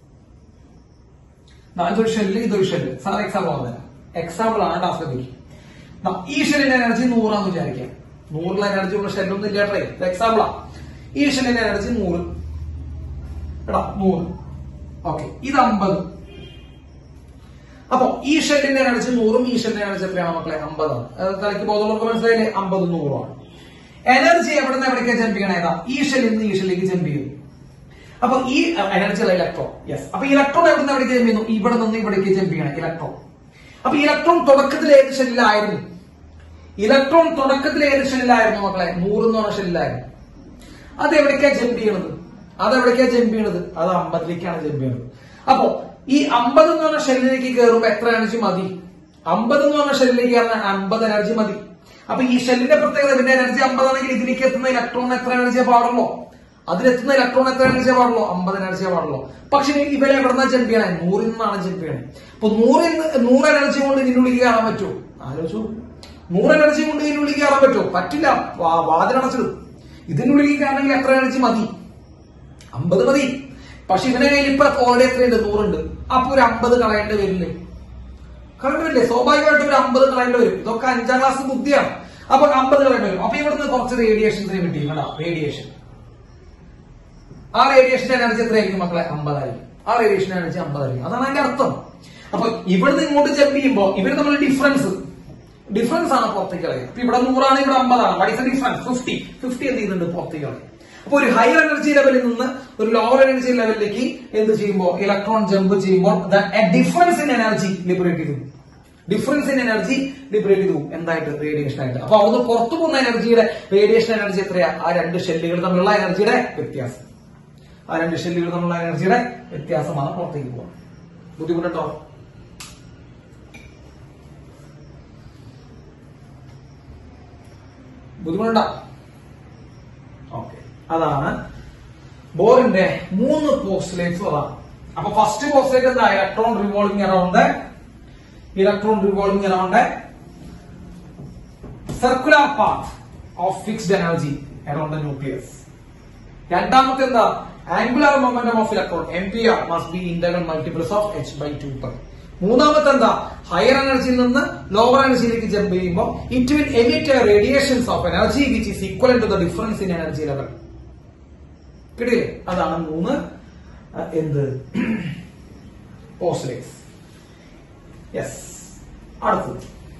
ഇതൊരു ഷെല്ല് ഇതൊരു ഷെല്ല് സാർ എക്സാമ്പിൾ പറഞ്ഞുതരാം എക്സാമ്പിൾ ആണ് ടാസ്ക് ഈ ഷെല്ലിന്റെ എനർജി നൂറാന്ന് വിചാരിക്കാം നൂറിലെ എനർജി ഉള്ള ഷെല്ലൊന്നും ഇല്ലാട്ടെ ഇത് എക്സാമ്പിളാ ഈ ഷെല്ലിന്റെ എനർജി നൂറ് എടാ നൂറ് ഓക്കെ ഇത് അമ്പത് അപ്പൊ ഈ ഷെല്ലിന്റെ എനർജി നൂറും ഈ ഷെല്ലിന്റെ എനർജി എത്രയാണ് മക്കളെ അമ്പതാണ് തലയ്ക്ക് ബോധമുള്ളവർക്ക് മനസ്സിലായില്ലേ അമ്പതും നൂറുമാണ് എനർജി എവിടെ നിന്ന് എവിടേക്കാ ജമ്പ് ചെയ്യണ ഏതാ ഈ ഷെല്ലിൽ നിന്ന് ഈ ഷെല്ലിലേക്ക് ജമ്പ് ചെയ്യും അപ്പൊ ഈ എനർജി ഉള്ള ഇലക്ട്രോൺ യെസ് അപ്പൊ ഇലക്ട്രോൺ എവിടെ നിന്ന് എവിടേക്ക് ജമ്പ് ചെയ്യുന്നു ഇവിടെ നിന്ന് ഇവിടേക്ക് ജമ്പ് ചെയ്യണം ഇലക്ട്രോൺ അപ്പൊ ഇലക്ട്രോൺ തുടക്കത്തിൽ ഏത് ഷെല്ലിലായിരുന്നു ഇലക്ട്രോൺ തുടക്കത്തിൽ ഏത് ഷെല്ലിലായിരുന്നു മക്കളെ നൂറ് എന്ന് പറഞ്ഞ ഷെല്ലിലായിരുന്നു അത് എവിടേക്കാ ജമ്പ് ചെയ്യണത് അത് എവിടേക്കാ ജമ്പ് ചെയ്യണത് അത് അമ്പതിലേക്കാണ് ജമ്പ് ചെയ്യണത് അപ്പോ ഈ അമ്പത് എന്ന് പറഞ്ഞ ഷെല്ലിലേക്ക് കയറുമ്പോ എത്ര എനർജി മതി അമ്പത് എന്ന് പറഞ്ഞ ഷെല്ലിലേക്ക് കയറുന്ന അമ്പത് എനർജി മതി അപ്പൊ ഈ ഷെല്ലിന്റെ പ്രത്യേകത ഇതിന്റെ എനർജി അമ്പതാണെങ്കിൽ ഇതിലേക്ക് എത്തുന്ന ഇലക്ട്രോൺ എത്ര എനർജിയെ പാടുള്ളൂ അതിലെത്തുന്ന ഇലക്ട്രോൺ എത്ര എനർജിയെ പാടുള്ളൂ അമ്പത് എനർജിയെ പാടുള്ളൂ പക്ഷെ ഇവരെ എവിടെന്നാ ജമ്പ് ചെയ്യണേ നൂറിൽ നിന്നാണ് ജമ്പ് ചെയ്യണേ അപ്പൊ നൂറിൽ നിന്ന് നൂറ് എനർജി കൊണ്ട് ഇതിനുള്ളിൽ കയറാൻ പറ്റുമോ ആലോചിച്ചു നൂറ് എനർജി കൊണ്ട് ഇതിനുള്ളിൽ കയറാൻ പറ്റുമോ പറ്റില്ല വാ- വാതിലടച്ചിടും ഇതിനുള്ളിൽ കയറണമെങ്കിൽ എത്ര എനർജി മതി അമ്പത് മതി പക്ഷെ ഇവനെ കയ്യിൽ ഇപ്പൊ ഓൾറെഡി എത്രയുണ്ട് നൂറുണ്ട് അപ്പൊ ഒരു അമ്പത് കളയേണ്ടി വരില്ലേ കളയേണ്ടി വരില്ലേ സ്വാഭാവികമായിട്ടും ഒരു അമ്പത് കളയേണ്ടി വരും ഇതൊക്കെ അഞ്ചാം ക്ലാസ് ബുദ്ധിയാണ് അപ്പൊ അമ്പത് കളയേണ്ടി വരും അപ്പൊ ഇവിടുന്ന് കുറച്ച് റേഡിയേഷൻസിനെ കിട്ടി കേട്ടോ റേഡിയേഷൻ ആ റേഡിയേഷൻ എനർജി എത്രയായിരിക്കും മക്കളെ അമ്പതായിരിക്കും ആ റേഡിയേഷൻ എനർജി അമ്പതായിരിക്കും അതാണ് അതിന്റെ അർത്ഥം അപ്പൊ ഇവിടുന്ന് ഇങ്ങോട്ട് ജമ്പ് ചെയ്യുമ്പോ ഇവർ തമ്മിൽ ഡിഫറൻസ് ഡിഫറൻസ് ആണ് പുറത്തേക്ക് കളയുക അപ്പൊ ഇവിടെ നൂറാണ് ഇവിടെ അമ്പതാണ് what is difference fifty fifty എന്ത് ചെയ്യുന്നുണ്ട് പുറത്തേക്ക് കളയും അപ്പൊ ഒരു ഹയർ എനർജി ലെവലിൽ നിന്ന് ഒരു ലോവർ എനർജി ലെവലിലേക്ക് എന്ത് ചെയ്യുമ്പോൾ ഇലക്ട്രോൺ ജമ്പ് ചെയ്യുമ്പോൾ ഡിഫറൻസ് ഇൻ എനർജി ലിബറേറ്റ് ചെയ്തു ഡിഫറൻസ് ഇൻ എനർജി ലിബറേറ്റ് ചെയ്തു എന്തായിട്ട് റേഡിയേഷൻ ആയിട്ട് അപ്പൊ അവിടുന്ന് പുറത്തു പോകുന്ന എനർജിയുടെ റേഡിയേഷൻ എനർജി എത്രയാ ആ രണ്ട് ഷെല്ലുകൾ തമ്മിലുള്ള എനർജിയുടെ വ്യത്യാസം ആ രണ്ട് ഷെല്ലുകൾ തമ്മിലുള്ള എനർജിയുടെ വ്യത്യാസമാണ് പുറത്തേക്ക് പോകുന്നത് ബുദ്ധിമുട്ടുണ്ടോ ബുദ്ധിമുട്ടുണ്ടോ ഓക്കെ അതാണ് ബോറിന്റെ മൂന്ന് പോസ്റ്റ്ലേറ്റ്സ് അതാണ് അപ്പൊ ഫസ്റ്റ് പോസ്റ്റ്ലേറ്റ് എന്താ electron revolving around electron revolving around circular path of fixed energy around the nucleus രണ്ടാമത്തെ എന്താ angular momentum of electron m p r must be integral multiples of h by two pi മൂന്നാമത്തെ എന്താ higher എനർജിയിൽ നിന്ന് lower എനർജിയിലേക്ക് jump ചെയ്യുമ്പോൾ it will emit radiations of energy which is equal to the difference in energy level കിട്ടിയില്ലേ അതാണ് മൂന്ന് അഹ്, എന്ത് പോസ്റ്റലേറ്റ്സ് യെസ് അടുത്തത്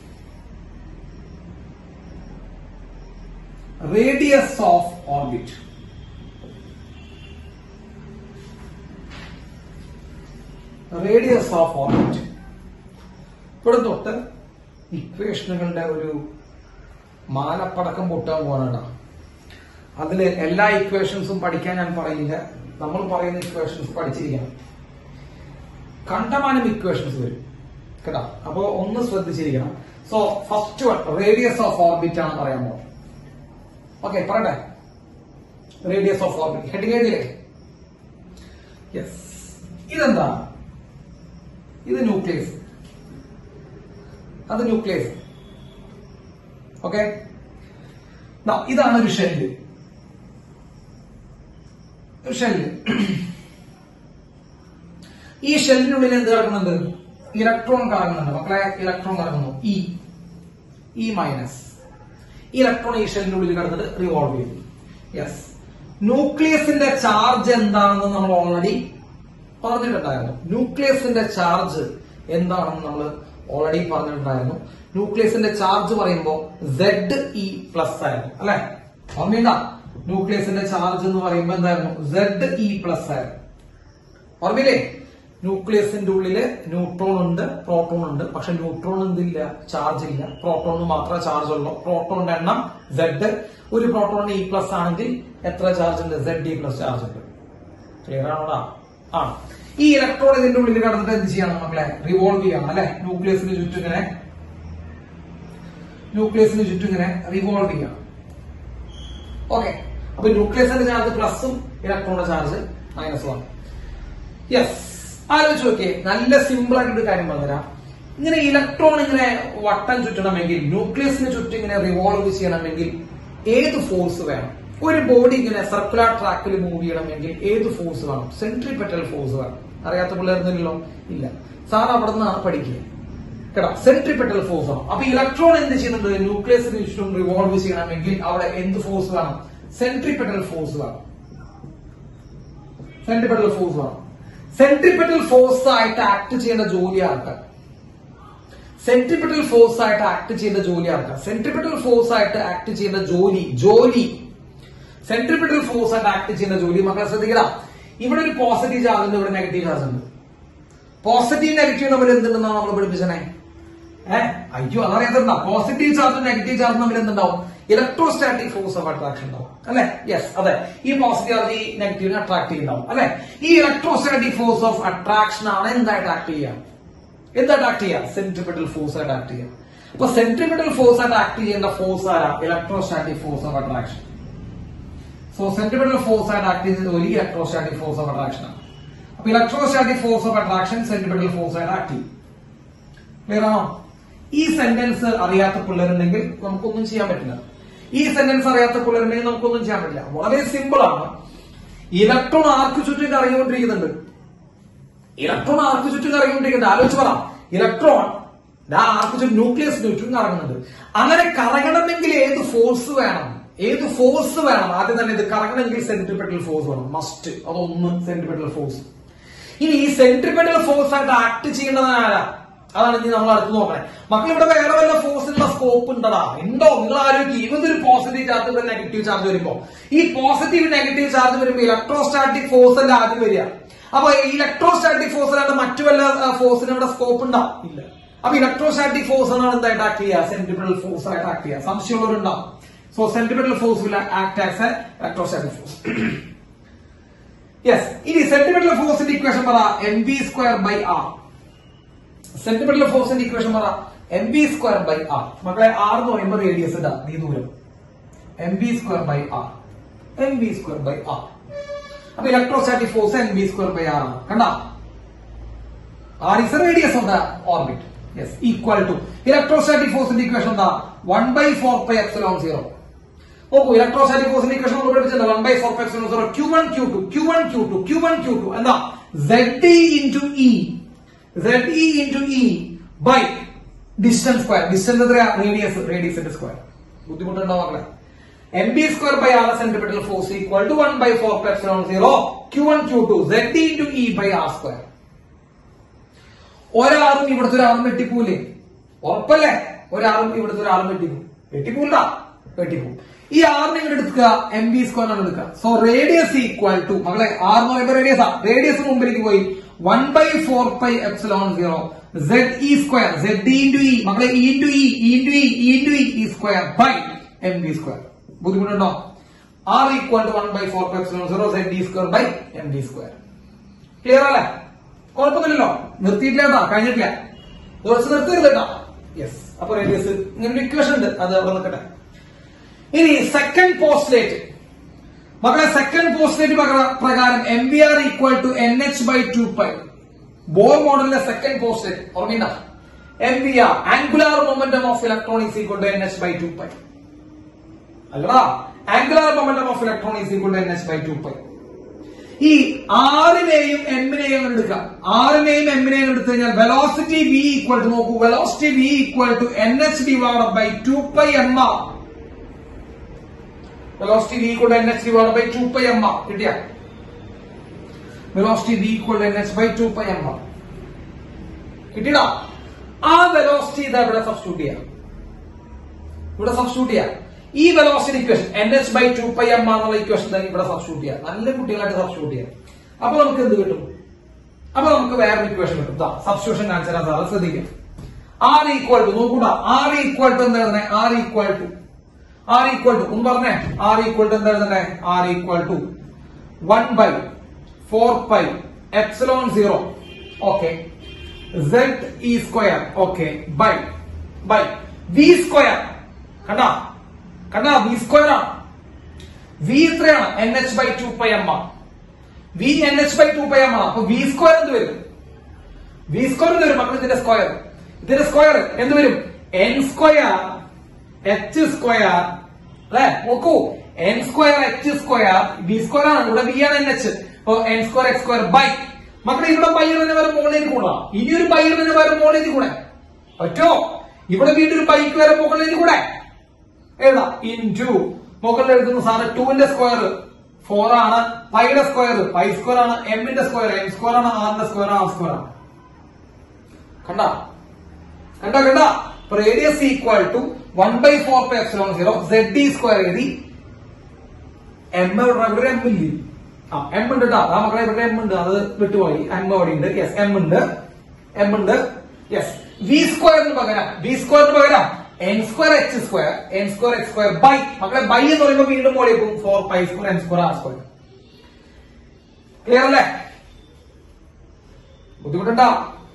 radius of orbit radius of orbit ഇവിടെ തൊട്ട് ഇക്വേഷനുകളുടെ ഒരു മാലപ്പടക്കം പൊട്ടാൻ പോകണ അതില് എല്ലാ ഇക്വേഷൻസും പഠിക്കാൻ ഞാൻ പറയില്ല നമ്മൾ പറയുന്ന ഇക്വേഷൻസ് പഠിച്ചിരിക്കണം കണ്ടമാനം ഇക്വേഷൻസ് വരും കേട്ടോ അപ്പോ ഒന്ന് ശ്രദ്ധിച്ചിരിക്കണം so first one radius of orbit ആണ് പറയാൻ പോകുന്നത് ഓക്കെ പറയട്ടെ റേഡിയസ് ഓഫ് ഓർബിറ്റ് ഹെഡിങ് എഴുതിയില്ലേ യെസ് ഇതെന്താ ഇത് ന്യൂക്ലിയസ് അത് ന്യൂക്ലിയസ് ഓക്കെ ഇതാണ് ഒരു ഷെല്ല് ഒരു ഷെല്ല് ഈ ഷെല്ലിനുള്ളിൽ എന്ത് കിടക്കുന്നുണ്ട് ഇലക്ട്രോൺ കറങ്ങുന്നുണ്ട് മക്കളെ ഇലക്ട്രോൺ കറങ്ങുന്നു ഇ ഇ മൈനസ് ഈ ഇലക്ട്രോൺ ഈ ഷെല്ലിനുള്ളിൽ കിടന്നിട്ട് റിവോൾവ് ചെയ്തു യെസ് ന്യൂക്ലിയസിന്റെ ചാർജ് എന്താണെന്ന് നമ്മൾ ഓൾറെഡി പറഞ്ഞിട്ടുണ്ടായിരുന്നു ന്യൂക്ലിയസിന്റെ ചാർജ് എന്താണെന്ന് നമ്മൾ ഓൾറെഡി പറഞ്ഞിട്ടുണ്ടായിരുന്നു ന്യൂക്ലിയസിന്റെ ചാർജ് പറയുമ്പോൾ സെഡ് ഇ പ്ലസ് ആയിരുന്നു അല്ലെ ഓർമ്മയുണ്ട ന്യൂക്ലിയസിന്റെ ചാർജ് എന്ന് പറയുമ്പോൾ എന്തായിരുന്നു സെഡ് ഇ പ്ലസ് ആയിരുന്നു ഓർമ്മയില്ലേ ന്യൂക്ലിയസിന്റെ ഉള്ളില് ന്യൂട്രോൺ ഉണ്ട് പ്രോട്ടോൺ ഉണ്ട് പക്ഷെ ന്യൂട്രോൺ എന്തില്ല ചാർജ് ഇല്ല പ്രോട്ടോണിന് മാത്രമേ ചാർജ് ഉള്ളൂ പ്രോട്ടോണിന്റെ എണ്ണം സെഡ് ഒരു പ്രോട്ടോണിന് ഇ പ്ലസ് ആണെങ്കിൽ എത്ര ചാർജ് ഉണ്ട് സെഡ് ഇ പ്ലസ് ചാർജ് ഉണ്ട് ക്ലിയർ ആണോടാ ആ ഈ ഇലക്ട്രോൺ ഇതിന്റെ ഉള്ളിൽ കടന്നിട്ട് എന്ത് ചെയ്യണം മക്കളെ റിവോൾവ് ചെയ്യണം അല്ലെ ന്യൂക്ലിയസിന് ചുറ്റും ഇങ്ങനെ ന്യൂക്ലിയസിന് ചുറ്റും ഇങ്ങനെ റിവോൾവ് ചെയ്യണം ഓക്കെ അപ്പൊ ന്യൂക്ലിയസിന്റെ ചാർജ് പ്ലസും ഇലക്ട്രോണിന്റെ ചാർജ് മൈനസ് വൺ യെസ് ആലോചിച്ച് നോക്കിയേ നല്ല സിമ്പിൾ ആയിട്ട് ഒരു കാര്യം പറഞ്ഞുതരാം ഇങ്ങനെ ഇലക്ട്രോൺ ഇങ്ങനെ വട്ടം ചുറ്റണമെങ്കിൽ ന്യൂക്ലിയസിന് ചുറ്റും ഇങ്ങനെ റിവോൾവ് ചെയ്യണമെങ്കിൽ ഏത് ഫോഴ്സ് വേണം ഒരു ബോഡി ഇങ്ങനെ സർക്കുലർ ട്രാക്കിൽ മൂവ് ചെയ്യണമെങ്കിൽ ഏത് ഫോഴ്സ് വേണം സെൻട്രിപെറ്റൽ ഫോഴ്സ് വേണം അറിയാത്ത പിള്ളേർന്നില്ലല്ലോ ഇല്ല സാർ അവിടെ നിന്നാണ് പഠിക്കുക കേട്ടോ സെൻട്രിപെറ്റൽ ഫോഴ്സ് ആണ് അപ്പൊ ഇലക്ട്രോൺ എന്ത് ചെയ്യുന്നുണ്ട് ന്യൂക്ലിയസിന് ചുറ്റും റിവോൾവ് ചെയ്യണമെങ്കിൽ അവിടെ എന്ത് ഫോഴ്സ് വേണം സെൻട്രിപെറ്റൽ ഫോഴ്സ് വേണം സെൻട്രിപെറ്റൽ ഫോഴ്സ് വേണം സെൻട്രിപെറ്റൽ ഫോഴ്സ് ആയിട്ട് ആക്ട് ചെയ്യേണ്ട ജോലി ആർക്കാണ് സെൻട്രിപെറ്റൽ ഫോഴ്സ് ആയിട്ട് ആക്ട് ചെയ്യേണ്ട ജോലി ആർക്കാണ് സെൻട്രിപെറ്റൽ ഫോഴ്സ് ആയിട്ട് ആക്ട് ചെയ്യുന്ന ജോലി ജോലി സെൻട്രിപെറ്റൽ ഫോഴ്സ് ആയിട്ട് ആക്ട് ചെയ്യുന്ന ജോലി മക്കളെ ശ്രദ്ധിക്കണം ഇവിടെ ഒരു പോസിറ്റീവ് ചാർജ് ഉണ്ട് ഇവിടെ നെഗറ്റീവ് ചാർജ് ഉണ്ട് പോസിറ്റീവ് നെഗറ്റീവ് തമ്മിൽ എന്തുണ്ടെന്നാണ് നമ്മൾ പഠിപ്പിച്ചേ ഏഹ് അയ്യോ അതറിയാത്ത പോസിറ്റീവ് ചാർജും നെഗറ്റീവ് ചാർജും തമ്മിൽ എന്തുണ്ടാവും ഇലക്ട്രോസ്റ്റാറ്റിക് ഫോഴ്സ് ഓഫ് അട്രാക്ഷൻ ഉണ്ടാവും അല്ലെ യെസ് അതെ ഈ പോസിറ്റീവ് ചാർജ് ഈ നെഗറ്റീവിനെ അട്രാക്ട് ചെയ്യുന്നുണ്ടാവും അല്ലെ ഈ ഇലക്ട്രോസ്റ്റാറ്റിക് ഫോഴ്സ് ഓഫ് അട്രാക്ഷൻ ആണ് എന്തായിട്ട് ആക്ട് ചെയ്യുക എന്തായിട്ട് ആക്ട് ചെയ്യുക സെൻട്രിപെറ്റൽ ഫോഴ്സ് ആയിട്ട് ആക്ട് ചെയ്യുക അപ്പൊ സെൻട്രിപെറ്റൽ ഫോഴ്സ് ആയിട്ട് ആക്ട് ചെയ്യേണ്ട ഫോഴ്സ് ആരാ electrostatic force of attraction so centripetal force ആയിട്ട് ആക്ട് ചെയ്യുന്നത് ഒരു ഇലക്ട്രോസ്റ്റാറ്റിക് ഫോഴ്സ് ഓഫ് അട്രാക്ഷൻ ആണ് അപ്പൊ electrostatic force of attraction centripetal force ആയിട്ട് ആക്ട് ചെയ്യും ക്ലിയർ ആണോ ഈ സെന്റൻസ് അറിയാത്ത പിള്ളേരുണ്ടെങ്കിൽ നമുക്കൊന്നും ചെയ്യാൻ പറ്റില്ല ഈ സെന്റൻസ് അറിയാത്ത പിള്ളേരുണ്ടെങ്കിൽ നമുക്കൊന്നും ചെയ്യാൻ പറ്റില്ല വളരെ സിമ്പിൾ ആണ് ഇലക്ട്രോൺ ആർക്ക് ചുറ്റും കറങ്ങിക്കൊണ്ടിരിക്കുന്നുണ്ട് ഇലക്ട്രോൺ ആർക്ക് ചുറ്റും കറങ്ങിക്കൊണ്ടിരിക്കുന്നുണ്ട് ആലോചിച്ച് പറ ഇലക്ട്രോൺ ദാ ആർക്ക് ചുറ്റും ന്യൂക്ലിയസ് ചുറ്റും കറങ്ങുന്നുണ്ട് അങ്ങനെ കറങ്ങണമെങ്കിൽ ഏത് ഫോഴ്സ് വേണം ഏത് ഫോഴ്സ് വേണം ആദ്യം തന്നെ ഇത് കറങ്ങണമെങ്കിൽ സെൻട്രിപെറ്റൽ ഫോഴ്സ് വേണം മസ്റ്റ് അതൊന്ന് സെൻട്രിപെറ്റൽ ഫോഴ്സ് ഇനി ഈ സെൻട്രിപെറ്റൽ ഫോഴ്സ് ആയിട്ട് ആക്ട് ചെയ്യേണ്ടത് ആരാ അതാണ് ഇനി നമ്മൾ അടുത്ത് നോക്കണേ മക്കൾ ഇവിടെ വേറെ വല്ല ഫോഴ്സിനുള്ള സ്കോപ്പ് ഉണ്ടടാ ഉണ്ടോ നിങ്ങൾ ആലോചിക്കും ഇവന്നൊരു പോസിറ്റീവ് ചാർജ് ഒരു നെഗറ്റീവ് ചാർജ് വരുമ്പോ ഈ പോസിറ്റീവ് നെഗറ്റീവ് ചാർജ് വരുമ്പോ ഇലക്ട്രോസ്റ്റാറ്റിക് ഫോഴ്സ് അല്ല ആദ്യം വരിക അപ്പൊ ഇലക്ട്രോസ്റ്റാറ്റിക് ഫോഴ്സ് അല്ലാണ്ട് മറ്റു വല്ല ഫോഴ്സിന് ഇവിടെ സ്കോപ്പ് ഉണ്ടാ ഇല്ല അപ്പൊ ഇലക്ട്രോസ്റ്റാറ്റിക് ഫോഴ്സ് ആണ് എന്തായിട്ട് ആക്ട് ചെയ്യുക സെന്റിമെന്റൽ ഫോഴ്സ് ആയിട്ട് ആക്ട് ചെയ്യുക സംശയമുള്ളവരുണ്ടാവും so sentimental force will act as a electrostatic force yes ഇനി സെന്റിമെന്റൽ ഫോഴ്സിന്റെ ഇക്വേഷൻ പറ m B square by r sentimental ഫോഴ്സിന്റെ ഇക്വേഷൻ പറ m B square by r മക്കളെ ആർ എന്ന് പറയുമ്പോൾ റേഡിയസ് ഇതാ ഈ ദൂരം m B square by r m B square by r അപ്പൊ electrostatic force m B square by r ആണ് കണ്ട r is radius of the orbit yes equal to electrostatic ഫോഴ്സിന്റെ ഇക്വേഷൻ എന്താ one by four pi epsilon zero നോക്കൂ electrostatic ഫോഴ്സിന്റെ equation നമ്മൾ പഠിച്ചത് one by four pi epsilon zero Q one Q two q one Q two q one Q two എന്താ Z E into e Z E into e by distance square distance എത്രയാ radius റേഡിയസിന്റെ square ബുദ്ധിമുട്ടുണ്ടോ മക്കളെ m B square by r centimetre force equal to one by four epsilon zero Q one Q two Z into e by R square ഒരാളും ഇവിടുത്തെ ഒരാളും വെട്ടിപ്പോലേ ഉറപ്പല്ലേ ഒരാളും ഇവിടുത്തെ ഒരാളും വെട്ടിപ്പോ വെട്ടിപ്പോല വെട്ടിപ്പോ ഈ ആറിനെ ഇങ്ങോട്ട് എടുക്കുക എം ബി സ്ക്വയർ ആണ് എടുക്കുക സോ റേഡിയസ് ഈക്വൽ ടു മകളെ ആർ എന്ന് പറയുമ്പോൾ റേഡിയസ് ആ റേഡിയസ് മുമ്പിലേക്ക് പോയി one by four pi epsilon zero Z E square Z E into e മകളെ e into e e into e e into e e square by m B square ബുദ്ധിമുട്ടുണ്ടോ r equal to one by four pi epsilon zero Z E square by m B square clear അല്ലേ കുഴപ്പമില്ലല്ലോ നിർത്തിയിട്ടില്ല കേട്ടോ കഴിഞ്ഞിട്ടില്ല കുറച്ച് നിർത്തരുത് കേട്ടോ yes അപ്പൊ radius ഇങ്ങനെ ഇക്വേഷൻ ഉണ്ട് അത് അവിടെ നിൽക്കട്ടെ ഇനി സെക്കൻഡ് പോസ്റ്റ്ലേറ്റ് മക്കളെ സെക്കൻഡ് പോസ്റ്റ്ലേറ്റ് പ്രകാരം M B R equal to N H by two pi Bohr മോഡലിന്റെ സെക്കൻഡ് പോസ്റ്റ്ലേറ്റ് ഓർമ്മയുണ്ട M B R angular momentum of electron is equal to N H by two pi അല്ലടാ angular momentum of electron is equal to N H by two pi ഈ ആറിനെയും എമ്മിനെയും അങ്ങ് എടുക്കാം ആറിനെയും എമ്മിനെയും എടുത്തു കഴിഞ്ഞാൽ വെലോസിറ്റി വി ഈക്വൽ ടു നോക്കൂ velocity V equal to N H divide by two pi M R velocity V equal to N H divide by two pi M R കിട്ടിയ velocity V equal to N H by two pi M R കിട്ടിയടാ ആ velocity ഇതാ ഇവിടെ substitute ചെയ്യാം ഇവിടെ substitute ചെയ്യാം ഈ velocity equation N H by two pi M എന്നുള്ള ഇക്വേഷൻ തന്നെ ഇവിടെ സബ്സ്റ്റിറ്റ്യൂട്ട് ചെയ്യാം നല്ല കുട്ടികളായിട്ട് സബ്സ്റ്റിറ്റ്യൂട്ട് ചെയ്യാം അപ്പൊ നമുക്ക് എന്ത് കിട്ടും അപ്പൊ നമുക്ക് വേറെ ഇക്വേഷൻ കിട്ടും സബ്സ്റ്റിറ്റ്യൂഷൻ കാണിച്ചു തരാം സാറ് ശ്രദ്ധിക്കും ആർ ഈക്വൽ ടു നോക്കൂടാ ആർ ഈക്വൽ ടു എന്താ എഴുതണേ R equal to R equal to ഒന്ന് പറഞ്ഞേ ആർ ഈക്വൽ ടു എന്താ എഴുതണേ R equal to one by four pi epsilon zero okay Z E square okay by by V square കണ്ടാ കണ്ടാ V square ആണ് V എത്രയാണ് N H by two pi M ആണ് V N H by two pi M ആണ് അപ്പൊ V square എന്ത് വരും V square എന്ത് വരും മക്കൾ ഇതിന്റെ സ്ക്വയർ ഇതിന്റെ സ്ക്വയർ എന്ത് വരും എൻ സ്ക്വയർ എച്ച് സ്ക്വയർ അല്ലെ നോക്കൂ N square H square B square ആണ് ഇവിടെ വി ആണ് എൻ എച്ച് അപ്പൊ N square X square by മക്കളെ ഇവിടെ ബൈർ തന്നെ വരെ മുകളിലേക്ക് കൂടാ ഇനി ഒരു ബൈർ തന്നെ വരെ മുകളിലേക്ക് കൂടെ പറ്റോ ഇവിടെ വീണ്ടും ഒരു ബൈക്ക് വരെ മുകളിലേക്ക് കൂടെ എഴുതാം ഇൻ ടു മുകളിൽ എഴുതുന്ന സാധനം ടുവിന്റെ സ്ക്വയർ ഫോർ ആണ് പൈയുടെ സ്ക്വയർ പൈ സ്ക്വയർ ആണ് എമ്മിന്റെ സ്ക്വയർ എം സ്ക്വയർ ആണ് ആറിന്റെ സ്ക്വയർ ആർ സ്ക്വയർ ആണ് കണ്ട കണ്ട കണ്ട radius equal to one by four pi epsilon zero Z D square എഴുതി എം ഇവിടെ എം ഇല്ലേ ആ എം ഉണ്ട് കേട്ടോ ആ മക്കളെ ഇവിടെ എം ഉണ്ട് അത് വിട്ടുപോയി എം അവിടെ ഉണ്ട് യെസ് എം ഉണ്ട് എം ഉണ്ട് യെസ് വി സ്ക്വയറിന് പകരം വി സ്ക്വയറിന് പകരം N square H square N square H square by മക്കളെ ബൈ എന്ന് പറയുമ്പോൾ വീണ്ടും മോളിൽ പോകും four pi square N square R square clear അല്ലേ ബുദ്ധിമുട്ടുണ്ടോ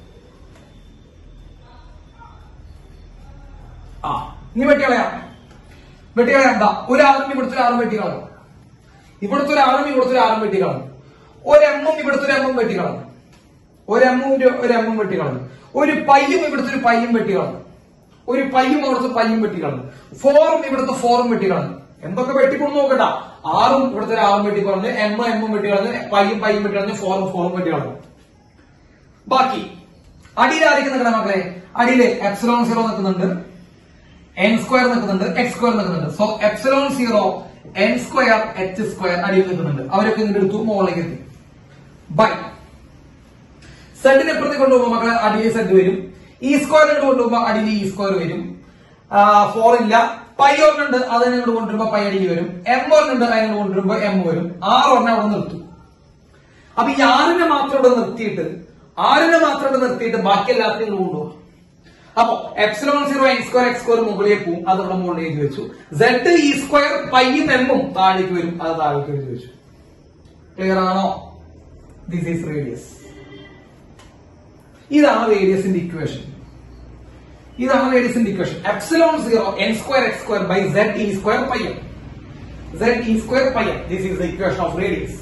ആ ഇനി വെട്ടിക്കളയാം വെട്ടിക്കളയാം എന്താ ഒരാളും ഇവിടുത്തെ ഒരാളും വെട്ടിക്കളഞ്ഞു ഇവിടുത്തെ ഒരാളും ഇവിടുത്തെ ഒരാളും വെട്ടിക്കളഞ്ഞു ഒരെമ്മും ഇവിടുത്തെ ഒരു എമ്മും വെട്ടിക്കളഞ്ഞു ഒരെമ്മും ഒരു- ഒരു എമ്മും വെട്ടിക്കളഞ്ഞു ഒരു പയ്യും ഇവിടുത്തെ ഒരു പയ്യും വെട്ടിക്കളഞ്ഞു ഒരു പയ്യും അവിടുത്തെ പയ്യും വെട്ടിക്കളഞ്ഞു ഫോറും ഇവിടുത്തെ ഫോറും വെട്ടിക്കളഞ്ഞു എന്തൊക്കെ വെട്ടിക്കൊണ്ടു നോക്കണ്ട ആറും ഇവിടുത്തെ ഒരു ആറും വെട്ടിക്കളഞ്ഞു എമ്മും എമ്മും വെട്ടിക്കളഞ്ഞു പയ്യും പയ്യും വെട്ടിക്കളഞ്ഞു ഫോറും ഫോറും വെട്ടിക്കളഞ്ഞു ബാക്കി അടിയിൽ ആരൊക്കെ നിൽക്കണം മക്കളെ അടിയില് എപ്സിലോൺ സീറോ നിൽക്കുന്നുണ്ട് എൻ സ്ക്വയർ നിൽക്കുന്നുണ്ട് എക്സ് സ്ക്വയർ നിൽക്കുന്നുണ്ട് so epsilon zero N square H square അടിയിൽ നിൽക്കുന്നുണ്ട് അവരൊക്കെ ഇങ്ങോട്ട് എടുത്തു മുകളിലേക്ക് എത്തി ബൈ സെഡിനെ പ്രതി കൊണ്ടുപോകുമ്പോൾ മക്കളെ അടിയിൽ സെഡ് വരും ഈ സ്ക്വയർ ഇങ്ങോട്ട് കൊണ്ടുപോകുമ്പോൾ അടിയിൽ ഈ സ്ക്വയർ വരും ഫോർ ഇല്ല പൈ ഒരെണ്ണുണ്ട് അതിനെ ഇങ്ങോട്ട് കൊണ്ടുവരുമ്പോ പൈ അടിയിൽ വരും എം ഒരെണ്ണുണ്ട് അതിനെ കൊണ്ടുവരുമ്പോ എം വരും ആറ് ഒരെണ്ണം അവിടെ നിർത്തും അപ്പൊ ഈ ആറിനെ മാത്രം ഇവിടെ നിർത്തിയിട്ട് ആറിനെ മാത്രം ഇവിടെ നിർത്തിയിട്ട് ബാക്കി എല്ലാത്തിനും കൊണ്ടുപോകും അപ്പൊ epsilon zero N square X square മുകളിലേക്ക് പോകും അത് ഇവിടെ മുകളിൽ എഴുതി വെച്ചു സെഡ് ഇ സ്ക്വയർ പൈയും എമ്മും താഴേക്ക് വരും അത് താഴേക്ക് എഴുതി വെച്ചു ക്ലിയർ ആണോ ദിസ് ഈസ് റേഡിയസ് ഇതാണ് റേഡിയസിന്റെ ഇക്വേഷൻ ഇതാണ് റേഡിയസിന്റെ equation epsilon zero N square X square by Z E square pi M Z E square pi M this is the equation of radius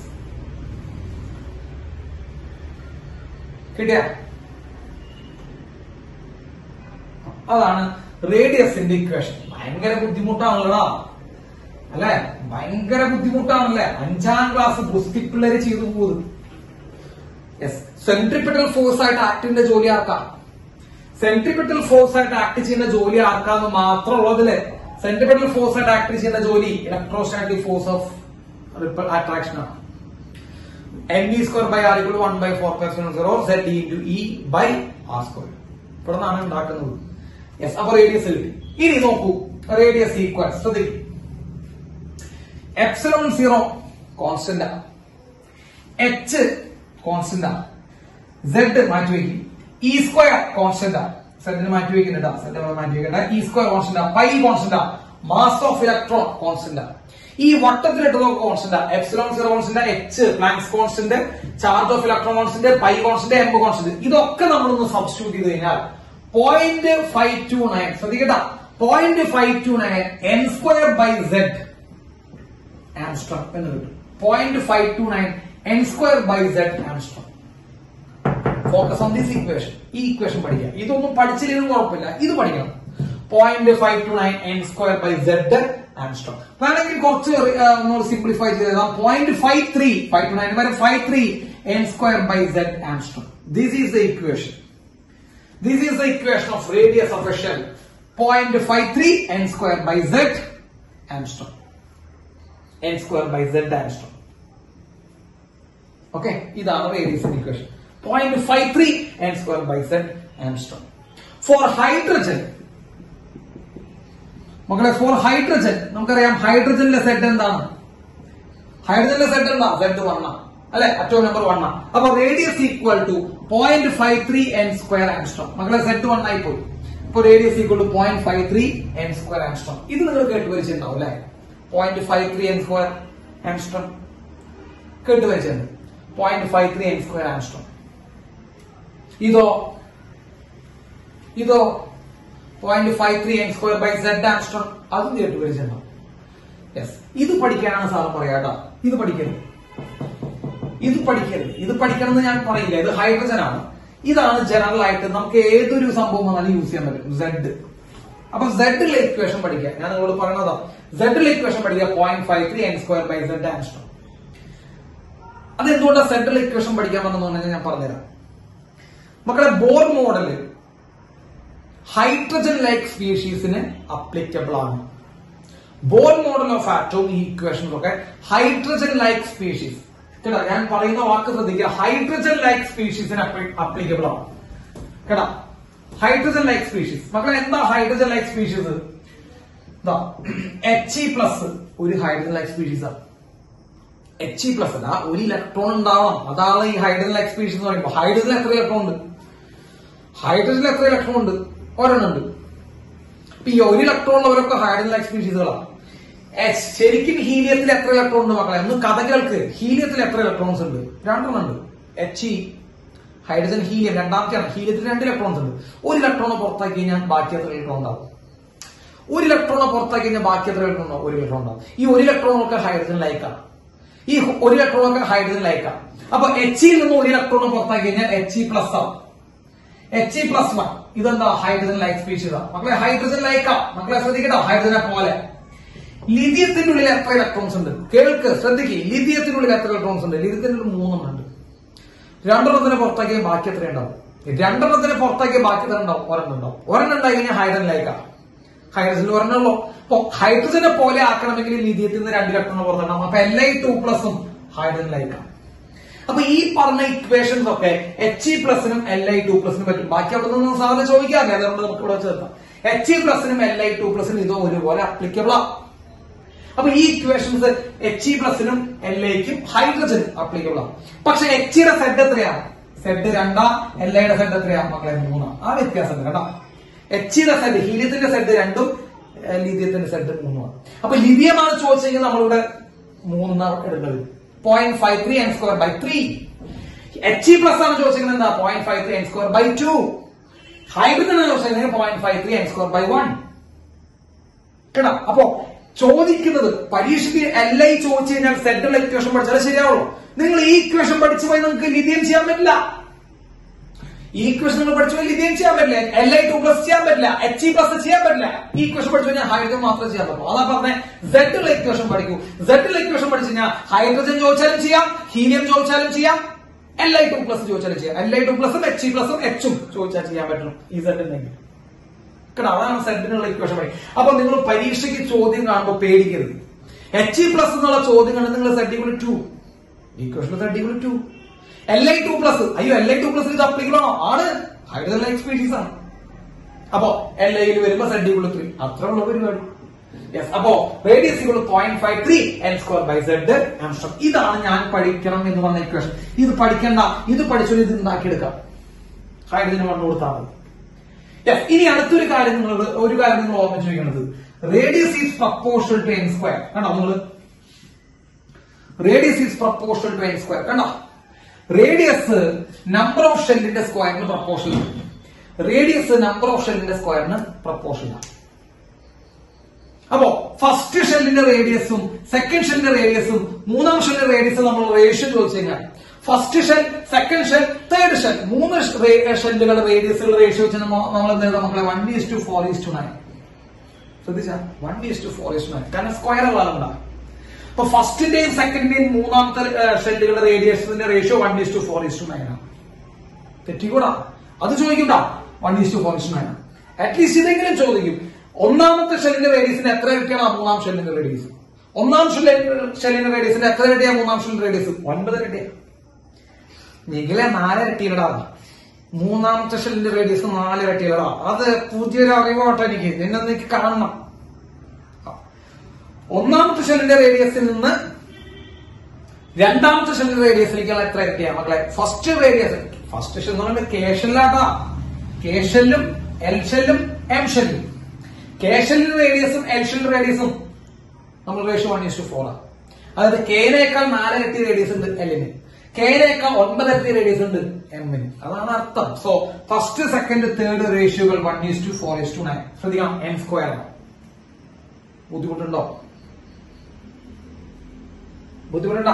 കിട്ടിയ അതാണ് റേഡിയസിന്റെ ഇക്വേഷൻ ഭയങ്കര ബുദ്ധിമുട്ടാണല്ലോടാ അല്ലെ ഭയങ്കര ബുദ്ധിമുട്ടാണല്ലേ അഞ്ചാം ക്ലാസ് ഗുസ്തി പിള്ളേര് ചെയ്തു പോകുന്നത് യെസ് സെൻട്രിപിറ്റൽ ഫോഴ്സ് ആയിട്ട് ആക്ടിന്റെ ജോലി ആർക്കാം സെൻട്രിപിറ്റൽ ഫോഴ്സ് ആയിട്ട് ആക്ട് ചെയ്യുന്ന ജോലി ആർക്കാന്ന് മാത്രമുള്ളതില് സെൻട്രിപിറ്റൽ ഫോഴ്സ് ആയിട്ട് ആക്ട് ചെയ്യുന്ന ജോലി electrostatic force of repel attraction ആണ് N E square by R equal one by four plus zero Z E two E by R square ഇവിടെ നിന്നാണ് ഉണ്ടാക്കുന്നത് യെസ് അപ്പൊ റേഡിയസ് കിട്ടി ഇനി നോക്കൂ റേഡിയസ് ഈക്വൽ ശ്രദ്ധിക്കും എപ്സിലോൺ സീറോ കോൺസ്റ്റന്റ് ആണ് എച്ച് കോൺസ്റ്റന്റ് ആണ് സെഡ് മാറ്റി വയ്ക്കും ഇ സ്ക്വയർ കോൺസ്റ്റന്റ് ആണ് സെഡിന് മാറ്റി വയ്ക്കുന്നുണ്ട് സെഡ് മാറ്റി വെക്കണ്ട ഇ സ്ക്വയർ കോൺസ്റ്റന്റ് ആണ് പൈ കോൺസ്റ്റന്റ് ആണ് മാസ് ഓഫ് ഇലക്ട്രോൺ കോൺസ്റ്റന്റ് ആണ് ഈ വട്ടത്തിലിട്ടത് constant epsilon zero constant H Planck's constant charge of electron constant pi constant M constant ഇതൊക്കെ നമ്മളൊന്ന് സബ്സ്റ്റിറ്റ്യൂട്ട് ചെയ്ത് കഴിഞ്ഞാൽ പോയിന്റ് ഫൈവ് ടു നയൻ ശ്രദ്ധിക്കട്ട point five two nine N square by Z angstrom എന്ന് കിട്ടും point five two nine N square by Z angstrom focus on this equation ഈ equation പഠിക്കാം ഇതൊന്നും പഠിച്ചില്ലെങ്കിലും കുഴപ്പമില്ല ഇത് പഠിക്കണം point five two nine N square by Z angstrom വേണമെങ്കിൽ കുറച്ച് ഒന്ന് സിംപ്ലിഫൈ ചെയ്താൽ point five three five two nine വരെ five three N square by Z angstrom this is the equation this is the equation of radius of a shell point five three N square by Z angstrom N square by Z angstrom okay ഇതാണ് radius equation point five three N square by Z ആംസ്ട്രോം for hydrogen മക്കളെ for hydrogen നമുക്കറിയാം ഹൈഡ്രജനിലെ Z എന്താണ് ഹൈഡ്രജനിലെ Z എന്താ Z വണ്ണ അല്ലെ Atto number വണ്ണ അപ്പൊ radius equal to point five three N square angstrom മക്കളെ സെഡ് വൺ ആയി പോയി ഇപ്പൊ radius equal to point five three N square angstrom ഇത് നിങ്ങൾ കേട്ട് വരിച്ചിട്ടുണ്ടാവും അല്ലെ point five three N square angstrom കേട്ട് വരിച്ചിട്ടുണ്ട് point five three N square angstrom ഇതോ ഇതോ point five three N square by Z angstrom അതും കേട്ട് വരിച്ചിട്ടുണ്ടാവും യെസ് ഇത് പഠിക്കാനാണ് സാർ പറയാ കേട്ടോ ഇത് പഠിക്കരുത് ഇത് പഠിക്കരുത് ഇത് പഠിക്കണം എന്ന് ഞാൻ പറയില്ല ഇത് ഹൈഡ്രജൻ ആണ് ഇതാണ് ജനറൽ ആയിട്ട് നമുക്ക് ഏതൊരു സംഭവം വന്നാലും യൂസ് ചെയ്യാൻ പറ്റും സെഡ് അപ്പൊ സെഡിലെ ഇക്വേഷൻ പഠിക്കുക ഞാൻ നിങ്ങളോട് പറയണതാ സെഡിലെ ഇക്വേഷൻ പഠിക്കുക point five three N square by Z angstrom അതെന്തുകൊണ്ടാണ് സെഡിലെ ഇക്വേഷൻ പഠിക്കാൻ വന്നെന്ന് ഞാൻ പറഞ്ഞുതരാം മക്കളെ ബോർ മോഡല് ഹൈഡ്രജൻ ലൈക്ക് സ്പീഷീസിന് അപ്ലിക്കബിൾ ആണ് ബോർ മോഡൽ ഓഫ് ആറ്റോം ഈ ഇക്വേഷൻസ് ഒക്കെ ഹൈഡ്രജൻ ലൈക്ക് സ്പീഷീസ് കേട്ടോ ഞാൻ പറയുന്ന വാക്ക് ശ്രദ്ധിക്കുക ഹൈഡ്രജൻ ലൈക്ക് സ്പീഷീസിന് അപ്ലിക്കബിൾ ആണ് കേട്ടോ ഹൈഡ്രജൻ ലൈക്ക് സ്പീഷീസ് മക്കളെ എന്താ hydrogen like species H E plus ഒരു ഹൈഡ്രജൻ ലൈക്ക് സ്പീഷീസ് ആണ് എച്ച് ഇ പ്ലസ് അല്ല ഒരു ഇലക്ട്രോൺ ഉണ്ടാവണം അതാണ് ഈ ഹൈഡ്രജൻ ലൈക്ക് സ്പീഷീസ് എന്ന് പറയുമ്പോൾ ഹൈഡ്രജൻ എത്ര ഇലക്ട്രോൺ ഉണ്ട് ഹൈഡ്രജനിൽ എത്ര ഇലക്ട്രോൺ ഉണ്ട് ഒരെണ്ണം ഉണ്ട് ഇപ്പൊ ഈ ഒരു ഇലക്ട്രോൺ ഉള്ളവരൊക്കെ ഹൈഡ്രജൻ ലൈക്ക് സ്പീഷീസുകളാണ് എച്ച് ശരിക്കും ഹീലിയത്തിൽ എത്ര ഇലക്ട്രോൺ ഉണ്ട് മക്കളെ ഒന്ന് കഥ കേൾക്ക് ഹീലിയത്തിൽ എത്ര ഇലക്ട്രോൺസ് ഉണ്ട് രണ്ടെണ്ണം ഉണ്ട് എച്ച് ഇ ഹൈഡ്രജൻ ഹീലിയം രണ്ടാമത്തെയാണ് ഹീലിയത്തിൽ രണ്ട് ഇലക്ട്രോൺസ് ഉണ്ട് ഒരു ഇലക്ട്രോൺ പുറത്താക്കി കഴിഞ്ഞാൽ ബാക്കി എത്ര ഇലക്ട്രോൺ ഉണ്ടാവും ഒരു ഇലക്ട്രോൺ പുറത്താക്കി കഴിഞ്ഞാൽ ബാക്കി എത്ര ഇലക്ട്രോൺ ഉണ്ടാവും ഒരു ഇലക്ട്രോൺ ഉണ്ടാവും ഈ ഒരു ഇലക്ട്രോൺ ഒക്കെ ഹൈഡ്രജൻ ലൈക്കാണ് ഈ ഒരു ഇലക്ട്രോൺ ഒക്കെ ഹൈഡ്രജൻ ലൈക്കാണ് അപ്പൊ എച്ച് ഇയിൽ നിന്ന് ഒരു ഇലക്ട്രോൺ പുറത്താക്കി കഴിഞ്ഞാൽ എച്ച് ഇ പ്ലസ് ആവും എച്ച് ഇ പ്ലസ് വൺ ഇതെന്താ ഹൈഡ്രജൻ ലൈക്ക് സ്പീഷീസ് ആണ് മക്കളെ ഹൈഡ്രജൻ ലൈക്കാ മക്കളെ ശ്രദ്ധിക്കട്ടോ ഹൈഡ്രജനെ പോലെ ലിഥിയത്തിന്റെ ഉള്ളിൽ എത്ര ഇലക്ട്രോൺസ് ഉണ്ട് കേൾക്ക് ശ്രദ്ധിക്കുക ലിഥിയത്തിനുള്ളിൽ എത്ര ഇലക്ട്രോൺസ് ഉണ്ട് ലിഥിയത്തിന്റെ ഉള്ളിൽ മൂന്നെണ്ണം ഉണ്ട് രണ്ടെണ്ണത്തിന് പുറത്താക്കിയ ബാക്കി എത്ര ഉണ്ടാവും രണ്ടെണ്ണത്തിന് പുറത്താക്കിയ ബാക്കി എത്ര ഉണ്ടാവും ഒരെണ്ണം ഉണ്ടാവും ഒരെണ്ണം ഉണ്ടായി കഴിഞ്ഞാൽ ഹൈഡ്രജൻ ലൈക്കാ ഹൈഡ്രജനിൽ ഒരെണ്ണമുള്ളൂ അപ്പൊ ഹൈഡ്രജനെ പോലെ ആക്കണമെങ്കിൽ ലിഥിയത്തിൽ നിന്ന് രണ്ട് ഇലക്ട്രോൺ പുറത്തിടണം അപ്പൊ എൽ ഐ ടു പ്ലസും ഹൈഡ്രജൻ ലൈക്കാണ് അപ്പൊ ഈ പറഞ്ഞ ഇക്വേഷൻസ് ഒക്കെ എച്ച് ഇ പ്ലസിനും എൽ ഐ ടു പ്ലസിനും പറ്റും ബാക്കി അവിടെ നിന്ന് സാധാരണ ചോദിക്കാറില്ല അതുകൊണ്ട് നമുക്ക് ഇവിടെ ചേർക്കാം എച്ച് ഇ പ്ലസിനും എൽ ഐ ടു പ്ലസിനും ഇതോ ഒരുപോലെ അപ്ലിക്കബിൾ ആ അപ്പൊ ഈ ഇക്വേഷൻസ് എച്ച് ഇ പ്ലസിനും എൽ ഐക്കും ഹൈഡ്രജനും അപ്ലിക്കബിൾ ആണ് പക്ഷെ എച്ച് ഇയുടെ സെഡ് എത്രയാണ് സെഡ് രണ്ടാ എൽ ഐയുടെ സെഡ് എത്രയാ മക്കളെ മൂന്നാ ആ വ്യത്യാസം ഉണ്ട് കേട്ടോ എച്ചിയുടെ സെഡ് ഹീലിയത്തിന്റെ സെഡ് രണ്ടും ഏഹ്, ലിഥിയത്തിന്റെ സെഡ് മൂന്നുമാണ് അപ്പൊ ലിഥിയമാണ് ചോദിച്ചെങ്കിൽ നമ്മളിവിടെ മൂന്ന് ഇടേണ്ടത് point five three N square by three H plus ആണ് ചോദിച്ചെങ്കിൽ എന്താ point five three N square by two hydrogen ആണ് ചോദിച്ചെങ്കിൽ point five three N square by one കേട്ടോ അപ്പോ ചോദിക്കുന്നത് പരീക്ഷയ്ക്ക് എൽ ഐ ചോദിച്ചു കഴിഞ്ഞാൽ സെറ്റുള്ള ഇക്വേഷൻ പഠിച്ചാലേ ശരിയാവുള്ളൂ നിങ്ങൾ ഈ ഇക്വേഷൻ പഠിച്ചു പോയി നിങ്ങൾക്ക് ലിഥിയം ചെയ്യാൻ പറ്റില്ല ഈ ഇക്വേഷൻ നിങ്ങൾ പഠിച്ചു പോയി ലിഥിയം ചെയ്യാൻ പറ്റില്ല എൽ ഐ ടു പ്ലസ് ചെയ്യാൻ പറ്റില്ല എച്ച് ഇ പ്ലസ് ചെയ്യാൻ പറ്റില്ല ഈ ഇക്വേഷൻ പഠിച്ചു കഴിഞ്ഞാൽ ഹൈഡ്രജൻ മാത്രമേ ചെയ്യാൻ പറ്റുള്ളൂ അതാ പറഞ്ഞ സെറ്റുള്ള ഇക്വേഷൻ പഠിക്കൂ സെറ്റുള്ള ഇക്വേഷൻ പഠിച്ചു കഴിഞ്ഞാൽ ഹൈഡ്രജൻ ചോദിച്ചാലും ചെയ്യാം ഹീലിയം ചോദിച്ചാലും ചെയ്യാം എൽ ഐ ടു പ്ലസ് ചോദിച്ചാലും ചെയ്യാം എൽ ഐ ടു പ്ലസും എച്ച് ഇ പ്ലസും എച്ചും ചോദിച്ചാൽ ചെയ്യാൻ പറ്റും ഈ സെറ്റ് ഉണ്ടെങ്കിൽ കേട്ടോ അതാണ് സെറ്റിനുള്ള ഇക്വേഷൻ പണി അപ്പൊ നിങ്ങൾ പരീക്ഷയ്ക്ക് ചോദ്യം കാണുമ്പോൾ പേടിക്കരുത് എച്ച് ഇ പ്ലസ് എന്നുള്ള ചോദ്യം കണ്ട് നിങ്ങൾ set equal to equation set equal to L I two plus അയ്യോ എൽ ഐ ടു പ്ലസ് ഇത് അപ്ലിക്കബിൾ ആണോ ആണ് ഹൈഡ്രജൻ ലൈക്ക് സ്പീഷീസ് ആണ് അപ്പോ എൽ ഐയിൽ വരുമ്പോ സെറ്റ് ഈക്വൽ ത്രീ അത്ര ഉള്ള പരിപാടി യെസ് അപ്പോ radius equal point five three N square by Z angstrom ഇതാണ് ഞാൻ പഠിക്കണം എന്ന് പറഞ്ഞ ഇക്വേഷൻ ഇത് പഠിക്കണ്ട ഇത് പഠിച്ചു ഇത് ഉണ്ടാക്കിയെടുക്കാം ഹൈഡ്രജന് കണ്ടു കൊടുത്താൽ മതി Yes, ഇനി അടുത്തൊരു കാര്യം നിങ്ങൾ ഒരു കാര്യം നിങ്ങൾ ഓർമ്മിച്ച് വെക്കുന്നത് radius is proportional to N square കണ്ടോ നിങ്ങൾ radius is proportional to N square കണ്ടോ റേഡിയസ് നമ്പർ ഓഫ് ഷെല്ലിന്റെ സ്ക്വയറിന് പ്രപ്പോർഷണൽ റേഡിയസ് നമ്പർ ഓഫ് ഷെല്ലിന്റെ സ്ക്വയറിന് പ്രപ്പോർഷണൽ അപ്പോ ഫസ്റ്റ് ഷെല്ലിന്റെ റേഡിയസും സെക്കൻഡ് ഷെല്ലിന്റെ റേഡിയസും മൂന്നാം ഷെല്ലിന്റെ റേഡിയസും നമ്മൾ റേഷ്യോ ചോദിച്ചു കഴിഞ്ഞാൽ first shell second shell third shell മൂന്ന് ഷെല്ലുകളുടെ റേഡിയസുകളുടെ റേഷ്യോ വെച്ച് നമ്മ- നമ്മൾ എന്ത് ചെയ്താൽ മക്കളെ one is to four is to nine ശ്രദ്ധിച്ച one is to four is to nine കാരണം സ്ക്വയറുകളാണ് ഉണ്ടാകും അപ്പൊ ഫസ്റ്റിന്റെയും സെക്കൻഡിന്റെയും മൂന്നാമത്തെ ഷെല്ലുകളുടെ റേഡിയസിന്റെ ratio one is to four is to nine ആണ് തെറ്റിക്കൂടാ അത് ചോദിക്കണ്ട one is to four is to nine at least ഇതെങ്കിലും ചോദിക്കും ഒന്നാമത്തെ ഷെല്ലിന്റെ റേഡിയസിന് എത്ര ഇരട്ടിയാണ് ആ മൂന്നാം ഷെല്ലിന്റെ റേഡിയസ് ഒന്നാം ഷെല്ലിന്റെ റേഡിയസിന് എത്ര ഇരട്ടിയാ മൂന്നാം ഷെല്ലിന്റെ റേഡിയസ് ഒൻപത് ഇരട്ടിയാ നിഖിലെ നാലിരട്ടിയിലടാ മൂന്നാമത്തെ ഷെല്ലിന്റെ റേഡിയസ് നാലിരട്ടിയിലടാ അത് പുതിയൊരു അറിവോട്ടെ എനിക്ക് നിന്നെ എനിക്ക് കാണണം ഒന്നാമത്തെ ഷെല്ലിന്റെ റേഡിയസിൽ നിന്ന് രണ്ടാമത്തെ ഷെല്ലിന്റെ റേഡിയസിലേക്കുള്ള എത്ര ഇരട്ടിയാ മക്കളെ ഫസ്റ്റ് റേഡിയസ് ഫസ്റ്റ് ഷെൽ എന്ന് പറയുന്നത് കെ ഷെല്ലാട്ടാ കെ ഷെല്ലും എൽ ഷെല്ലും എം ഷെല്ലും കെ ഷെല്ലിന്റെ റേഡിയസും എൽ ഷെല്ലിന്റെ റേഡിയസും നമ്മൾ റേഷ്യോ വൺ ഇസ്റ്റു ഫോർ ആണ് അതായത് കെനേക്കാൾ നാലിരട്ടി റേഡിയസ് ഉണ്ട് എല്ലിന് കെനേക്കാൾ ഒൻപതിരട്ടി റേഡിയസ് ഉണ്ട് എമ്മിന് അതാണ് അർത്ഥം സോ ഫസ്റ്റ് സെക്കൻഡ് തേർഡ് റേഷ്യോകൾ one is to four is to nine ശ്രദ്ധിക്കണം എൻ സ്ക്വയർ ആണ് ബുദ്ധിമുട്ടുണ്ടോ ബുദ്ധിമുട്ടുണ്ടോ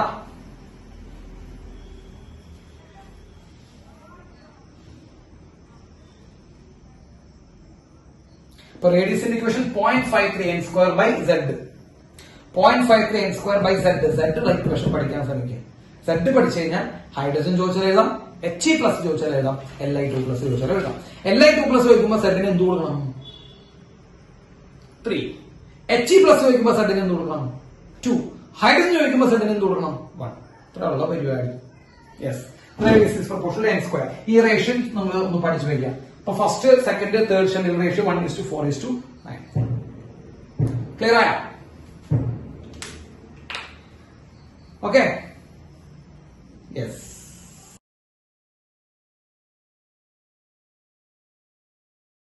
ഇപ്പൊ റേഡിയസിന്റെ equation point five three N square by Z point five three N square by Z Z ഉള്ള ഇക്വേഷൻ പഠിക്കാൻ ശ്രമിക്കുക സെഡ് പഠിച്ചു കഴിഞ്ഞാൽ ഹൈഡ്രജൻ ചോദിച്ചാൽ എഴുതാം എച്ച് ഇ പ്ലസ് ചോദിച്ചാൽ എഴുതാം എൽ ഐ ടു പ്ലസ് ചോദിച്ചാൽ എഴുതാം എൽ ഐ ടു പ്ലസ് ചോദിക്കുമ്പോൾ സെഡിന് എന്ത് കൊടുക്കണം ത്രീ എച്ച് ഇ പ്ലസ് ചോദിക്കുമ്പോൾ സെഡിന് എന്ത് കൊടുക്കണം ടു ഹൈഡ്രജൻ ചോദിക്കുമ്പോൾ സെഡിന് എന്ത് കൊടുക്കണം വൺ ഇത്രയുള്ള പരിപാടി യെസ് പ്രൊപ്പോർഷൻ എൻ സ്ക്വയർ ഈ റേഷ്യോ നമ്മൾ ഒന്ന് പഠിച്ചു വയ്ക്കാം അപ്പൊ ഫസ്റ്റ് സെക്കൻഡ് തേർഡ് ഷെല്ലിൽ ratio one is to four is to nine clear ആയ ഓക്കെ യെസ്